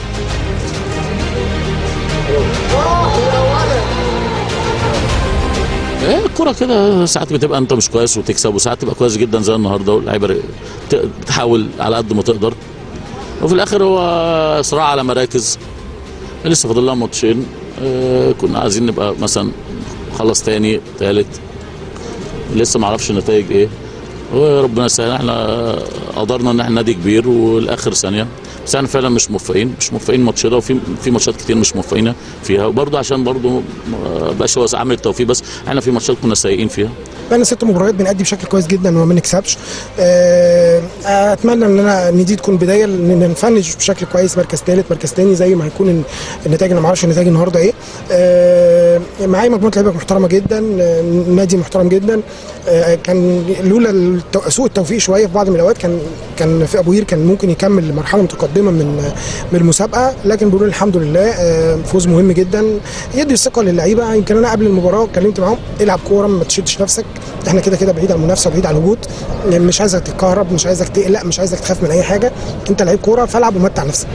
إيه الكرة كده ساعات بتبقى انت مش كويس وتكسب وساعات تبقى كويس جدا زي النهارده واللعيبه ت- بتحاول على قد ما تقدر وفي الاخر هو صراع على مراكز لسه فاضل لها ماتشين آه، كنا عايزين نبقى مثلا خلص تاني تالت لسه ما اعرفش النتائج ايه وربنا يسهل احنا قدرنا ان احنا نادي كبير والاخر ثانيه بس احنا فعلا مش موفقين مش موفقين الماتش ده وفي في ماتشات كتير مش موفقين فيها وبرضه عشان برضه ما بقاش هو عامل التوفيق بس احنا في ماتشات كنا سيئين فيها بقالنا ست مباريات بنأدي بشكل كويس جدا وما بنكسبش آه، اتمنى ان انا ان دي تكون بدايه ان نفنش بشكل كويس مركز ثالث مركز ثاني زي ما هيكون النتائج انا ما اعرفش النتائج النهارده ايه آه، معايا مجموعه لعيبه محترمه جدا آه، نادي محترم جدا آه، كان لولا التو- سوء التوفيق شويه في بعض من الاوقات كان كان في ابو قير كان ممكن يكمل مرحله متقدمه من من المسابقه لكن بنقول الحمد لله آه، فوز مهم جدا يدي الثقه للعيبه يمكن انا قبل المباراه اتكلمت معاهم العب كوره ما تشدش نفسك احنا كده كده بعيد عن المنافسه وبعيد عن الهبوط مش عايزك تتكهرب مش عايزك تقلق مش عايزك تخاف من اي حاجه انت لعيب كوره فالعب ومتع نفسك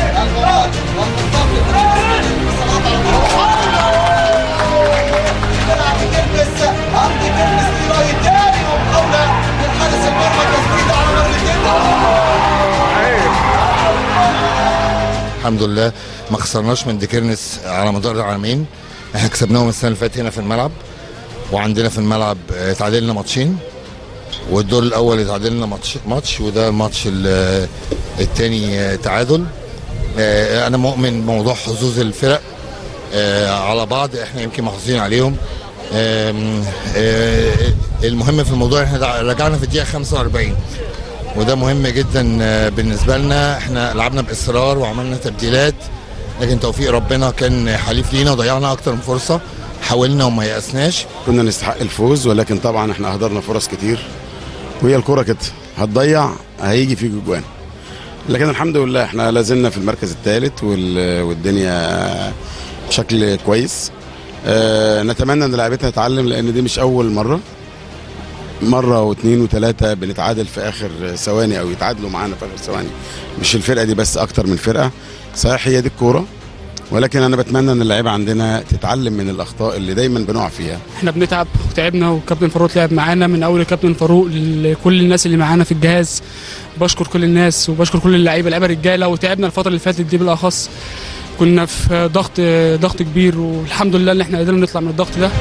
الحمد لله ما خسرناش من ديكيرنس على مدار العامين احنا كسبناهم السنه اللي فاتت هنا في الملعب وعندنا في الملعب آه، تعادلنا ماتشين والدور الاول اتعادلنا ماتش ماتش وده الماتش ال- التاني آه، تعادل آه، انا مؤمن بموضوع حظوظ الفرق آه، على بعض احنا يمكن محظوظين عليهم آم، آه، المهم في الموضوع احنا دع- رجعنا في الدقيقه 45 وده مهم جدا آه، بالنسبه لنا احنا لعبنا باصرار وعملنا تبديلات لكن توفيق ربنا كان حليف لينا وضيعنا اكتر من فرصه حاولنا وما يأسناش كنا نستحق الفوز ولكن طبعا احنا اهدرنا فرص كتير وهي الكرة كده هتضيع هيجي فيك جوان لكن الحمد لله احنا لازلنا في المركز الثالث والدنيا بشكل كويس اه نتمنى ان لعيبتنا تتعلم لان دي مش اول مره مره واثنين وثلاثه بنتعادل في اخر ثواني او يتعادلوا معانا في اخر ثواني مش الفرقه دي بس اكتر من فرقه صحيح هي دي الكوره ولكن انا بتمنى ان اللعيبه عندنا تتعلم من الاخطاء اللي دايما بنقع فيها احنا بنتعب وتعبنا وكابتن فاروق لعب معانا من اول الكابتن فاروق لكل الناس اللي معانا في الجهاز بشكر كل الناس وبشكر كل اللعيبه لعيبه رجاله وتعبنا الفتره اللي فاتت دي بالاخص كنا في ضغط ضغط كبير والحمد لله ان احنا قدرنا نطلع من الضغط ده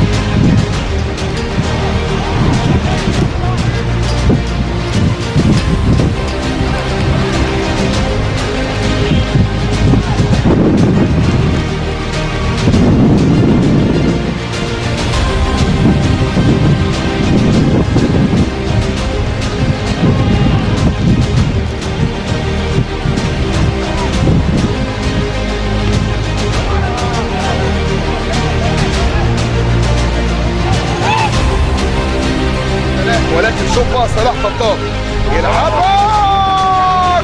ولكن شوف بقى صلاح خطاب يلعبها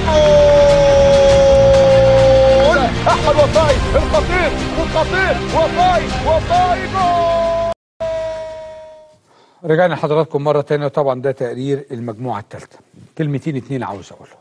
جول احمد وفائي الخطير الخطير وفائي وفائي جول رجعنا لحضراتكم مرة تانية طبعا ده تقرير المجموعة الثالثة كلمتين اتنين عاوز أقولهم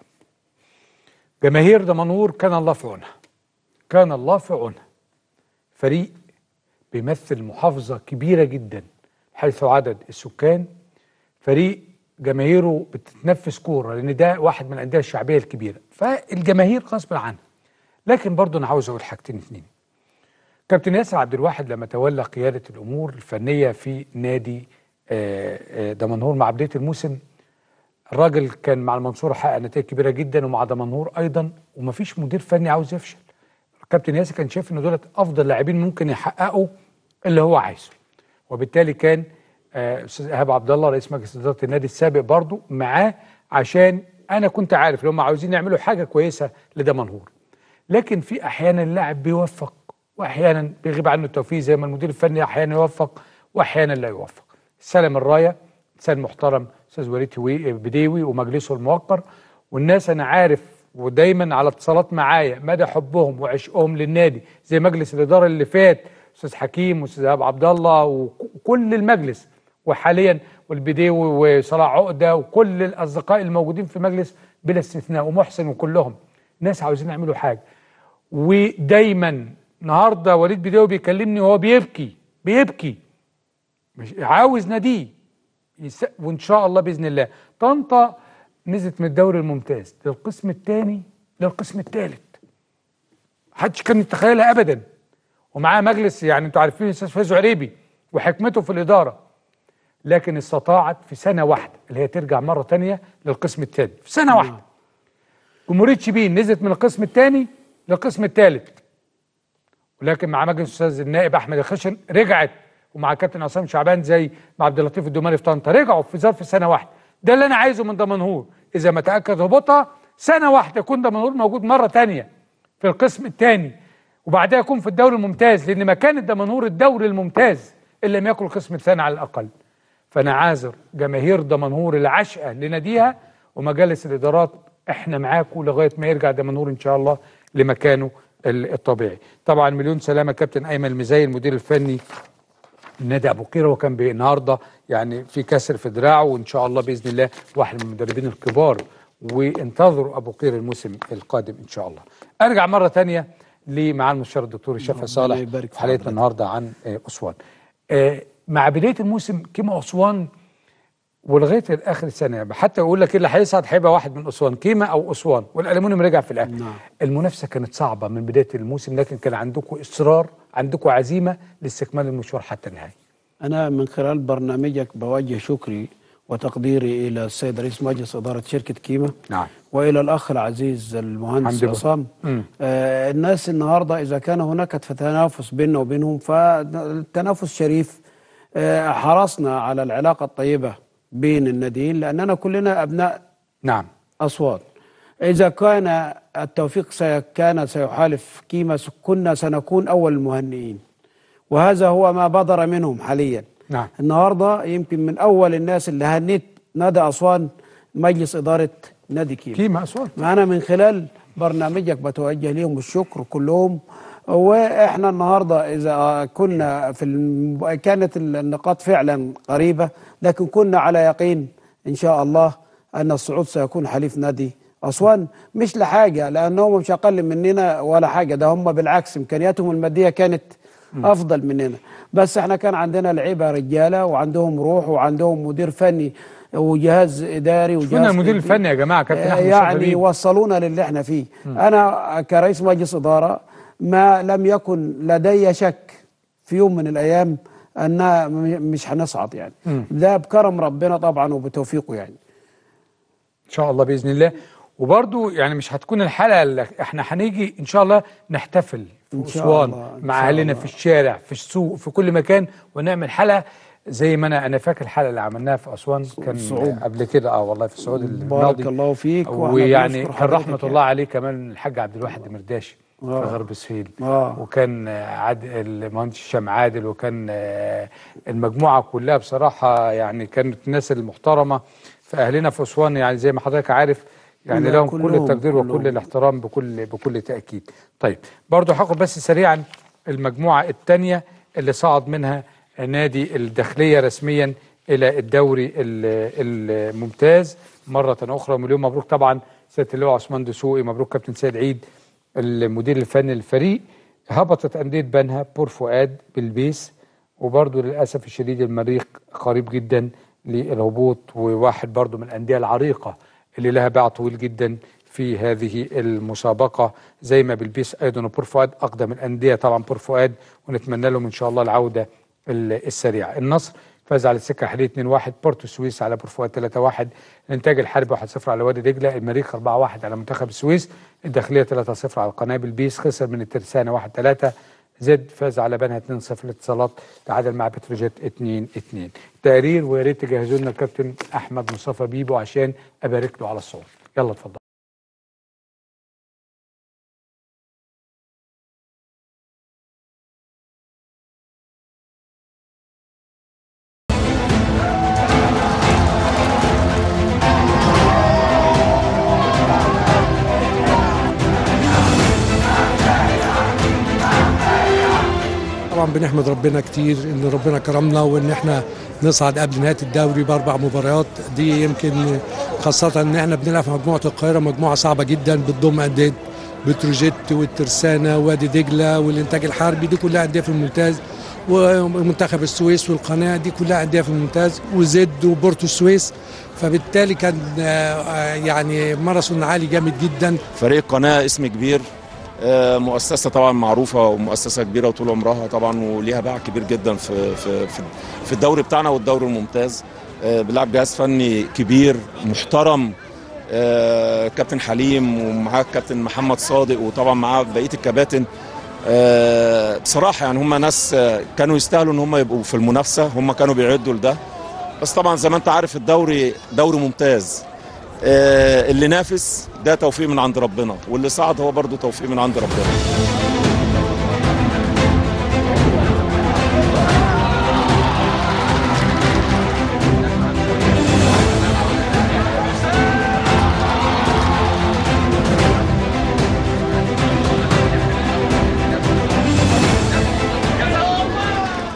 جماهير دمنهور كان الله في عونها كان الله في عونها فريق بيمثل محافظة كبيرة جدا حيث عدد السكان فريق جماهيره بتتنفس كورة لأن ده واحد من الأندية الشعبية الكبيرة فالجماهير غصب عنها لكن برضه أنا عاوز أقول حاجتين اتنين كابتن ياسر عبد الواحد لما تولى قيادة الأمور الفنية في نادي آه، آه، دمنهور مع بداية الموسم الراجل كان مع المنصورة حقق نتائج كبيرة جدا ومع دمنهور أيضا ومفيش مدير فني عاوز يفشل كابتن ياسر كان شايف ان دولت افضل لاعبين ممكن يحققوا اللي هو عايزه وبالتالي كان آه، استاذ ايهاب عبد الله رئيس مجلس اداره النادي السابق برضو معاه عشان انا كنت عارف لو هم عاوزين يعملوا حاجه كويسه لدمنهور لكن في احيانا اللاعب بيوفق واحيانا بيغيب عنه التوفيق زي ما المدير الفني احيانا يوفق واحيانا لا يوفق سلم الرايه انسان محترم استاذ وليد هوي- بديوي ومجلسه الموقر والناس انا عارف ودايما على اتصالات معايا مدى حبهم وعشقهم للنادي زي مجلس الاداره اللي فات استاذ حكيم واستاذ ايهاب عبد الله وكل المجلس وحاليا والبديوي وصلاح عقده وكل الاصدقاء الموجودين في المجلس بلا استثناء ومحسن وكلهم ناس عاوزين يعملوا حاجه ودايما النهارده وليد بديوي بيكلمني وهو بيبكي بيبكي مش عاوز ناديه يس- وان شاء الله باذن الله طنطا نزلت من الدوري الممتاز للقسم الثاني للقسم الثالث محدش كان يتخيلها ابدا ومعاه مجلس يعني انتوا عارفين الاستاذ فايز عريبي وحكمته في الاداره لكن استطاعت في سنه واحده اللي هي ترجع مره تانية للقسم الثاني في سنه واحده جمهوريه شبين نزلت من القسم الثاني للقسم الثالث ولكن مع مجلس الاستاذ النائب احمد الخشن رجعت ومع كابتن عصام شعبان زي مع عبد اللطيف الدوماني في طنطا رجعوا في ظرف سنه واحده ده اللي انا عايزه من دمنهور اذا ما تاكد هبوطها سنه واحده يكون دمنهور موجود مره تانية في القسم الثاني وبعدها يكون في الدوري الممتاز لان مكان الدمنهور الدوري الممتاز ان لم يكن القسم الثاني على الاقل فانا عاذر جماهير دمنهور العشقه لناديها ومجالس الادارات احنا معاكم لغايه ما يرجع دمنهور ان شاء الله لمكانه ال- الطبيعي طبعا مليون سلامه كابتن ايمن المزاي المدير الفني النادي ابو قيره وكان بي- النهارده يعني في كسر في دراعه وان شاء الله باذن الله واحد من المدربين الكبار وانتظروا ابو قيره الموسم القادم ان شاء الله. ارجع مره ثانيه لمعالي المستشار الدكتور الشافعي صالح يبارك في في حلقتنا النهارده عن آه، اسوان. آه، مع بدايه الموسم كيما اسوان ولغايه اخر السنه حتى يقول لك اللي هيصعد هيبقى واحد من اسوان كيما او اسوان والالومنيوم رجع في الاخر نعم. المنافسه كانت صعبه من بدايه الموسم لكن كان عندكم اصرار عندكم عزيمه لاستكمال المشوار حتى النهايه أنا من خلال برنامجك بوجه شكري وتقديري إلى السيد رئيس مجلس إدارة شركة كيما نعم وإلى الأخ العزيز المهندس حمدي بو. عصام مم. آه الناس النهاردة إذا كان هناك تنافس بيننا وبينهم فالتنافس شريف آه حرصنا على العلاقة الطيبة بين الناديين لأننا كلنا أبناء نعم أصوات إذا كان التوفيق سي- كان سيحالف كيما س- كنا سنكون أول المهنئين وهذا هو ما بدر منهم حاليا نعم النهارده يمكن من اول الناس اللي هنيت نادي اسوان مجلس اداره نادي كيما كيما اسوان معنا من خلال برنامجك بتوجه لهم الشكر كلهم واحنا النهارده اذا كنا في الم... كانت النقاط فعلا قريبه لكن كنا على يقين ان شاء الله ان الصعود سيكون حليف نادي اسوان مش لحاجه لانهم مش اقل مننا ولا حاجه ده هم بالعكس امكانياتهم الماديه كانت افضل مننا بس احنا كان عندنا لعيبه رجاله وعندهم روح وعندهم مدير فني وجهاز اداري وجهاز شفنا المدير طبي. الفني يا جماعه كابتن احمد يعني شريف. وصلونا للي احنا فيه مم. انا كرئيس مجلس اداره ما لم يكن لدي شك في يوم من الايام ان م- مش هنصعد يعني مم. ده بكرم ربنا طبعا وبتوفيقه يعني ان شاء الله باذن الله وبرضو يعني مش هتكون الحلقه اللي احنا هنيجي ان شاء الله نحتفل في إن شاء اسوان الله، إن مع شاء اهلنا الله. في الشارع في السوق في كل مكان ونعمل حلقه زي ما انا انا فاكر الحلقه اللي عملناها في اسوان كان الصعود. قبل كده اه والله في الصعود بارك الماضي الله فيك وإحنا ويعني بنشكر كان رحمه حضرتك الله عليه كمان الحاج عبد الواحد المرداشي في آه. غرب سهيل آه. وكان آه، عاد المهندس هشام عادل وكان آه، المجموعه كلها بصراحه يعني كانت الناس المحترمه في اهلنا في اسوان يعني زي ما حضرتك عارف يعني لا، لهم كل كلهم- التقدير وكل كلهم. الاحترام بكل بكل تاكيد. طيب برضو هاخد بس سريعا المجموعه الثانيه اللي صعد منها نادي الداخليه رسميا الى الدوري ال- الممتاز مره اخرى مليون مبروك طبعا سياده اللواء عثمان دسوقي مبروك كابتن سيد عيد المدير الفني للفريق هبطت انديه بنها بور فؤاد بالبيس وبرضه للاسف الشديد المريخ قريب جدا للهبوط وواحد برضه من الانديه العريقه اللي لها باع طويل جدا في هذه المسابقه زي ما بالبيس ايضا وبور فؤاد اقدم الانديه طبعا بور فؤاد ونتمنى لهم ان شاء الله العوده ال- السريعه النصر فاز على السكه حديد 2-1 بورتو السويس على بور فؤاد 3-1 الانتاج الحربي 1-0 على وادي دجله المريخ 4-1 على منتخب السويس الداخليه 3-0 على القنابل بيس خسر من الترسانه 1-3 زد فاز على بنها 2-0 الاتصالات تعادل مع بتروجيت 2-2 تقرير ويا ريت تجهزوا لنا الكابتن احمد مصطفى بيبو عشان ابارك له على الصور يلا اتفضل طبعا بنحمد ربنا كتير ان ربنا كرمنا وان احنا نصعد قبل نهايه الدوري باربع مباريات دي يمكن خاصه ان احنا بنلعب في مجموعه القاهره مجموعه صعبه جدا بتضم انديه بتروجيت والترسانه وادي دجله والانتاج الحربي دي كلها انديه في الممتاز ومنتخب السويس والقناه دي كلها انديه في الممتاز وزد وبورتو السويس فبالتالي كان آه، يعني ماراثون عالي جامد جدا فريق قناه اسم كبير آه، مؤسسه طبعا معروفه ومؤسسه كبيره وطول عمرها طبعا وليها باع كبير جدا في في في- في الدوري بتاعنا والدوري الممتاز آه، بيلعب جهاز فني كبير محترم آه، كابتن حليم ومعاه كابتن محمد صادق وطبعا معاه بقيه الكباتن آه، بصراحه يعني هم ناس آه، كانوا يستاهلوا ان هم يبقوا في المنافسه هم كانوا بيعدوا لده بس طبعا زي ما انت عارف الدوري دوري ممتاز آه، اللي نافس ده توفيق من عند ربنا واللي صعد هو برضو توفيق من عند ربنا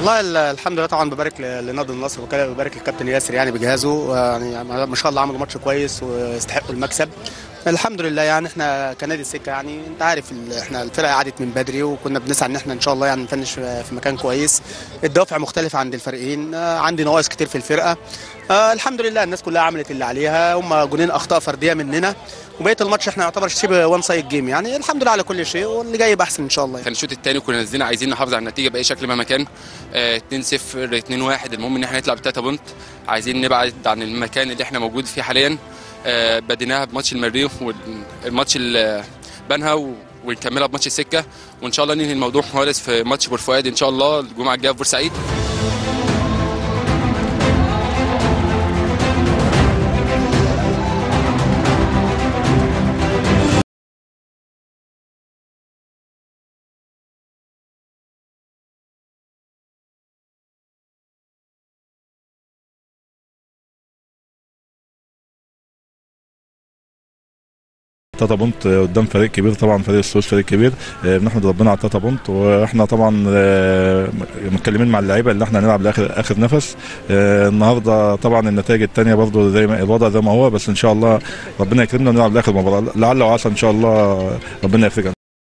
والله ال- الحمد لله طبعا ببارك ل- لنادي النصر وكده ببارك للكابتن ياسر يعني بجهازه يعني ما شاء الله عملوا ماتش كويس ويستحقوا المكسب الحمد لله يعني احنا كنادي السكه يعني انت عارف ال- احنا الفرقه قعدت من بدري وكنا بنسعى ان احنا ان شاء الله يعني نفنش في في مكان كويس الدوافع مختلفه عند الفريقين آه، عندي نواقص كتير في الفرقه آه، الحمد لله الناس كلها عملت اللي عليها هم جونين اخطاء فرديه مننا وبقيه الماتش احنا يعتبر شبه وان سايد جيم يعني الحمد لله على كل شيء واللي جاي يبقى احسن ان شاء الله كان الشوط الثاني كنا نازلين عايزين نحافظ على النتيجه باي شكل مهما كان آه، 2-0 2-1 المهم ان احنا نطلع بتلاته بونت عايزين نبعد عن المكان اللي احنا موجود فيه حاليا آه، بديناها بماتش المريخ والماتش اللي بنها و- ونكملها بماتش السكه وان شاء الله ننهي الموضوع خالص في ماتش بورفؤاد ان شاء الله الجمعه الجايه في بورسعيد تاتا بونت قدام فريق كبير طبعا فريق السويس فريق كبير آه، بنحمد ربنا على تاتا بونت واحنا طبعا آه، متكلمين مع اللعيبه اللي احنا هنلعب لاخر اخر نفس آه، النهارده طبعا النتائج الثانيه برضو زي ما الوضع زي ما هو بس ان شاء الله ربنا يكرمنا ونلعب لاخر مباراه لعل وعسى ان شاء الله ربنا يفرج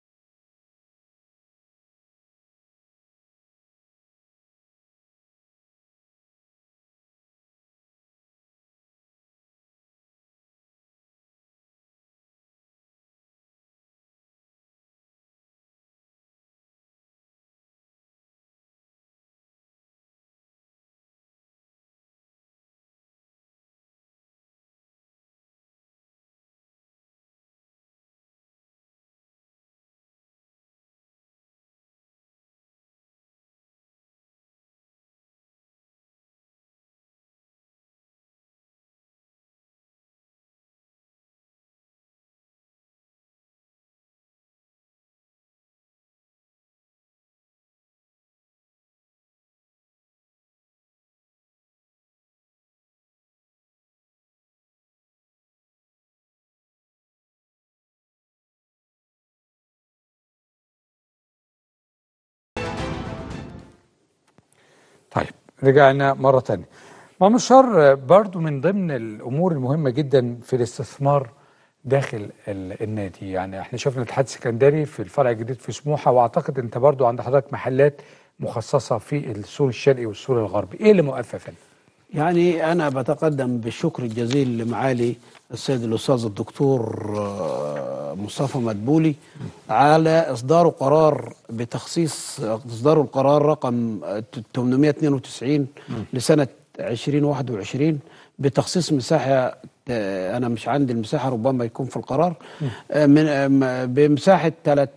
طيب رجعنا مرة تانية مام الشر برضو من ضمن الأمور المهمة جدا في الاستثمار داخل ال- النادي يعني احنا شفنا الاتحاد السكندري في الفرع الجديد في سموحة واعتقد انت برضو عند حضرتك محلات مخصصة في السور الشرقي والسور الغربي ايه اللي موقفها فين؟ يعني أنا بتقدم بالشكر الجزيل لمعالي السيد الأستاذ الدكتور آه، مصطفى مدبولي على إصدار قرار بتخصيص إصدار القرار رقم 892 لسنة 2021 بتخصيص مساحة آه، أنا مش عندي المساحة ربما يكون في القرار آه، من آه، م- بمساحة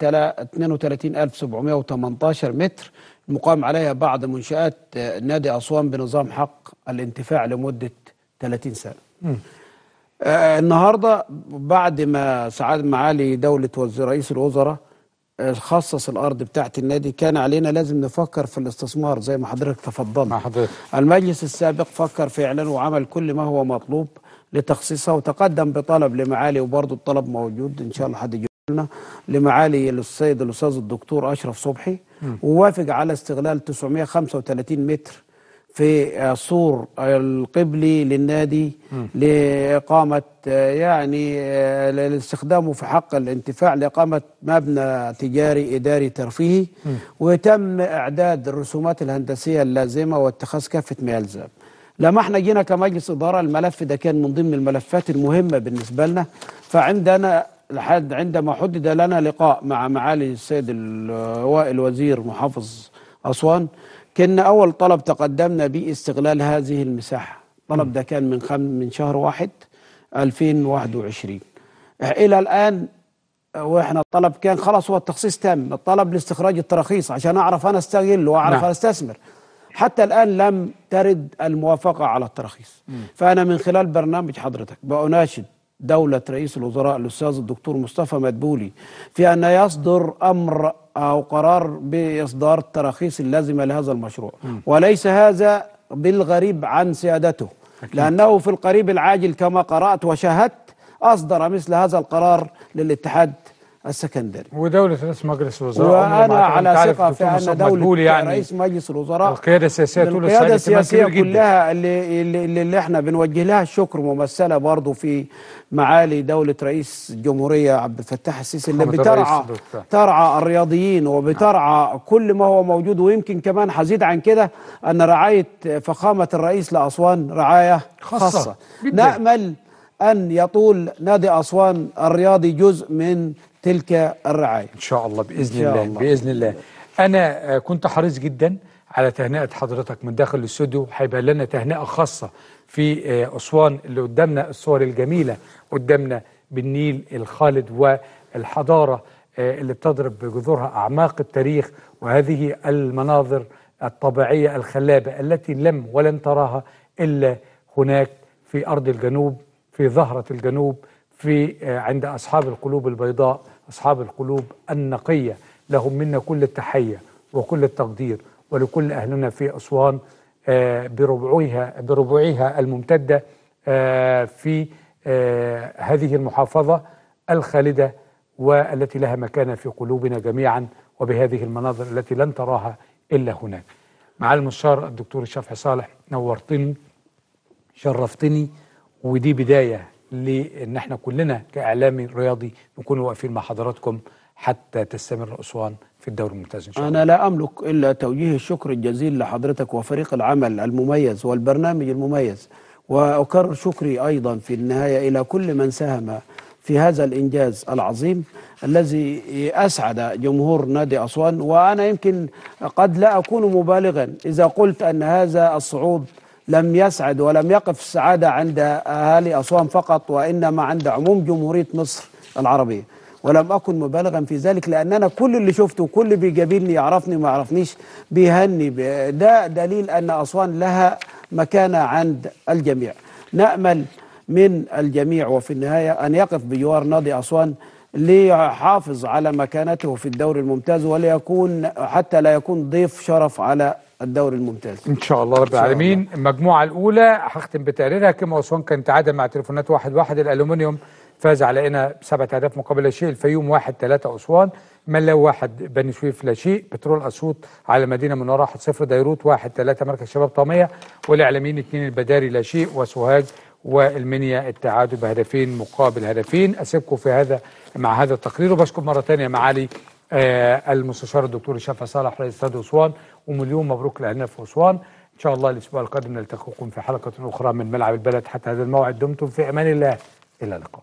32718 متر مقام عليها بعض منشآت آه، نادي أسوان بنظام حق الانتفاع لمدة 30 سنة آه، النهارده بعد ما سعاد معالي دولة وزير رئيس الوزراء آه، خصص الارض بتاعت النادي كان علينا لازم نفكر في الاستثمار زي ما حضرتك تفضلت مع حضرتك المجلس السابق فكر فعلا وعمل كل ما هو مطلوب لتخصيصها وتقدم بطلب لمعالي وبرضه الطلب موجود ان شاء الله حد يجيب لنا لمعالي السيد الاستاذ الدكتور اشرف صبحي ووافق على استغلال 935 متر في السور القبلي للنادي لإقامة آه، يعني آه، لاستخدامه في حق الانتفاع لإقامة مبنى تجاري إداري ترفيهي وتم إعداد الرسومات الهندسية اللازمة واتخاذ كافة ما يلزم لما احنا جينا كمجلس إدارة الملف ده كان من ضمن الملفات المهمة بالنسبة لنا فعندنا لحد عندما حدد لنا لقاء مع معالي السيد ال- وائل وزير محافظ أسوان كنا أول طلب تقدمنا به استغلال هذه المساحة الطلب ده كان من خم من شهر واحد 2021 إلى الآن واحنا الطلب كان خلاص هو التخصيص تم الطلب لاستخراج التراخيص عشان اعرف انا استغل واعرف نعم. استثمر حتى الان لم ترد الموافقه على التراخيص فانا من خلال برنامج حضرتك بأناشد دولة رئيس الوزراء الأستاذ الدكتور مصطفى مدبولي في أن يصدر أمر أو قرار بإصدار التراخيص اللازمة لهذا المشروع وليس هذا بالغريب عن سيادته لأنه في القريب العاجل كما قرأت وشاهدت أصدر مثل هذا القرار للاتحاد السكندري ودولة رئيس مجلس الوزراء عمري ما وانا اعتقد على تعرف ثقه دكتور في ان مصطفى دوله مدبولي يعني رئيس مجلس الوزراء القيادة السياسية طول القياده السنة السياسيه كبير جدا كلها اللي, اللي, اللي احنا بنوجه لها الشكر ممثله برضه في معالي دوله رئيس الجمهوريه عبد الفتاح السيسي اللي فخامة بترعى الرئيس دكتور. ترعى الرياضيين وبترعى كل ما هو موجود ويمكن كمان حزيد عن كده ان رعايه فخامه الرئيس لاسوان رعايه خاصة. خاصه جداً. نامل ان يطول نادي اسوان الرياضي جزء من تلك الرعايه ان شاء الله باذن إن شاء الله, الله. باذن الله انا آه، كنت حريص جدا على تهنئه حضرتك من داخل الاستوديو هيبقى لنا تهنئه خاصه في آه، اسوان اللي قدامنا الصور الجميله قدامنا بالنيل الخالد والحضاره آه، اللي بتضرب بجذورها اعماق التاريخ وهذه المناظر الطبيعيه الخلابه التي لم ولن تراها الا هناك في ارض الجنوب في ظهره الجنوب في آه، عند اصحاب القلوب البيضاء اصحاب القلوب النقيه لهم منا كل التحيه وكل التقدير ولكل اهلنا في اسوان آه، بربعها بربعها الممتده آه، في آه، هذه المحافظه الخالده والتي لها مكانه في قلوبنا جميعا وبهذه المناظر التي لن تراها الا هناك. مع المستشار الدكتور الشافعي صالح نورتني شرفتني ودي بدايه لان احنا كلنا كاعلامي رياضي نكون واقفين مع حضراتكم حتى تستمر اسوان في الدوري الممتاز ان شاء الله. أنا لا أملك إلا توجيه الشكر الجزيل لحضرتك وفريق العمل المميز والبرنامج المميز وأكرر شكري أيضا في النهاية إلى كل من ساهم في هذا الإنجاز العظيم الذي أسعد جمهور نادي أسوان وأنا يمكن قد لا أكون مبالغا إذا قلت أن هذا الصعود لم يسعد ولم يقف السعادة عند أهالي أسوان فقط وإنما عند عموم جمهورية مصر العربية ولم أكن مبالغا في ذلك لأن أنا كل اللي شفته كل اللي بيجابلني يعرفني ما يعرفنيش بيهني ب- ده دليل أن أسوان لها مكانة عند الجميع نأمل من الجميع وفي النهاية أن يقف بجوار نادي أسوان ليحافظ على مكانته في الدوري الممتاز وليكون حتى لا يكون ضيف شرف على الدوري الممتاز ان شاء الله رب العالمين المجموعه الاولى هختم بتقريرها كما اسوان كان تعادل مع تليفونات واحد واحد الالومنيوم فاز على هنا بسبعة اهداف مقابل لا شيء الفيوم واحد ثلاثة اسوان ملاو واحد بني سويف لا شيء بترول اسيوط على مدينه منوره 1 0 ديروت واحد ثلاثة مركز شباب طاميه والاعلاميين اثنين البداري لا شيء وسوهاج والمنيا التعادل بهدفين مقابل هدفين اسيبكم في هذا مع هذا التقرير وبشكر مره ثانيه معالي آه المستشار الدكتور شافع صالح رئيس استاد اسوان ومليون مبروك لاهلنا في اسوان ان شاء الله الاسبوع القادم نلتقيكم في حلقه اخرى من ملعب البلد حتى هذا الموعد دمتم في امان الله الى اللقاء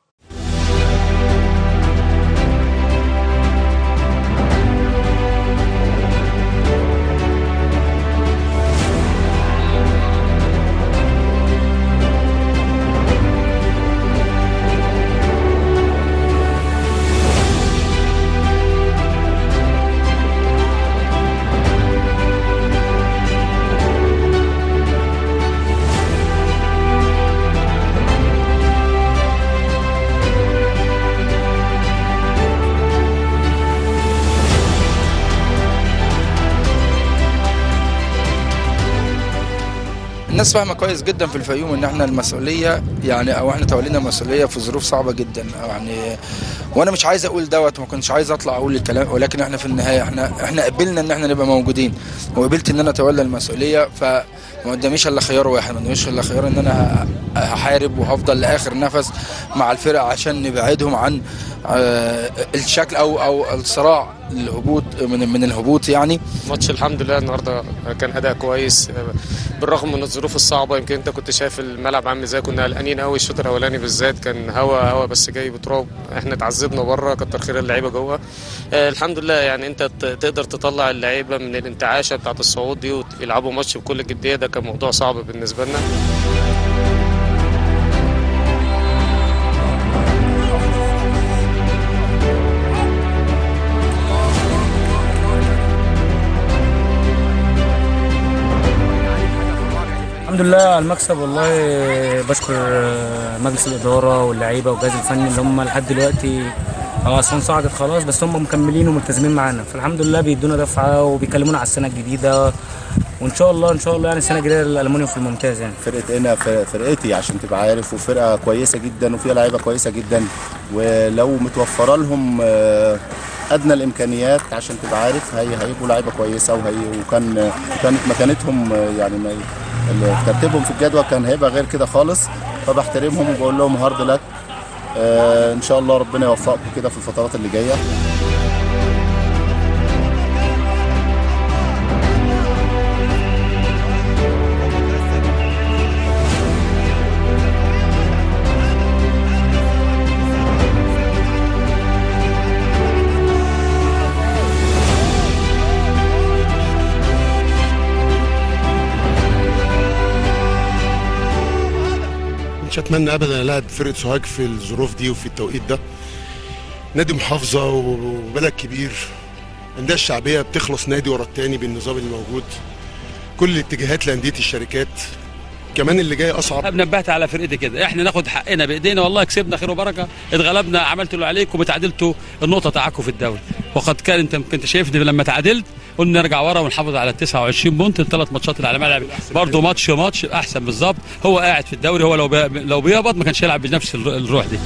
الناس فاهمه كويس جدا في الفيوم ان احنا المسؤوليه يعني او احنا تولينا مسؤوليه في ظروف صعبه جدا يعني وانا مش عايز اقول دوت ما كنتش عايز اطلع اقول الكلام ولكن احنا في النهايه احنا احنا قبلنا ان احنا نبقى موجودين وقبلت ان انا اتولى المسؤوليه فما قداميش الا خيار واحد ما قداميش الا خيار ان انا هحارب وهفضل لاخر نفس مع الفرق عشان نبعدهم عن آه، الشكل او او الصراع الهبوط من من الهبوط يعني ماتش الحمد لله النهارده كان اداء كويس بالرغم من الظروف الصعبه يمكن انت كنت شايف الملعب عامل ازاي كنا قلقانين قوي الشوط الاولاني بالذات كان هوا هوا بس جاي بتراب احنا اتعذبنا بره كتر خير اللعيبه جوه آه الحمد لله يعني انت ت- تقدر تطلع اللعيبه من الانتعاشه بتاعت الصعود دي ويلعبوا ماتش بكل جديه ده كان موضوع صعب بالنسبه لنا الحمد لله على المكسب والله بشكر مجلس الاداره واللعيبه والجهاز الفني اللي هم لحد دلوقتي اه اسوان صعدت خلاص بس هم مكملين وملتزمين معانا فالحمد لله بيدونا دفعه وبيكلمونا على السنه الجديده وان شاء الله ان شاء الله يعني السنه الجايه الالومنيوم في الممتاز يعني فرقتنا فرق- فرقتي عشان تبقى عارف وفرقه كويسه جدا وفيها لعيبه كويسه جدا ولو متوفره لهم آه، ادنى الامكانيات عشان تبقى عارف هي هيبقوا لعيبه كويسه وهي وكان كانت مكانتهم آه، يعني ما ال- ترتيبهم في الجدول كان هيبقى غير كده خالص فبحترمهم وبقول لهم هارد لك آه، ان شاء الله ربنا يوفقكم كده في الفترات اللي جايه مش اتمنى ابدا العب فرقه سوهاج في الظروف دي وفي التوقيت ده نادي محافظه وبلد كبير الانديه الشعبيه بتخلص نادي ورا التاني بالنظام اللي موجود كل الاتجاهات لانديه الشركات كمان اللي جاي اصعب نبهت على فرقتي كده احنا ناخد حقنا بايدينا والله كسبنا خير وبركه اتغلبنا عملت اللي عليكم وتعادلتوا النقطه تاعكم في الدوري وقد كان انت كنت شايفني لما تعادلت قلنا نرجع ورا ونحافظ على ال 29 بونت الثلاث ماتشات اللي على ملعب برضه ماتش ماتش احسن بالظبط هو قاعد في الدوري هو لو بي... لو بيهبط ما كانش يلعب بنفس الر- الروح دي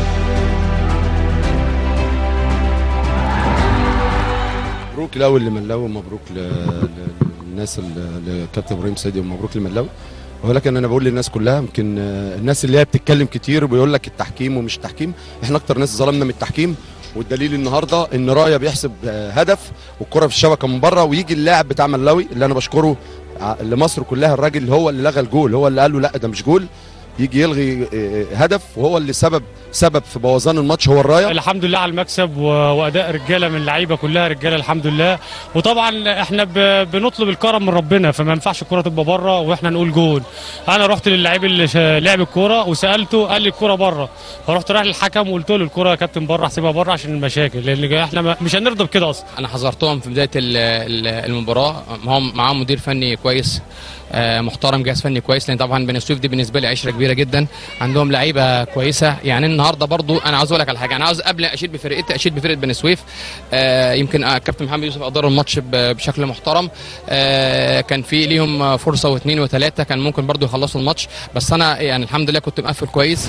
مبروك الاول لملاوي ومبروك ل- ل- للناس ال- لكابتن ابراهيم سيدي ومبروك لملاوي ولكن انا بقول للناس كلها يمكن آه، الناس اللي هي بتتكلم كتير وبيقول لك التحكيم ومش التحكيم احنا اكتر ناس ظلمنا من التحكيم والدليل النهارده ان رايه بيحسب آه، هدف والكره في الشبكه من بره ويجي اللاعب بتاع ملاوي اللي انا بشكره ع- لمصر كلها الراجل هو اللي لغى الجول هو اللي قال له لا ده مش جول يجي يلغي آه، هدف وهو اللي سبب سبب في بوظان الماتش هو الرايه الحمد لله على المكسب و- واداء رجاله من اللعيبه كلها رجاله الحمد لله وطبعا احنا ب- بنطلب الكرم من ربنا فما ينفعش الكره تبقى بره واحنا نقول جول انا رحت للعيب اللي شا- لعب الكوره وسالته قال لي الكوره بره فرحت رايح للحكم وقلت له الكوره يا كابتن بره احسبها بره عشان المشاكل لان احنا ما- مش هنرضى بكده اصلا انا حذرتهم في بدايه ال- ال- المباراه هم معاهم مدير فني كويس آه، محترم جهاز فني كويس لان طبعا بني سويف دي بالنسبه لي عشره كبيره جدا عندهم لعيبه كويسه يعني النهارده برضو انا عاوز اقول لك على حاجه انا عاوز قبل اشيد بفرقتي اشيد بفرقه بني سويف آه، يمكن آه، كابتن محمد يوسف ادار الماتش ب- بشكل محترم آه، كان في ليهم فرصه واثنين وثلاثه كان ممكن برضو يخلصوا الماتش بس انا يعني الحمد لله كنت مقفل كويس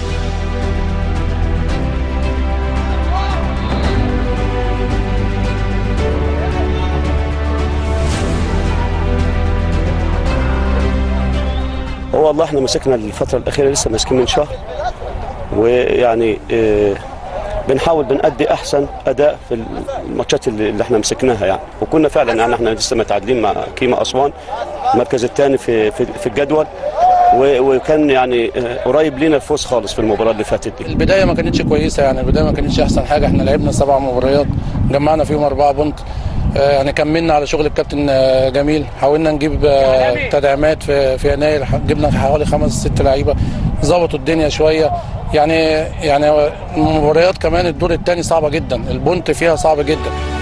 هو والله احنا مسكنا الفترة الأخيرة لسه ماسكين من شهر ويعني اه بنحاول بنأدي أحسن أداء في الماتشات اللي اللي احنا مسكناها يعني وكنا فعلا يعني احنا لسه متعادلين مع كيما أسوان المركز الثاني في في, في الجدول و- وكان يعني اه قريب لينا الفوز خالص في المباراة اللي فاتت دي البدايه ما كانتش كويسه يعني البدايه ما كانتش احسن حاجه احنا لعبنا سبع مباريات جمعنا فيهم اربعه بونت آه، يعني كملنا على شغل الكابتن آه، جميل حاولنا نجيب آه، تدعيمات في في يناير ح- جبنا حوالي خمس ست لعيبه ظبطوا الدنيا شويه يعني يعني المباريات كمان الدور الثاني صعبه جدا البونت فيها صعب جدا